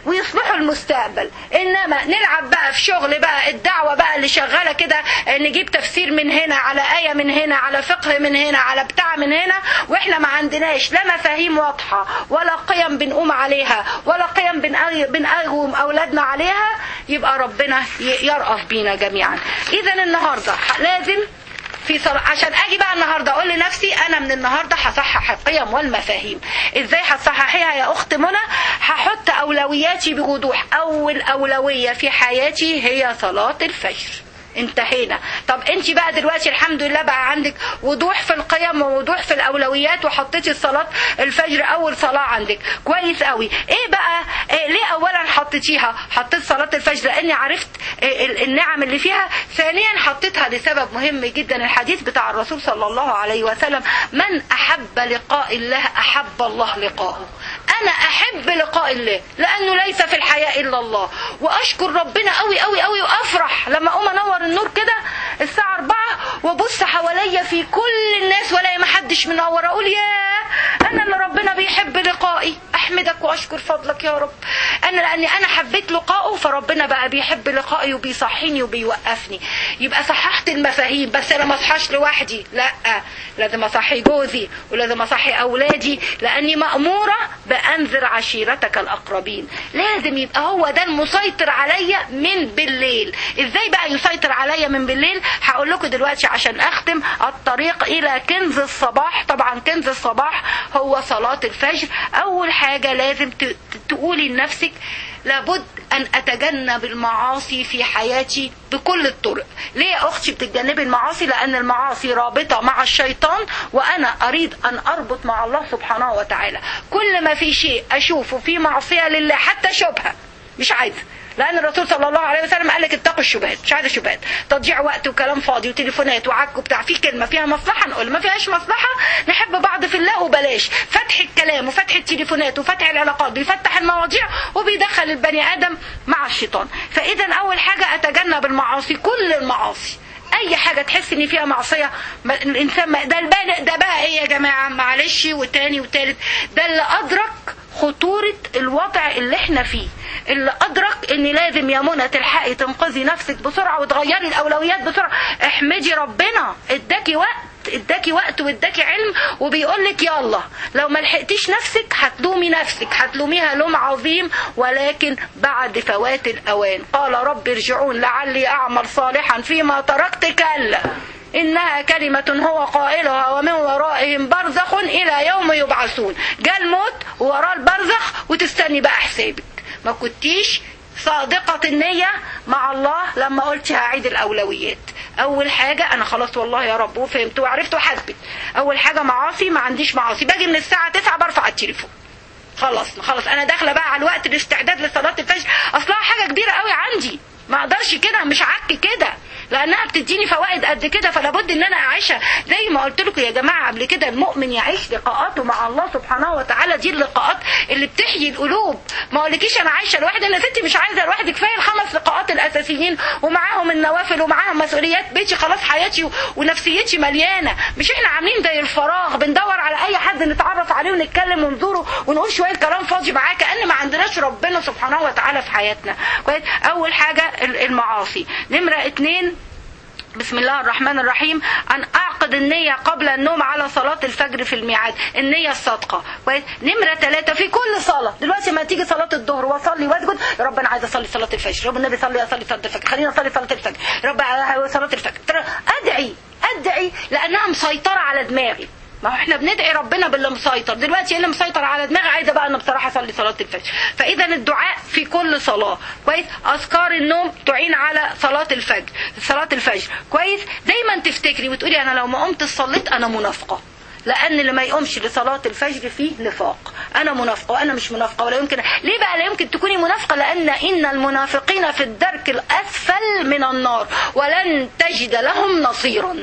ويصلحوا المستقبل انما نلعب بقى في شغل بقى الدعوه بقى اللي شغاله كده نجيب تفسير من هنا على ايه من هنا على فقه من هنا على بتاع من هنا واحنا ما عندناش لا مفاهيم واضحه ولا قيم بنقوم عليها ولا قيم بنقوم بنقوم اولادنا عليها يبقى ربنا يرأف بينا جميعا اذا النهارده لازم في صلاة عشان اجي بقى النهارده اقول لنفسي انا من النهارده هصحح القيم والمفاهيم ازاي هتصححيها يا اخت منى هحط اولوياتي بوضوح اول اولويه في حياتي هي صلاه الفجر انتهينا طب انت بقى دلوقتي الحمد لله بقى عندك وضوح في القيم ووضوح في الاولويات وحطيتي صلاه الفجر اول صلاه عندك كويس قوي ايه بقى إيه ليه اولا حطيتيها حطيت صلاه الفجر لاني عرفت إيه النعم اللي فيها ثانيا حطيتها لسبب مهم جدا الحديث بتاع الرسول صلى الله عليه وسلم من احب لقاء الله احب الله لقاءه انا احب لقاء الله لانه ليس في الحياه الا الله واشكر ربنا قوي قوي قوي وافرح لما اقوم انور النور كده الساعة أربعة وابص حواليا في كل الناس ولا ما حدش منور أقول يا أنا اللي ربنا بيحب لقائي أحمدك وأشكر فضلك يا رب أنا لأني أنا حبيت لقائه فربنا بقى بيحب لقائي وبيصحيني وبيوقفني يبقى صححت المفاهيم بس أنا ما أصحاش لوحدي لا لازم أصحي جوزي ولازم أصحي أولادي لأني مأمورة بأنذر عشيرتك الأقربين لازم يبقى هو ده المسيطر عليا من بالليل إزاي بقى يسيطر عليا من بالليل هقول لكم دلوقتي عشان اختم الطريق الى كنز الصباح طبعا كنز الصباح هو صلاة الفجر اول حاجة لازم تقولي لنفسك لابد ان اتجنب المعاصي في حياتي بكل الطرق ليه يا اختي بتتجنبي المعاصي لان المعاصي رابطة مع الشيطان وانا اريد ان اربط مع الله سبحانه وتعالى كل ما في شيء اشوفه في معصية لله حتى شبهة مش عايزه لان الرسول صلى الله عليه وسلم قال لك اتقوا الشبهات مش عايزه شبهات تضييع وقت وكلام فاضي وتليفونات وعك وبتاع في كلمه فيها مصلحه نقول ما فيهاش مصلحه نحب بعض في الله وبلاش فتح الكلام وفتح التليفونات وفتح العلاقات بيفتح المواضيع وبيدخل البني ادم مع الشيطان فاذا اول حاجه اتجنب المعاصي كل المعاصي اي حاجه تحس ان فيها معصيه الانسان ما ده البالغ ده بقى ايه يا جماعه معلش وتاني وتالت ده اللي ادرك خطورة الوضع اللي احنا فيه اللي ادرك ان لازم يا منى تلحقي تنقذي نفسك بسرعة وتغيري الاولويات بسرعة احمدي ربنا اداكي وقت اداكي وقت واداكي علم وبيقول لك يلا لو ما لحقتيش نفسك هتلومي نفسك هتلوميها لوم عظيم ولكن بعد فوات الاوان قال رب ارجعون لعلي اعمل صالحا فيما تركت كلا إنها كلمة هو قائلها ومن ورائهم برزخ إلى يوم يبعثون جاء الموت وراه البرزخ وتستني بقى حسابك ما كنتيش صادقة النية مع الله لما قلت هعيد الأولويات أول حاجة أنا خلاص والله يا رب وفهمت وعرفت وحسبت أول حاجة معاصي ما عنديش معاصي باجي من الساعة 9 برفع التليفون خلاص خلاص أنا داخلة بقى على الوقت الاستعداد لصلاة الفجر أصلها حاجة كبيرة قوي عندي ما اقدرش كده مش عك كده لانها بتديني فوائد قد كده فلابد ان انا اعيشها زي ما قلت لكم يا جماعه قبل كده المؤمن يعيش لقاءاته مع الله سبحانه وتعالى دي اللقاءات اللي بتحيي القلوب ما اقولكيش انا عايشه لوحدي انا ستي مش عايزه لوحدي كفايه الخمس لقاءات الاساسيين ومعاهم النوافل ومعاهم مسؤوليات بيتي خلاص حياتي ونفسيتي مليانه مش احنا عاملين زي الفراغ بندور على اي حد نتعرف عليه ونتكلم ونزوره ونقول شويه كلام فاضي معاه كان ما عندناش ربنا سبحانه وتعالى في حياتنا كويس اول حاجه المعاصي نمره اتنين بسم الله الرحمن الرحيم أن أعقد النية قبل النوم على صلاة الفجر في الميعاد النية الصادقة كويس نمرة ثلاثة في كل صلاة دلوقتي ما تيجي صلاة الظهر وأصلي وأسجد يا رب أنا عايز أصلي صلاة الفجر رب النبي صلي أصلي صلاة الفجر خليني أصلي صلاة الفجر يا رب صلاة الفجر أدعي أدعي لأنها مسيطرة على دماغي ما هو احنا بندعي ربنا باللي مسيطر دلوقتي ايه اللي مسيطر على دماغي عايزه بقى انا بصراحه اصلي صلاه الفجر فاذا الدعاء في كل صلاه كويس اذكار النوم تعين على صلاه الفجر صلاه الفجر كويس دايما تفتكري وتقولي انا لو ما قمت صليت انا منافقه لان اللي ما يقومش لصلاه الفجر فيه نفاق انا منافقه وانا مش منافقه ولا يمكن ليه بقى لا يمكن تكوني منافقه لان ان المنافقين في الدرك الاسفل من النار ولن تجد لهم نصيرا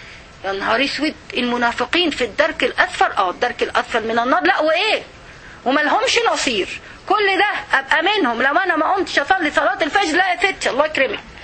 يا نهار اسود المنافقين في الدرك الاسفل اه الدرك الاسفل من النار لا وايه وما لهمش نصير كل ده ابقى منهم لو انا ما قمتش اصلي صلاه الفجر لا يا ستي الله يكرمك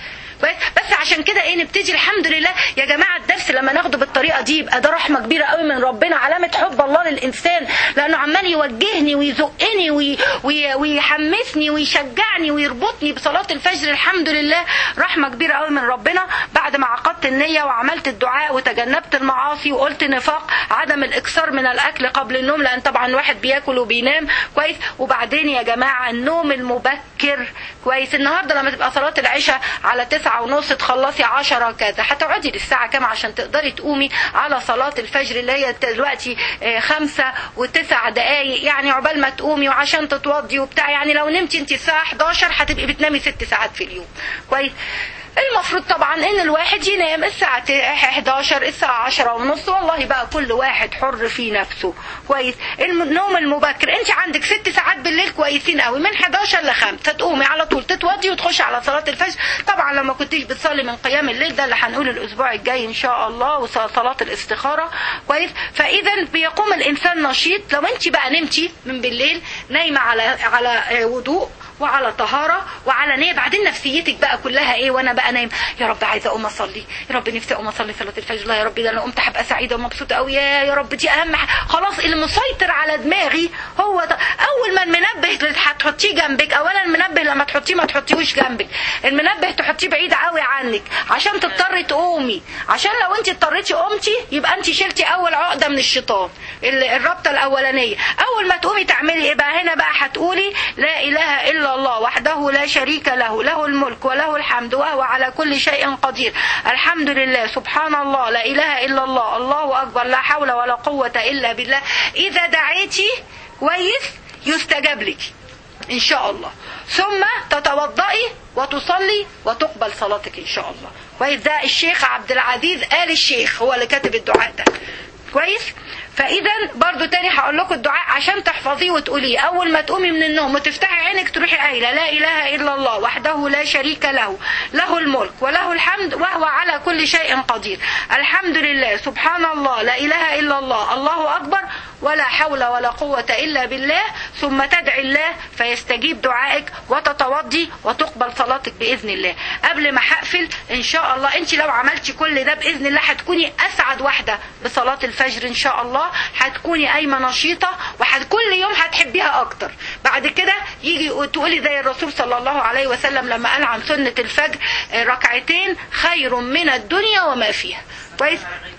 كويس بس عشان كده ايه نبتدي الحمد لله يا جماعه الدرس لما ناخده بالطريقه دي يبقى ده رحمه كبيره قوي من ربنا علامه حب الله للانسان لانه عمال يوجهني ويزقني وي وي ويحمسني ويشجعني ويربطني بصلاه الفجر الحمد لله رحمه كبيره قوي من ربنا بعد ما عقدت النيه وعملت الدعاء وتجنبت المعاصي وقلت نفاق عدم الاكثار من الاكل قبل النوم لان طبعا الواحد بياكل وبينام كويس وبعدين يا جماعه النوم المبكر كويس النهارده لما تبقى صلاه العشاء على تسعة ونص تخلصي عشرة كذا هتقعدي للساعة كام عشان تقدري تقومي على صلاة الفجر اللي هي دلوقتي آه، خمسة وتسع دقايق يعني عقبال ما تقومي وعشان تتوضي وبتاع يعني لو نمتي انت الساعة 11 هتبقي بتنامي ست ساعات في اليوم كويس المفروض طبعا ان الواحد ينام الساعة 11 الساعة 10 ونص والله بقى كل واحد حر في نفسه كويس النوم المبكر انت عندك ست ساعات بالليل كويسين قوي من 11 ل 5 تقومي على طول تتوضي وتخشي على صلاة الفجر طبعا لما كنتيش بتصلي من قيام الليل ده اللي هنقول الاسبوع الجاي ان شاء الله وصلاة الاستخارة كويس فاذا بيقوم الانسان نشيط لو انت بقى نمتي من بالليل نايمة على على آه، وضوء وعلى طهارة وعلى نية بعدين نفسيتك بقى كلها ايه وانا بقى نايم يا رب عايزة اقوم اصلي يا رب نفسي اقوم اصلي صلاة الفجر لا يا رب ده انا قمت هبقى سعيدة ومبسوطة قوي يا يا رب دي اهم حاجة خلاص اللي مسيطر على دماغي هو ده اول ما المنبه اللي هتحطيه جنبك اولا المنبه لما تحطيه ما تحطيهوش جنبك المنبه تحطيه بعيد قوي عنك عشان تضطري تقومي عشان لو انت اضطريتي قمتي يبقى انت شلتي اول عقدة من الشيطان ال- الرابطة الاولانية اول ما تقومي تعملي ايه بقى هنا بقى هتقولي لا اله الا الله وحده لا شريك له له الملك وله الحمد وهو على كل شيء قدير الحمد لله سبحان الله لا اله الا الله الله اكبر لا حول ولا قوة الا بالله اذا دعيتي كويس يستجاب لك ان شاء الله ثم تتوضئي وتصلي وتقبل صلاتك ان شاء الله كويس ده الشيخ عبد العزيز آل الشيخ هو اللي كاتب الدعاء ده كويس فاذا برضو تاني هقول لكم الدعاء عشان تحفظيه وتقوليه اول ما تقومي من النوم وتفتحي عينك تروحي قايله لا اله الا الله وحده لا شريك له له الملك وله الحمد وهو على كل شيء قدير الحمد لله سبحان الله لا اله الا الله الله اكبر ولا حول ولا قوة إلا بالله ثم تدعي الله فيستجيب دعائك وتتوضي وتقبل صلاتك بإذن الله قبل ما هقفل إن شاء الله أنت لو عملتي كل ده بإذن الله هتكوني أسعد واحدة بصلاة الفجر إن شاء الله هتكوني قايمة نشيطة وكل يوم هتحبيها أكتر بعد كده يجي تقولي زي الرسول صلى الله عليه وسلم لما قال عن سنة الفجر آه، ركعتين خير من الدنيا وما فيها كويس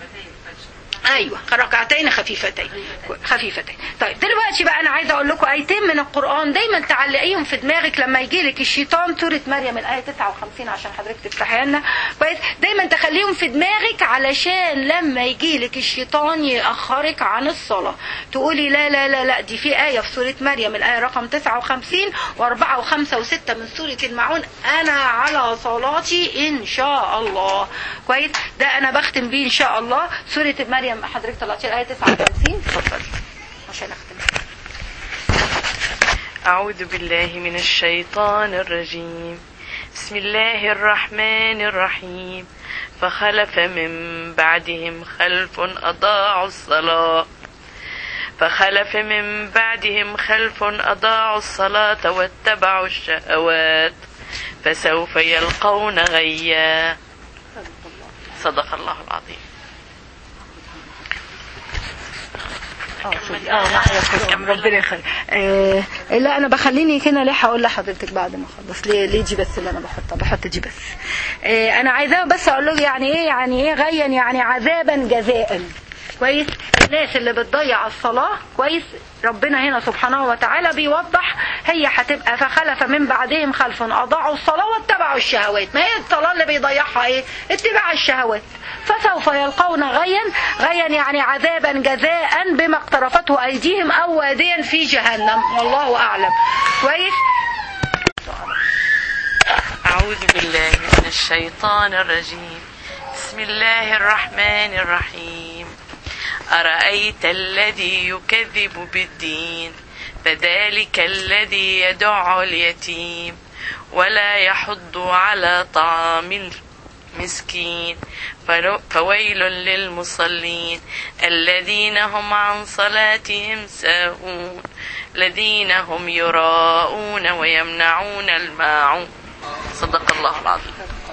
ايوه ركعتين خفيفتين خفيفتين طيب دلوقتي بقى انا عايزه اقول لكم ايتين من القران دايما تعلقيهم في دماغك لما يجي لك الشيطان سوره مريم الايه 59 عشان حضرتك تفتحيها لنا كويس دايما تخليهم في دماغك علشان لما يجي لك الشيطان ياخرك عن الصلاه تقولي لا لا لا لا دي في ايه في سوره مريم الايه رقم 59 و4 و5 و6 من سوره المعون انا على صلاتي ان شاء الله كويس ده انا بختم بيه ان شاء الله سوره مريم حضرتك طلعتي الايه 59 اتفضلي عشان اختم أعوذ بالله من الشيطان الرجيم بسم الله الرحمن الرحيم فخلف من بعدهم خلف أضاعوا الصلاة فخلف من بعدهم خلف أضاعوا الصلاة واتبعوا الشهوات فسوف يلقون غيا صدق الله العظيم اه شوفي اه معايا القرآن. ربنا يخليك آه لا انا بخليني هنا ليه هقول لحضرتك بعد ما اخلص ليه ليه دي بس اللي انا بحطها بحط دي بس آه انا عايزاه بس اقول له يعني ايه يعني ايه غيا يعني عذابا جزاء كويس الناس اللي بتضيع الصلاة كويس ربنا هنا سبحانه وتعالى بيوضح هي هتبقى فخلف من بعدهم خلف اضاعوا الصلاة واتبعوا الشهوات ما هي الصلاة اللي بيضيعها ايه اتباع الشهوات فسوف يلقون غيا غيا يعني عذابا جزاء بما اقترفته ايديهم او واديا في جهنم والله اعلم كويس أعوذ بالله من الشيطان الرجيم بسم الله الرحمن الرحيم أرأيت الذي يكذب بالدين فذلك الذي يدع اليتيم ولا يحض على طعام المسكين فلو- فويل للمصلين الذين هم عن صلاتهم ساهون الذين هم يراءون ويمنعون الماعون صدق الله العظيم